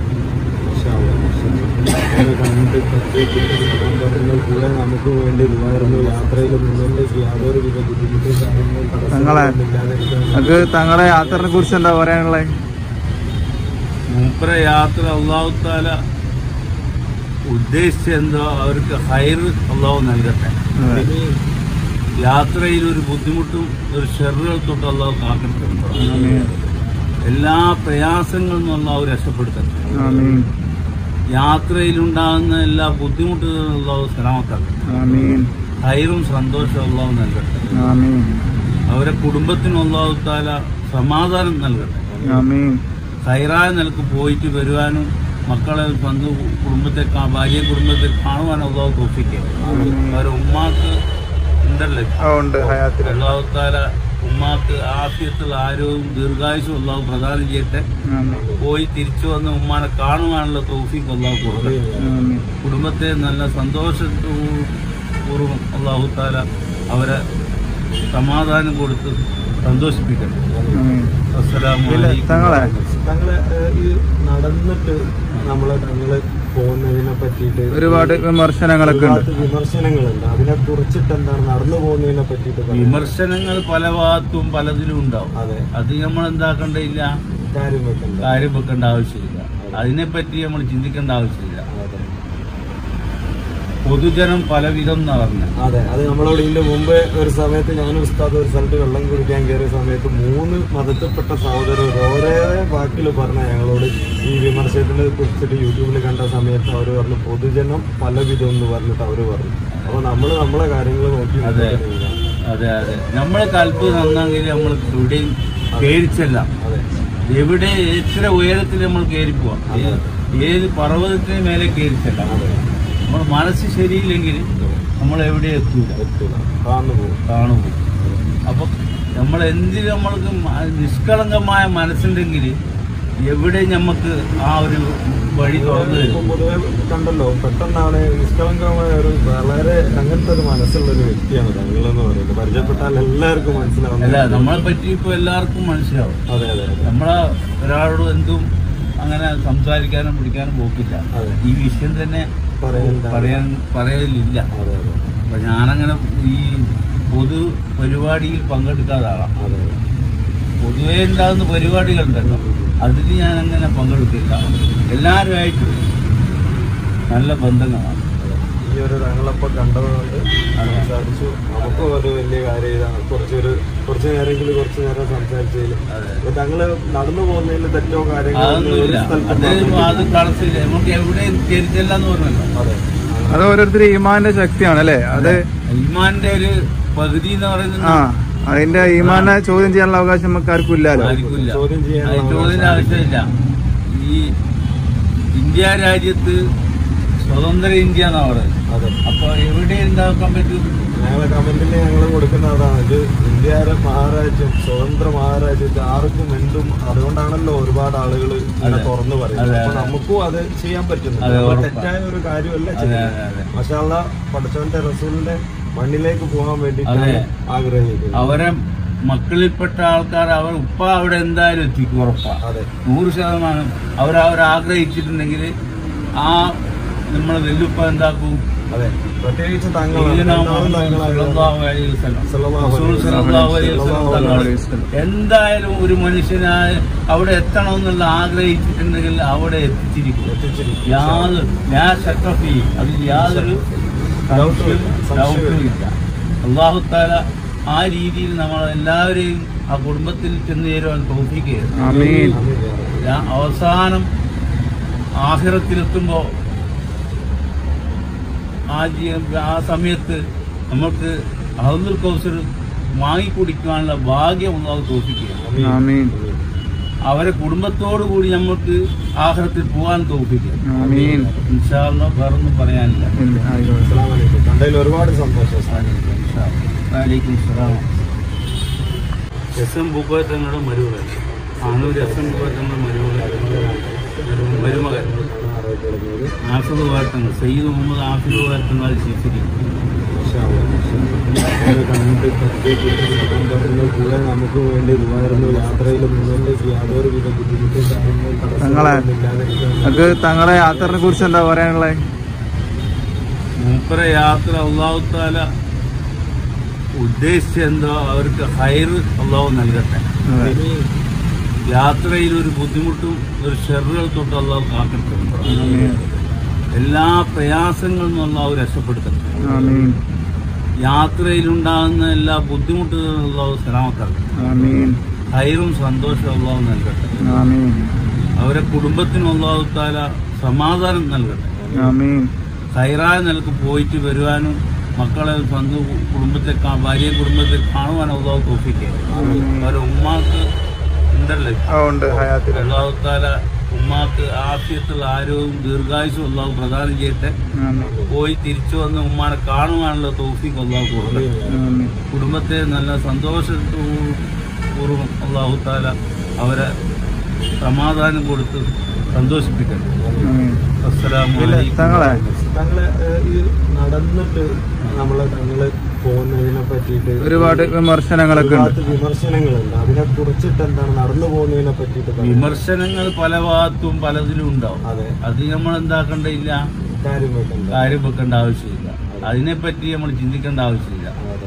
നമുക്ക് വേണ്ടി ഉപകാരങ്ങൾ യാത്രയിൽ മുന്നോട്ടേക്ക് യാതൊരു വിധ ബുദ്ധിമുട്ടും കാര്യങ്ങളും തങ്ങളെ നമുക്ക് തങ്ങളുടെ യാത്രയെ കുറിച്ച് എന്താ പറയാനുള്ളത് മൂപ്പര യാത്ര അള്ളാഹുത്താല ഉദ്ദേശിച്ചെന്തോ അവർക്ക് ഹൈർ അള്ളാഹു നൽകട്ടെ യാത്രയിൽ ഒരു ബുദ്ധിമുട്ടും ഒരു ഷെറുകൾ തൊട്ട് അള്ളാഹു കാക്കട്ടെ എല്ലാ പ്രയാസങ്ങളിൽ നിന്നും അള്ളാഹു രക്ഷപ്പെടുത്തട്ടെ യാത്രയിലുണ്ടാകുന്ന എല്ലാ ബുദ്ധിമുട്ടുകളും അള്ളാഹു സലാമത്താക്കട്ടെ ഹൈറും സന്തോഷവും അള്ളാഹു നൽകട്ടെ അവരെ കുടുംബത്തിന് അള്ളാഹു താല സമാധാനം നൽകട്ടെ ഹൈറായ നിലക്ക് പോയിട്ട് വരുവാനും മക്കളെ ബന്ധു കുടുംബത്തെ കാ- ഭാര്യ കുടുംബത്തെ കാണുവാനും അള്ളാഹു തോഫിക്കുക അവരെ ഉമ്മാക്ക് ഉണ്ടല്ലോ ഉണ്ട് ഹയാത്തിൽ അള്ളാഹു താല ഉമ്മാക്ക് ആഫിയത്തുള്ള ആരോഗ്യവും ദീർഘായുസും അള്ളാഹു പ്രദാനം ചെയ്യട്ടെ പോയി തിരിച്ചു വന്ന് ഉമ്മാനെ കാണുവാനുള്ള തോഫിക്ക് അള്ളാഹു കൊടുക്കട്ടെ കുടുംബത്തെ നല്ല സന്തോഷപൂർവ്വം അള്ളാഹു താല അവരെ സമാധാനം കൊടുത്ത് സന്തോഷിപ്പിക്കട്ടെ അസ്സലാമു അലൈക്കും തങ്ങളെ തങ്ങളെ ഏഹ്, ഈ നടന്നിട്ട് നമ്മളെ തങ്ങള് പോകുന്നതിനെ പറ്റിയിട്ട് ഒരുപാട് വിമർശനങ്ങളൊക്കെ ഉണ്ട് ഒരുപാട് വിമർശനങ്ങളുണ്ട് അതിനെ കുറിച്ചിട്ട് എന്താണ് നടന്നു പോകുന്നതിനെ പറ്റിയിട്ട് പറയാൻ? വിമർശനങ്ങൾ പല ഭാഗത്തും പലതിലും ഉണ്ടാവും അതെ അത് നമ്മൾ എന്താക്കേണ്ടതില്ല കാര്യം വെക്കണ്ട കാര്യം വെക്കേണ്ട ആവശ്യമില്ല അതിനെപ്പറ്റി നമ്മൾ ചിന്തിക്കേണ്ട ആവശ്യമില്ല അതെ പൊതുജനം പലവിധം എന്ന് പറഞ്ഞത് അതെ അത് നമ്മളോട് ഇതിന്റെ മുമ്പ് ഒരു സമയത്ത് ഞാൻ ഉസ്താദ് ഒരു സ്ഥലത്ത് വെള്ളം കുടിക്കാൻ കയറിയ സമയത്ത് മൂന്ന് മതത്തിൽപ്പെട്ട സഹോദരർ ഓരോ വാക്കിൽ പറഞ്ഞ ഞങ്ങളോട് ഈ വിമർശനത്തിനെ കുറിച്ചിട്ട് യൂട്യൂബിൽ കണ്ട സമയത്ത് അവർ പറഞ്ഞു പൊതുജനം പലവിധം എന്ന് പറഞ്ഞിട്ട് അവർ പറഞ്ഞു അപ്പൊ നമ്മൾ നമ്മളെ കാര്യങ്ങൾ നോക്കി അതെ. മുന്നോട്ട് നീങ്ങാം. അതെ അതെ നമ്മളെ കൽപ്പ് നന്നെങ്കിൽ നമ്മൾ എവിടെയും കേരിച്ചല്ല അതെ എവിടെ എത്ര ഉയരത്തിൽ നമ്മൾ കയറി പോവാം ഏത് ഏത് പർവ്വതത്തിന് മേലെ കയറിച്ചല്ല നമ്മൾ മനസ്സ് ശരിയില്ലെങ്കിൽ നമ്മൾ എവിടെ എത്തൂല എത്തൂല താന്നു പോകും കാണുമ്പോൾ അപ്പൊ നമ്മൾ എന്തിന് നമ്മൾക്ക് മ- നിഷ്കളങ്കമായ മനസ്സുണ്ടെങ്കിൽ എവിടെ നമുക്ക് ആ ഒരു വഴി തുറന്നു ഇപ്പൊ തരും പൊതുവെ കണ്ടല്ലോ പെട്ടെന്നാണ് നിഷ്കളങ്കമായ ഒരു വളരെ അങ്ങനത്തെ ഒരു മനസ്സുള്ള ഒരു വ്യക്തിയാണ് തങ്ങളെന്ന് പറയുന്നത് പരിചയപ്പെട്ടാൽ എല്ലാവർക്കും അല്ല മനസ്സിലാവുന്ന നമ്മളെ പറ്റി ഇപ്പൊ എല്ലാവർക്കും മനസ്സിലാവും അതെ അതെ അതെ നമ്മളെ ഒരാളോട് എന്തും അങ്ങനെ സംസാരിക്കാനും പിടിക്കാനും പോക്കില്ല അതെ. ഈ വിഷയം തന്നെ പറയണ്ട. പറയാൻ പറയലില്ല അതെ അതെ അപ്പൊ ഞാനങ്ങനെ ഈ പൊതു പരിപാടിയിൽ പങ്കെടുക്കാതെ ആളാം അതെ അതെ പൊതുവേ ഉണ്ടാകുന്ന പരിപാടികളുണ്ടല്ലോ അതിൽ ഞാൻ അങ്ങനെ പങ്കെടുക്കില്ല എല്ലാവരുമായിട്ടും നല്ല ബന്ധങ്ങളാണ് ഈ ഒരു ഞങ്ങളപ്പോ കണ്ടതുകൊണ്ട് സംസാരിച്ചു നമുക്കും ഒരു വലിയ കാര്യം ഇതാണ് കുറച്ചൊരു കുറച്ച് നേരമെങ്കിലും കുറച്ച് നേരം സംസാരിച്ചതിൽ അപ്പൊ തങ്ങള് നടന്നു പോകുന്നതിൽ തെറ്റോ കാര്യങ്ങളോ ഒന്നും ഒരു അതൊന്നുമില്ല സ്ഥലത്തും അത് പറഞ്ഞിട്ടില്ല. അത് കളസില്ല നമുക്ക് എവിടെയും തിരിച്ചല്ല എന്ന് പറഞ്ഞല്ലോ അതെ അത് ഓരോരുത്തർ ഈമാന്റെ ശക്തിയാണ് അല്ലേ അത് ഇമാന്റെ ഒരു പകുതി എന്ന് ആ പറയുന്നത് അതിന്റെ ഈമാനെ ചോദ്യം ചെയ്യാനുള്ള അവകാശം നമുക്ക് ആർക്കും ഇല്ലല്ലോ ആയിരിക്കില്ല ചോദ്യം ചെയ്യാനുള്ള അത് ചോദ്യം ആവശ്യമില്ല ഈ ഇന്ത്യ രാജ്യത്ത് സ്വതന്ത്ര ഇന്ത്യ എന്നാ പറയുന്നത് അതെ അപ്പൊ എവിടെ ഉണ്ടാക്കാൻ പറ്റും ഞങ്ങളെ കമന്റിൽ ഞങ്ങൾ കൊടുക്കുന്ന അതാണ് ഇത് ഇന്ത്യയുടെ മഹാരാജ്യം സ്വതന്ത്ര മഹാരാജ്യത്ത് ആർക്കും എന്തും അതുകൊണ്ടാണല്ലോ ഒരുപാട് ആളുകൾ ഇങ്ങനെ അതെ. തുറന്നു പറയുന്നത് അതെ, അപ്പൊ അതെ. നമുക്കും അത് ചെയ്യാൻ പറ്റുന്നു അതെ, അപ്പൊ ഉറപ്പാ. തെറ്റായ ഒരു കാര്യമല്ല അതെ ചെയ്യുന്നത് അതെ അതെ മഷാല്ല പഠിച്ചവന്റെ റസൂലിന്റെ മണ്ണിലേക്ക് പോകാൻ വേണ്ടിയിട്ടാണ് അതെ. ആഗ്രഹിക്കുന്നത് അവരെ മക്കളിൽപ്പെട്ട ആൾക്കാർ അവർ ഉപ്പ അവിടെ എന്തായാലും എത്തിക്കും ഉറപ്പാ അതെ നൂറ് ശതമാനം അവർ അവർ ആഗ്രഹിച്ചിട്ടുണ്ടെങ്കിൽ ആ നമ്മളെ വെല്ലുപ്പ എന്താക്കും അതെ പ്രത്യേകിച്ച് തങ്ങൾ സയ്യിദുനാ രണ്ടാളും മുഹമ്മദ് തങ്ങളായിരുന്നു സല്ലല്ലാഹു അലൈഹി വസല്ലം. സല്ലല്ലാഹു റസൂൽ അലൈഹി സല്ലല്ലാഹു അലൈഹി വസല്ലം സല്ലല്ലാഹു തങ്ങൾ അലൈഹി എന്തായാലും ഒരു മനുഷ്യനായ അവിടെ എത്തണമെന്നുള്ള ആഗ്രഹിച്ചിട്ടുണ്ടെങ്കിൽ അവിടെ എത്തിച്ചിരിക്കും എത്തിച്ചിരിക്കും. യാതൊരു ഞാൻ ശക്തി അതിൽ യാതൊരു സംശയവും ഡൗട്ടും ഇല്ല അള്ളാഹുത്താല ആ രീതിയിൽ നമ്മൾ എല്ലാവരെയും ആ കുടുംബത്തിൽ ചെന്ന് ചേരുവാൻ തോന്നിക്കുകയാണ് ആമീൻ ഞാൻ അവസാനം ആഹിറത്തിലെത്തുമ്പോൾ ആ ജീ- ആ സമയത്ത് നമുക്ക് അഹുൽ കൗസർ വാങ്ങിക്കുടിക്കാനുള്ള ഭാഗ്യം ഒന്നാമത് തോൽപ്പിക്കുക ആമീൻ അവരെ കുടുംബത്തോടു കൂടി നമുക്ക് ആഹ്റത്തിൽ പോകാൻ തോൽപ്പിക്കുക ആമീൻ ഇൻഷാല്ല വേറൊന്നും പറയാനില്ല ഇല്ല, ആയിക്കോട്ടെ. അസ്സലാമു അലൈക്കും. കണ്ടതിൽ ഒരുപാട് സന്തോഷം വലൈക്കും സലാം എസ് എം പൂക്കോയത്തങ്ങളുടെ മരുമകൻ ആണൂർ എസ് എം പൂക്കോയത്തങ്ങളുടെ മരുമകൻ മരുമകൻ ആഫിദ് വാർത്തങ്ങൾ സയ്യിദ് മുഹമ്മദ് ആഫിദ് വാർത്തങ്ങൾ ശിഫിരി കൂടെ നമുക്ക് വേണ്ടി ഇതുമായിരുന്നു യാത്രയിൽ മുന്നോട്ട് യാതൊരു വിധ ബുദ്ധിമുട്ടും കാര്യങ്ങളും തങ്ങളെ തടസ്സങ്ങളൊന്നും ഇല്ലാതെ നമുക്ക് തങ്ങളെ യാത്രനെ കുറിച്ച് എന്താ പറയാനുള്ളത് മൂപ്പര യാത്ര അള്ളാഹുത്താല ഉദ്ദേശിച്ച എന്തോ അവർക്ക് ഹൈർ അള്ളാഹു നൽകട്ടെ അതെ. യാത്രയിൽ ഒരു ബുദ്ധിമുട്ടും ഒരു ഷെറുകൾ തൊട്ട് അള്ളാഹു കാക്കട്ടെ ആമീൻ എല്ലാ പ്രയാസങ്ങളിൽ നിന്നും അള്ളാഹു രക്ഷപ്പെടുത്തട്ടെ ആമീൻ യാത്രയിലുണ്ടാകുന്ന എല്ലാ ബുദ്ധിമുട്ടുകളും അള്ളാഹു സലാമത്താക്കട്ടെ ആമീൻ ഹൈറും സന്തോഷവും അള്ളാഹു നൽകട്ടെ ആമീൻ അവരെ കുടുംബത്തിന് അള്ളാഹു താല സമാധാനം നൽകട്ടെ ആമീൻ ഹൈറായ നിലക്ക് പോയിട്ട് വരുവാനും മക്കളെ സ്വന്തം കുടുംബത്തെ കാ- ഭാര്യയെ കുടുംബത്തെ കാണുവാനും അള്ളാഹു തോപ്പിക്കുക അവരെ ഉമ്മാക്ക് ഉണ്ടല്ലോ ആ ഉണ്ട് ഹയാത്തിൽ അള്ളാഹു താല ഉമ്മാക്ക് ആഫിയത്തുള്ള ആരോഗ്യവും ദീർഘായുസും അള്ളാഹു പ്രദാനം ചെയ്യട്ടെ ആമീൻ പോയി തിരിച്ചു വന്ന് ഉമ്മാനെ കാണുവാനുള്ള തോഫിക്ക് അള്ളാഹു കൊടുക്കട്ടെ ആമീൻ കുടുംബത്തെ നല്ല സന്തോഷപൂർവ്വം അള്ളാഹു താല അവരെ സമാധാനം കൊടുത്ത് സന്തോഷിപ്പിക്കട്ടെ ആമീൻ അസ്സലാമു ഇല്ല അലൈക്കും തങ്ങളെ തങ്ങളെ ഏഹ്, ഈ നടന്നിട്ട് നമ്മളെ തങ്ങള് പോകുന്നതിനെ പറ്റിയിട്ട് ഒരുപാട് വിമർശനങ്ങളൊക്കെ ഉണ്ട് ഒരുപാട് വിമർശനങ്ങളുണ്ട് അതിനെ കുറിച്ചിട്ട് എന്താണ് നടന്നു പോകുന്നതിനെ പറ്റിയിട്ട് പറയാം. വിമർശനങ്ങൾ പല ഭാഗത്തും പലതിലും ഉണ്ടാവും അതെ അത് നമ്മൾ എന്താക്കേണ്ടയില്ല കാര്യം വെക്കണ്ട കാര്യം വെക്കേണ്ട ആവശ്യമില്ല അതിനെപ്പറ്റി നമ്മൾ ചിന്തിക്കേണ്ട ആവശ്യമില്ല അതെ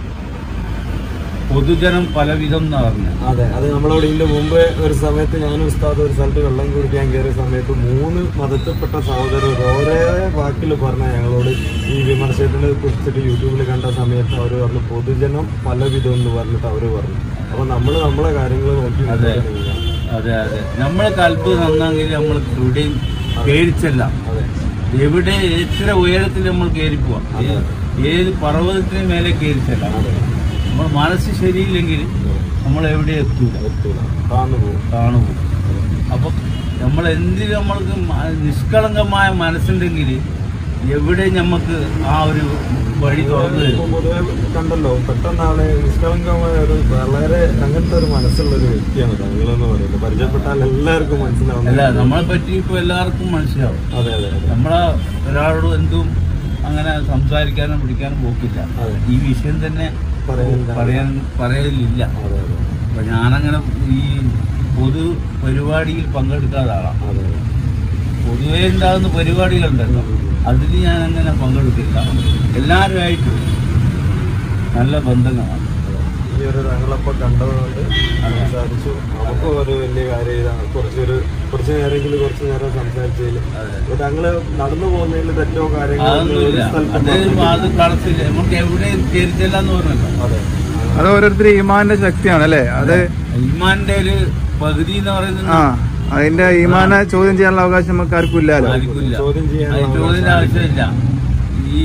പൊതുജനം പലവിധം എന്ന് പറഞ്ഞു അതെ അത് നമ്മളോട് ഇതിന്റെ മുമ്പ് ഒരു സമയത്ത് ഞാൻ ഉസ്താദ് ഒരു സ്ഥലത്ത് വെള്ളം കുടിക്കാൻ കയറിയ സമയത്ത് മൂന്ന് മതത്തിൽപ്പെട്ട സഹോദരർ ഓരോ വാക്കിൽ പറഞ്ഞ ഞങ്ങളോട് ഈ വിമർശനത്തിനെ കുറിച്ചിട്ട് യൂട്യൂബിൽ കണ്ട സമയത്ത് അവർ പറഞ്ഞു പൊതുജനം പലവിധം എന്ന് പറഞ്ഞിട്ട് അവർ പറഞ്ഞു അപ്പൊ നമ്മൾ നമ്മളെ കാര്യങ്ങൾ നോക്കി അതെ. മുന്നോട്ട് നീങ്ങാം. അതെ അതെ നമ്മളെ കൽപ്പ് നന്നെങ്കിൽ നമ്മൾ എവിടെയും പേടിച്ചല്ല അതെ എവിടെ എത്ര ഉയരത്തിൽ നമ്മൾ കയറി പോവാം അതെ. ഏത് പർവ്വതത്തിന് മേലെ കയറിച്ചല്ല നമ്മൾ മനസ്സ് ശരിയില്ലെങ്കിൽ നമ്മൾ എവിടെ എത്തൂല എത്തൂല താന്നു പോകും കാണു അപ്പൊ നമ്മൾ എന്തിനും നമ്മൾക്ക് മ- നിഷ്കളങ്കമായ മനസ്സുണ്ടെങ്കിൽ എവിടെ നമുക്ക് ആ ഒരു വഴി തുറന്നു ഇപ്പൊ തരും പൊതുവെ കണ്ടല്ലോ പെട്ടെന്നാണ് നിഷ്കളങ്കമായ ഒരു വളരെ അങ്ങനത്തെ ഒരു മനസ്സുള്ള ഒരു വ്യക്തിയാണ് താങ്കളെന്ന് പറയുന്നത് പരിചയപ്പെട്ടാൽ എല്ലാവർക്കും അല്ല മനസ്സിലാവുന്ന നമ്മളെ പറ്റി ഇപ്പൊ എല്ലാവർക്കും മനസ്സിലാവും അതെ അതെ അതെ നമ്മളെ ഒരാളോട് എന്തും അങ്ങനെ സംസാരിക്കാനും പിടിക്കാനും പോക്കില്ല അതെ. ഈ വിഷയം തന്നെ പറയുന്നില്ല. പറയാൻ പറയലില്ല അതെ അതെ അപ്പൊ ഞാനങ്ങനെ ഈ പൊതു പരിപാടിയിൽ പങ്കെടുക്കാത്ത ആളാണ് അതെ അതെ പൊതുവേ ഉണ്ടാകുന്ന പരിപാടികളുണ്ടല്ലോ അതിൽ ഞാൻ അങ്ങനെ പങ്കെടുക്കില്ല എല്ലാവരുമായിട്ടും നല്ല ബന്ധങ്ങളാണ് ഈ ഒരു ഞങ്ങളപ്പോ കണ്ടതുകൊണ്ട് സംസാരിച്ചു നമുക്കും ഒരു വലിയ കാര്യം ഇതാണ് കുറച്ചൊരു കുറച്ച് നേരമെങ്കിലും കുറച്ച് നേരം സംസാരിച്ചതിൽ അപ്പൊ ഞങ്ങള് നടന്നു പോകുന്നതിൽ തെറ്റോ കാര്യങ്ങളോ ഒന്നും ഒരു അതൊന്നുമില്ല സ്ഥലത്തും അത് പറഞ്ഞില്ല. അത് കളത്തില്ല നമുക്ക് എവിടെ കയറിച്ചെല്ലാന്ന് പറഞ്ഞല്ലോ അതെ അത് ഓരോരുത്തർ ഈമാന്റെ ശക്തിയാണ് അല്ലേ അത് ഇമാന്റെ ഒരു പകുതി എന്ന് ആ പറയുന്നത് അതിന്റെ ഈമാനെ ചോദ്യം ചെയ്യാനുള്ള അവകാശം നമുക്ക് ആർക്കും ഇല്ലല്ലോ ആർക്കുമില്ല ചോദ്യം ചെയ്യാനുള്ള അത് ചോദ്യത്തിന്റെ ആവശ്യമില്ല ഈ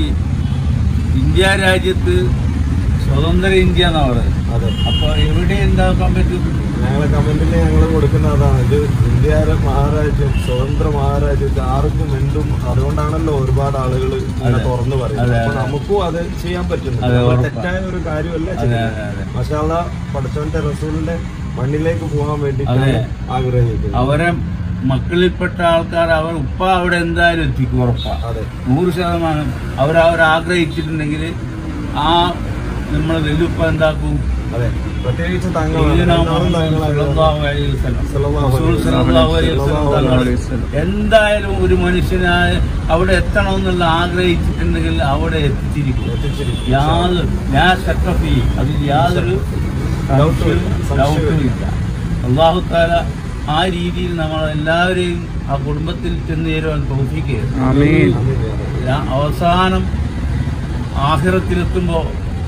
ഇന്ത്യ രാജ്യത്ത് സ്വതന്ത്ര ഇന്ത്യ എന്നാ പറയുന്നത് അതെ അപ്പൊ എവിടെ ഉണ്ടാക്കാൻ പറ്റും ഞങ്ങളെ കമന്റിൽ ഞങ്ങൾ കൊടുക്കുന്ന അതാണ് ഇത് ഇന്ത്യ മഹാരാജ്യം സ്വതന്ത്ര മഹാരാജ്യം ഇത് ആർക്കും എന്തും അതുകൊണ്ടാണല്ലോ ഒരുപാട് ആളുകൾ ഇങ്ങനെ അതെ. തുറന്നു അതെ, പറയുന്നത് അപ്പൊ അതെ. നമുക്കും അത് ചെയ്യാൻ പറ്റുന്നു അതെ, നമ്മൾ ഉറപ്പാ. തെറ്റായ ഒരു കാര്യമല്ല അതെ ചെയ്യുന്നത് അതെ അതെ മഷാല പഠിച്ചവന്റെ റസൂലിന്റെ മണ്ണിലേക്ക് പോകാൻ വേണ്ടിയിട്ടാണ് അതെ. ആഗ്രഹിക്കുന്നത് അവരെ മക്കളിൽപ്പെട്ട ആൾക്കാർ അവർ ഉപ്പ അവിടെ എന്തായാലും എത്തിക്കും ഉറപ്പാ അതെ നൂറ് ശതമാനം അവർ അവർ ആഗ്രഹിച്ചിട്ടുണ്ടെങ്കിൽ ആ നമ്മളെ വെല്ലുപ്പ എന്താക്കും അതെ പ്രത്യേകിച്ച് തങ്ങൾ സയ്യിദുനാ രണ്ടാളും മുഹമ്മദ് തങ്ങളായിരുന്നു. സല്ലല്ലാഹു അലൈഹി വസല്ലം. സല്ലല്ലാഹു റസൂൽ അലൈഹി വസല്ലം. സല്ലല്ലാഹു അലൈഹി വസല്ലം സല്ലല്ലാഹു തങ്ങൾ അലൈഹി എന്തായാലും ഒരു മനുഷ്യനായ അവിടെ എത്തണമെന്നുള്ള ആഗ്രഹിച്ചിട്ടുണ്ടെങ്കിൽ അവിടെ എത്തിച്ചിരിക്കും എത്തിച്ചിരിക്കും. യാതൊരു ഞാൻ ശക്കഫി അതിൽ യാതൊരു ഡൗട്ടുമില്ല. ഡൗട്ടുമില്ല അള്ളാഹുത്താല ആ രീതിയിൽ നമ്മൾ എല്ലാവരെയും ആ കുടുംബത്തിൽ ചെന്ന് ചേരുവാൻ തോന്നിക്കുകയാണ് ആമീൻ ഞാൻ അവസാനം ആഹിറത്തിലെത്തുമ്പോൾ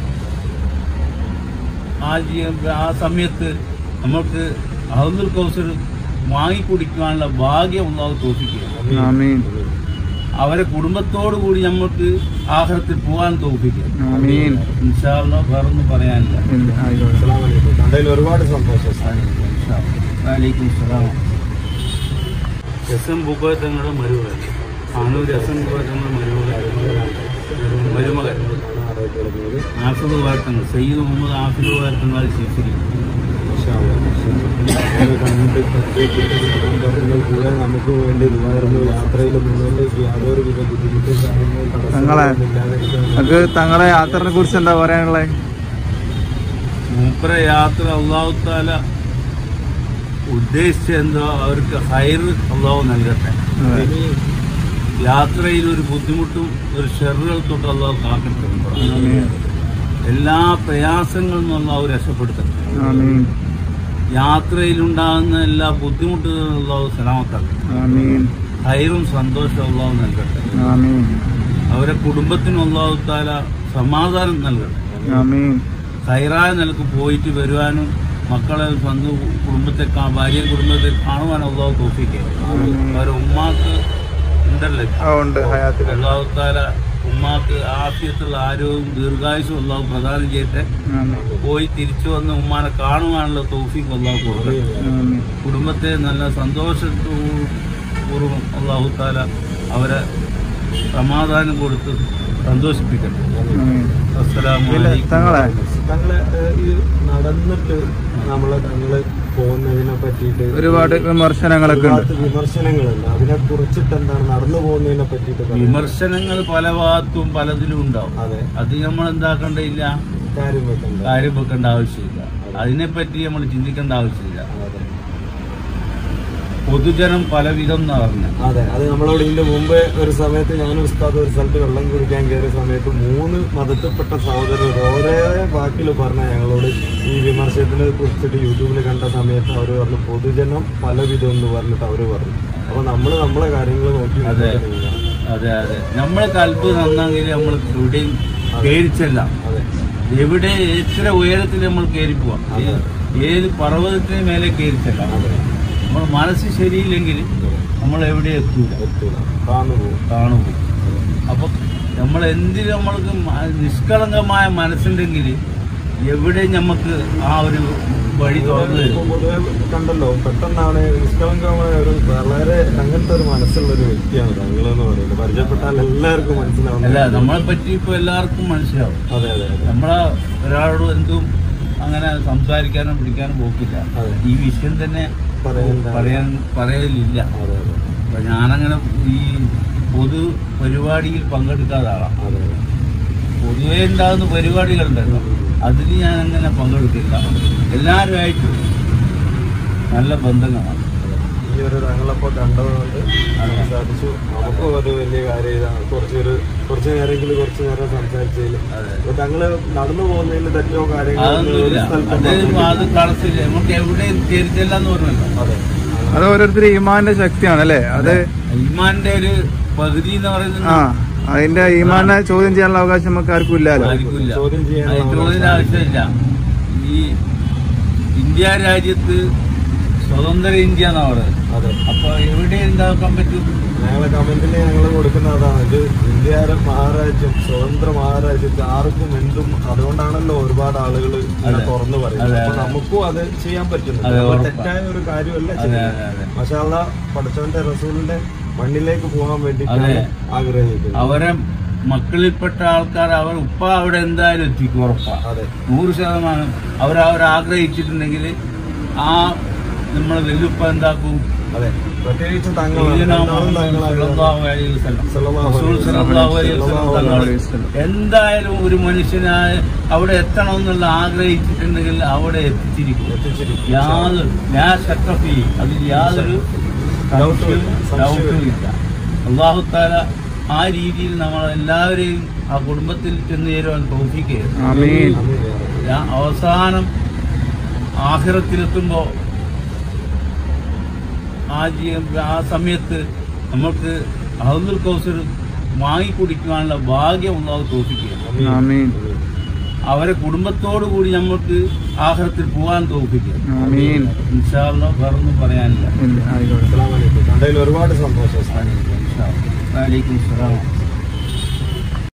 ആ ജീ- ആ സമയത്ത് നമുക്ക് അഹമ്മദ് കൗസർ വാങ്ങിക്കുടിക്കാനുള്ള ഭാഗ്യം ഉണ്ടാവും തോന്നിക്കുക ആമീൻ അവരെ കുടുംബത്തോടു കൂടി നമുക്ക് ആഹാരത്തിൽ പോകാൻ തോന്നിക്കുക ആമീൻ ഇൻഷാല്ല വേറൊന്നും പറയാനില്ല ഇല്ല, ആയിക്കോട്ടെ. അസ്സലാമു അലൈക്കും. കണ്ടതിൽ ഒരുപാട് സന്തോഷം വലൈക്കും സലാം എസ് എം ബുക്കോയ തങ്ങളുടെ മരുമകൻ ആണൂർ എസ് എം ബുക്കോയ തങ്ങളുടെ മരുമകൻ മരുമകൻ ആഫിദ് വാർത്തങ്ങൾ സയ്യിദ് മുഹമ്മദ് ആഫിദ് വാർത്തങ്ങൾ ശിഫിരി കൂടെ നമുക്ക് വേണ്ടി ഇതായിരുന്നു യാത്രയിൽ മുന്നോട്ടേക്ക് യാതൊരു വിധ ബുദ്ധിമുട്ടും കാര്യങ്ങളും തങ്ങളെ നമുക്ക് തങ്ങളെ യാത്രനെ കുറിച്ച് എന്താ പറയാനുള്ളത് മൂപ്പര യാത്ര അള്ളാഹുത്താല ഉദ്ദേശിച്ച എന്തോ അവർക്ക് ഹൈർ അള്ളാഹു നൽകട്ടെ യാത്രയിൽ ഒരു ബുദ്ധിമുട്ടും ഒരു ഷെറുകൾ തൊട്ട് അള്ളാഹു കാക്കട്ടെ എല്ലാ പ്രയാസങ്ങളിൽ നിന്നും അള്ളാഹു രക്ഷപ്പെടുത്തട്ടെ ആമീൻ യാത്രയിലുണ്ടാകുന്ന എല്ലാ ബുദ്ധിമുട്ടുകളും അള്ളാഹു സലാമത്താക്കട്ടെ ആമീൻ ഹൈറും സന്തോഷവും അള്ളാഹു നൽകട്ടെ ആമീൻ അവരെ കുടുംബത്തിനും അള്ളാഹു താല സമാധാനം നൽകട്ടെ ആമീൻ ഹൈറായ നിലക്ക് പോയിട്ട് വരുവാനും മക്കളെ സ്വന്തം കുടുംബത്തെ കാ- ഭാര്യ കുടുംബത്തെ കാണുവാനും അള്ളാഹു തോഫിക്കുക അവരെ ഉമ്മാക്ക് ഉണ്ടല്ലോ ആ ഉണ്ട് ഹയാത്തിൽ അള്ളാഹു താല ഉമ്മാക്ക് ആഫിയത്തുള്ള ആരോഗ്യവും ദീർഘായുസും അള്ളാഹു പ്രദാനം ചെയ്യട്ടെ ആമീൻ പോയി തിരിച്ചു വന്ന് ഉമ്മാനെ കാണുവാനുള്ള തോഫിക്ക് അള്ളാഹു കൊടുക്കട്ടെ ആമീൻ കുടുംബത്തെ നല്ല സന്തോഷപൂർവ്വം അള്ളാഹു താല അവരെ സമാധാനം കൊടുത്ത് സന്തോഷിപ്പിക്കട്ടെ ആമീൻ അസ്സലാമു പിന്നെ അലൈക്കും തങ്ങളെ തങ്ങളെ ഏഹ്, ഈ നടന്നിട്ട് നമ്മളെ തങ്ങള് പോകുന്നതിനെ പറ്റിയിട്ട് ഒരുപാട് വിമർശനങ്ങളൊക്കെ ഉണ്ട് ഒരുപാട് വിമർശനങ്ങളുണ്ട് അതിനെ കുറിച്ചിട്ട് എന്താണ് നടന്നു പോകുന്നതിനെ പറ്റിയിട്ട് പറയുന്നത്? വിമർശനങ്ങൾ പല ഭാഗത്തും പലതിലും ഉണ്ടാവും അതെ അത് നമ്മൾ എന്താക്കേണ്ടതില്ല കാര്യം വെക്കണ്ട കാര്യം വെക്കേണ്ട ആവശ്യമില്ല അതിനെപ്പറ്റി നമ്മൾ ചിന്തിക്കേണ്ട ആവശ്യമില്ല അതെ പൊതുജനം പലവിധം എന്ന് പറഞ്ഞു അതെ അത് നമ്മളോട് ഇതിന്റെ മുമ്പ് ഒരു സമയത്ത് ഞാൻ ഉസ്താദ് ഒരു സ്ഥലത്ത് വെള്ളം കുടിക്കാൻ കയറിയ സമയത്ത് മൂന്ന് മതത്തിൽപ്പെട്ട സഹോദരർ ഓരോ വാക്കിൽ പറഞ്ഞ ഞങ്ങളോട് ഈ വിമർശനത്തിനെ കുറിച്ചിട്ട് യൂട്യൂബിൽ കണ്ട സമയത്ത് അവർ പറഞ്ഞു പൊതുജനം പലവിധം എന്ന് പറഞ്ഞിട്ട് അവർ പറഞ്ഞു അപ്പൊ നമ്മൾ നമ്മളെ കാര്യങ്ങൾ നോക്കി അതെ. മുന്നോട്ട് നീങ്ങണം. അതെ അതെ നമ്മളെ കൽപ്പ് നന്നെങ്കിൽ നമ്മൾ എവിടെയും കയറിച്ചല്ല അതെ എവിടെ എത്ര ഉയരത്തിൽ നമ്മൾ കയറി പോവാം ഏത് ഏത് പർവ്വതത്തിന് മേലെ കയറിച്ചല്ല നമ്മൾ മനസ്സ് ശരിയില്ലെങ്കിൽ നമ്മൾ എവിടെ എത്തൂല എത്തൂല താന്നു പോകും കാണുക അപ്പൊ നമ്മൾ എന്തിന് നമ്മൾക്ക് മ- നിഷ്കളങ്കമായ മനസ്സുണ്ടെങ്കിൽ എവിടെ നമുക്ക് ആ ഒരു വഴി തുറന്നു ഇപ്പൊ തരും പൊതുവെ കണ്ടല്ലോ പെട്ടെന്നാണ് നിഷ്കളങ്കമായ ഒരു വളരെ അങ്ങനത്തെ ഒരു മനസ്സുള്ള ഒരു വ്യക്തിയാണ് താങ്കൾ എന്ന് പറയുന്നത് പരിചയപ്പെട്ടാൽ എല്ലാവർക്കും അല്ല മനസ്സിലാവുന്ന നമ്മളെ പറ്റി ഇപ്പൊ എല്ലാവർക്കും മനസ്സിലാവും അതെ അതെ അതെ നമ്മളെ ഒരാളോട് എന്തും അങ്ങനെ സംസാരിക്കാനും പിടിക്കാനും പോക്കില്ല അതെ. ഈ വിഷയം തന്നെ പറയണ്ട. പറയാൻ പറയലില്ല അതെ അതെ അപ്പൊ ഞാനങ്ങനെ ഈ പൊതു പരിപാടിയിൽ പങ്കെടുക്കാത്ത ആളാണ് അതെ അതെ പൊതുവേ ഉണ്ടാകുന്ന പരിപാടികളുണ്ടല്ലോ അതിൽ ഞാൻ അങ്ങനെ പങ്കെടുക്കില്ല എല്ലാവരുമായിട്ടും നല്ല ബന്ധങ്ങളാണ് ഈ ഒരു താങ്കളപ്പോ കണ്ടതുകൊണ്ട് നമുക്ക് സാധിച്ചു നമുക്കും അത് വലിയ കാര്യം ഇതാണ് കുറച്ചൊരു കുറച്ച് നേരമെങ്കിലും കുറച്ച് നേരം സംസാരിച്ചതിൽ അപ്പൊ താങ്കള് നടന്നു പോകുന്നതിൽ തെറ്റോ കാര്യങ്ങളോ ഒന്നും ഒരു അതൊന്നുമില്ല സ്ഥലത്തും അത് പറഞ്ഞിട്ടില്ല. അത് കളസില്ല നമുക്ക് എവിടെയും തിരിച്ചല്ലെന്ന് പറഞ്ഞല്ലോ അതെ അത് ഓരോരുത്തർ ഈമാന്റെ ശക്തിയാണ് അല്ലേ അത് ഇമാന്റെ ഒരു പകുതി എന്ന് ആ പറയുന്നത് അതിന്റെ ഈമാനെ ചോദ്യം ചെയ്യാനുള്ള അവകാശം നമുക്ക് ആർക്കും ഇല്ലല്ലോ ആർക്കുമില്ല ചോദ്യം ചെയ്യാനുള്ള അത് ചോദ്യത്തിന് ആവശ്യമില്ല ഈ ഇന്ത്യ രാജ്യത്ത് സ്വതന്ത്ര ഇന്ത്യ എന്നാ പറയുന്നത് അതെ അപ്പൊ എവിടെ ഉണ്ടാക്കാൻ പറ്റും ഞങ്ങളെ കമന്റിൽ ഞങ്ങൾ കൊടുക്കുന്ന അതാണ് ഇത് ഇന്ത്യയുടെ മഹാരാജ്യം സ്വതന്ത്ര മഹാരാജ്യത്ത് ആർക്കും എന്തും അതുകൊണ്ടാണല്ലോ ഒരുപാട് ആളുകൾ ഇങ്ങനെ അതെ. തുറന്നു പറയുന്നത് അതെ, അപ്പൊ അതെ. നമുക്കും അത് ചെയ്യാൻ പറ്റുന്നുണ്ട് അതെ, അപ്പൊ ഉറപ്പാ. തെറ്റായ ഒരു കാര്യമല്ല അതെ ചെയ്യുന്നത് അതെ അതെ മഷാല്ല പഠിച്ചവന്റെ റസൂലിന്റെ മണ്ണിലേക്ക് പോകാൻ വേണ്ടിയിട്ടാണ് അതെ. ആഗ്രഹിക്കുന്നത് അവരെ മക്കളിൽപ്പെട്ട ആൾക്കാർ അവർ ഉപ്പ അവിടെ എന്തായാലും എത്തിക്കും ഉറപ്പാ അതെ നൂറ് ശതമാനം അവർ അവർ ആഗ്രഹിച്ചിട്ടുണ്ടെങ്കിൽ ആ നമ്മളെ വെല്ലുപ്പ എന്താക്കും അതെ പ്രത്യേകിച്ച് തങ്ങൾ സയ്യിദുനാ രണ്ടാളും മുഹമ്മദ് തങ്ങളായിരുന്നു സല്ലല്ലാഹു അലൈഹി വസല്ലം. സല്ലല്ലാഹു റസൂൽ അലൈഹി വസല്ലം. സല്ലല്ലാഹു അലൈഹി വസല്ലം സല്ലല്ലാഹു തങ്ങൾ അലൈഹി എന്തായാലും ഒരു മനുഷ്യനായ അവിടെ എത്തണം എന്നുള്ള ആഗ്രഹിച്ചിട്ടുണ്ടെങ്കിൽ അവിടെ എത്തിച്ചിരിക്കും എത്തിച്ചിരിക്കും. യാതൊരു ഞാൻ ശക്തി അതിൽ യാതൊരു ഡൗട്ടുമില്ല. ഡൗട്ടുമില്ല അള്ളാഹുത്താല ആ രീതിയിൽ നമ്മൾ എല്ലാവരെയും ആ കുടുംബത്തിൽ ചെന്ന് ചേരുവാൻ തോന്നിക്കുകയാണ് ഞാൻ അവസാനം ആഹിറത്തിലെത്തുമ്പോൾ ആ ജീ- ആ സമയത്ത് നമുക്ക് അഹമ്മദ് കൗസർ വാങ്ങിക്കുടിക്കാനുള്ള ഭാഗ്യം ഉണ്ടാവും തോന്നിക്കുകയാണ് അവരെ കുടുംബത്തോടു കൂടി നമുക്ക് ആഹാരത്തിൽ പോകാൻ തോന്നിക്കുക ഇൻഷാല്ല വേറൊന്നും പറയാനില്ല അസ്സലാമു അലൈക്കും. കണ്ടതിൽ ഒരുപാട് സന്തോഷം ഇൻഷാ അല്ലാ. വഅലൈക്കും സലാം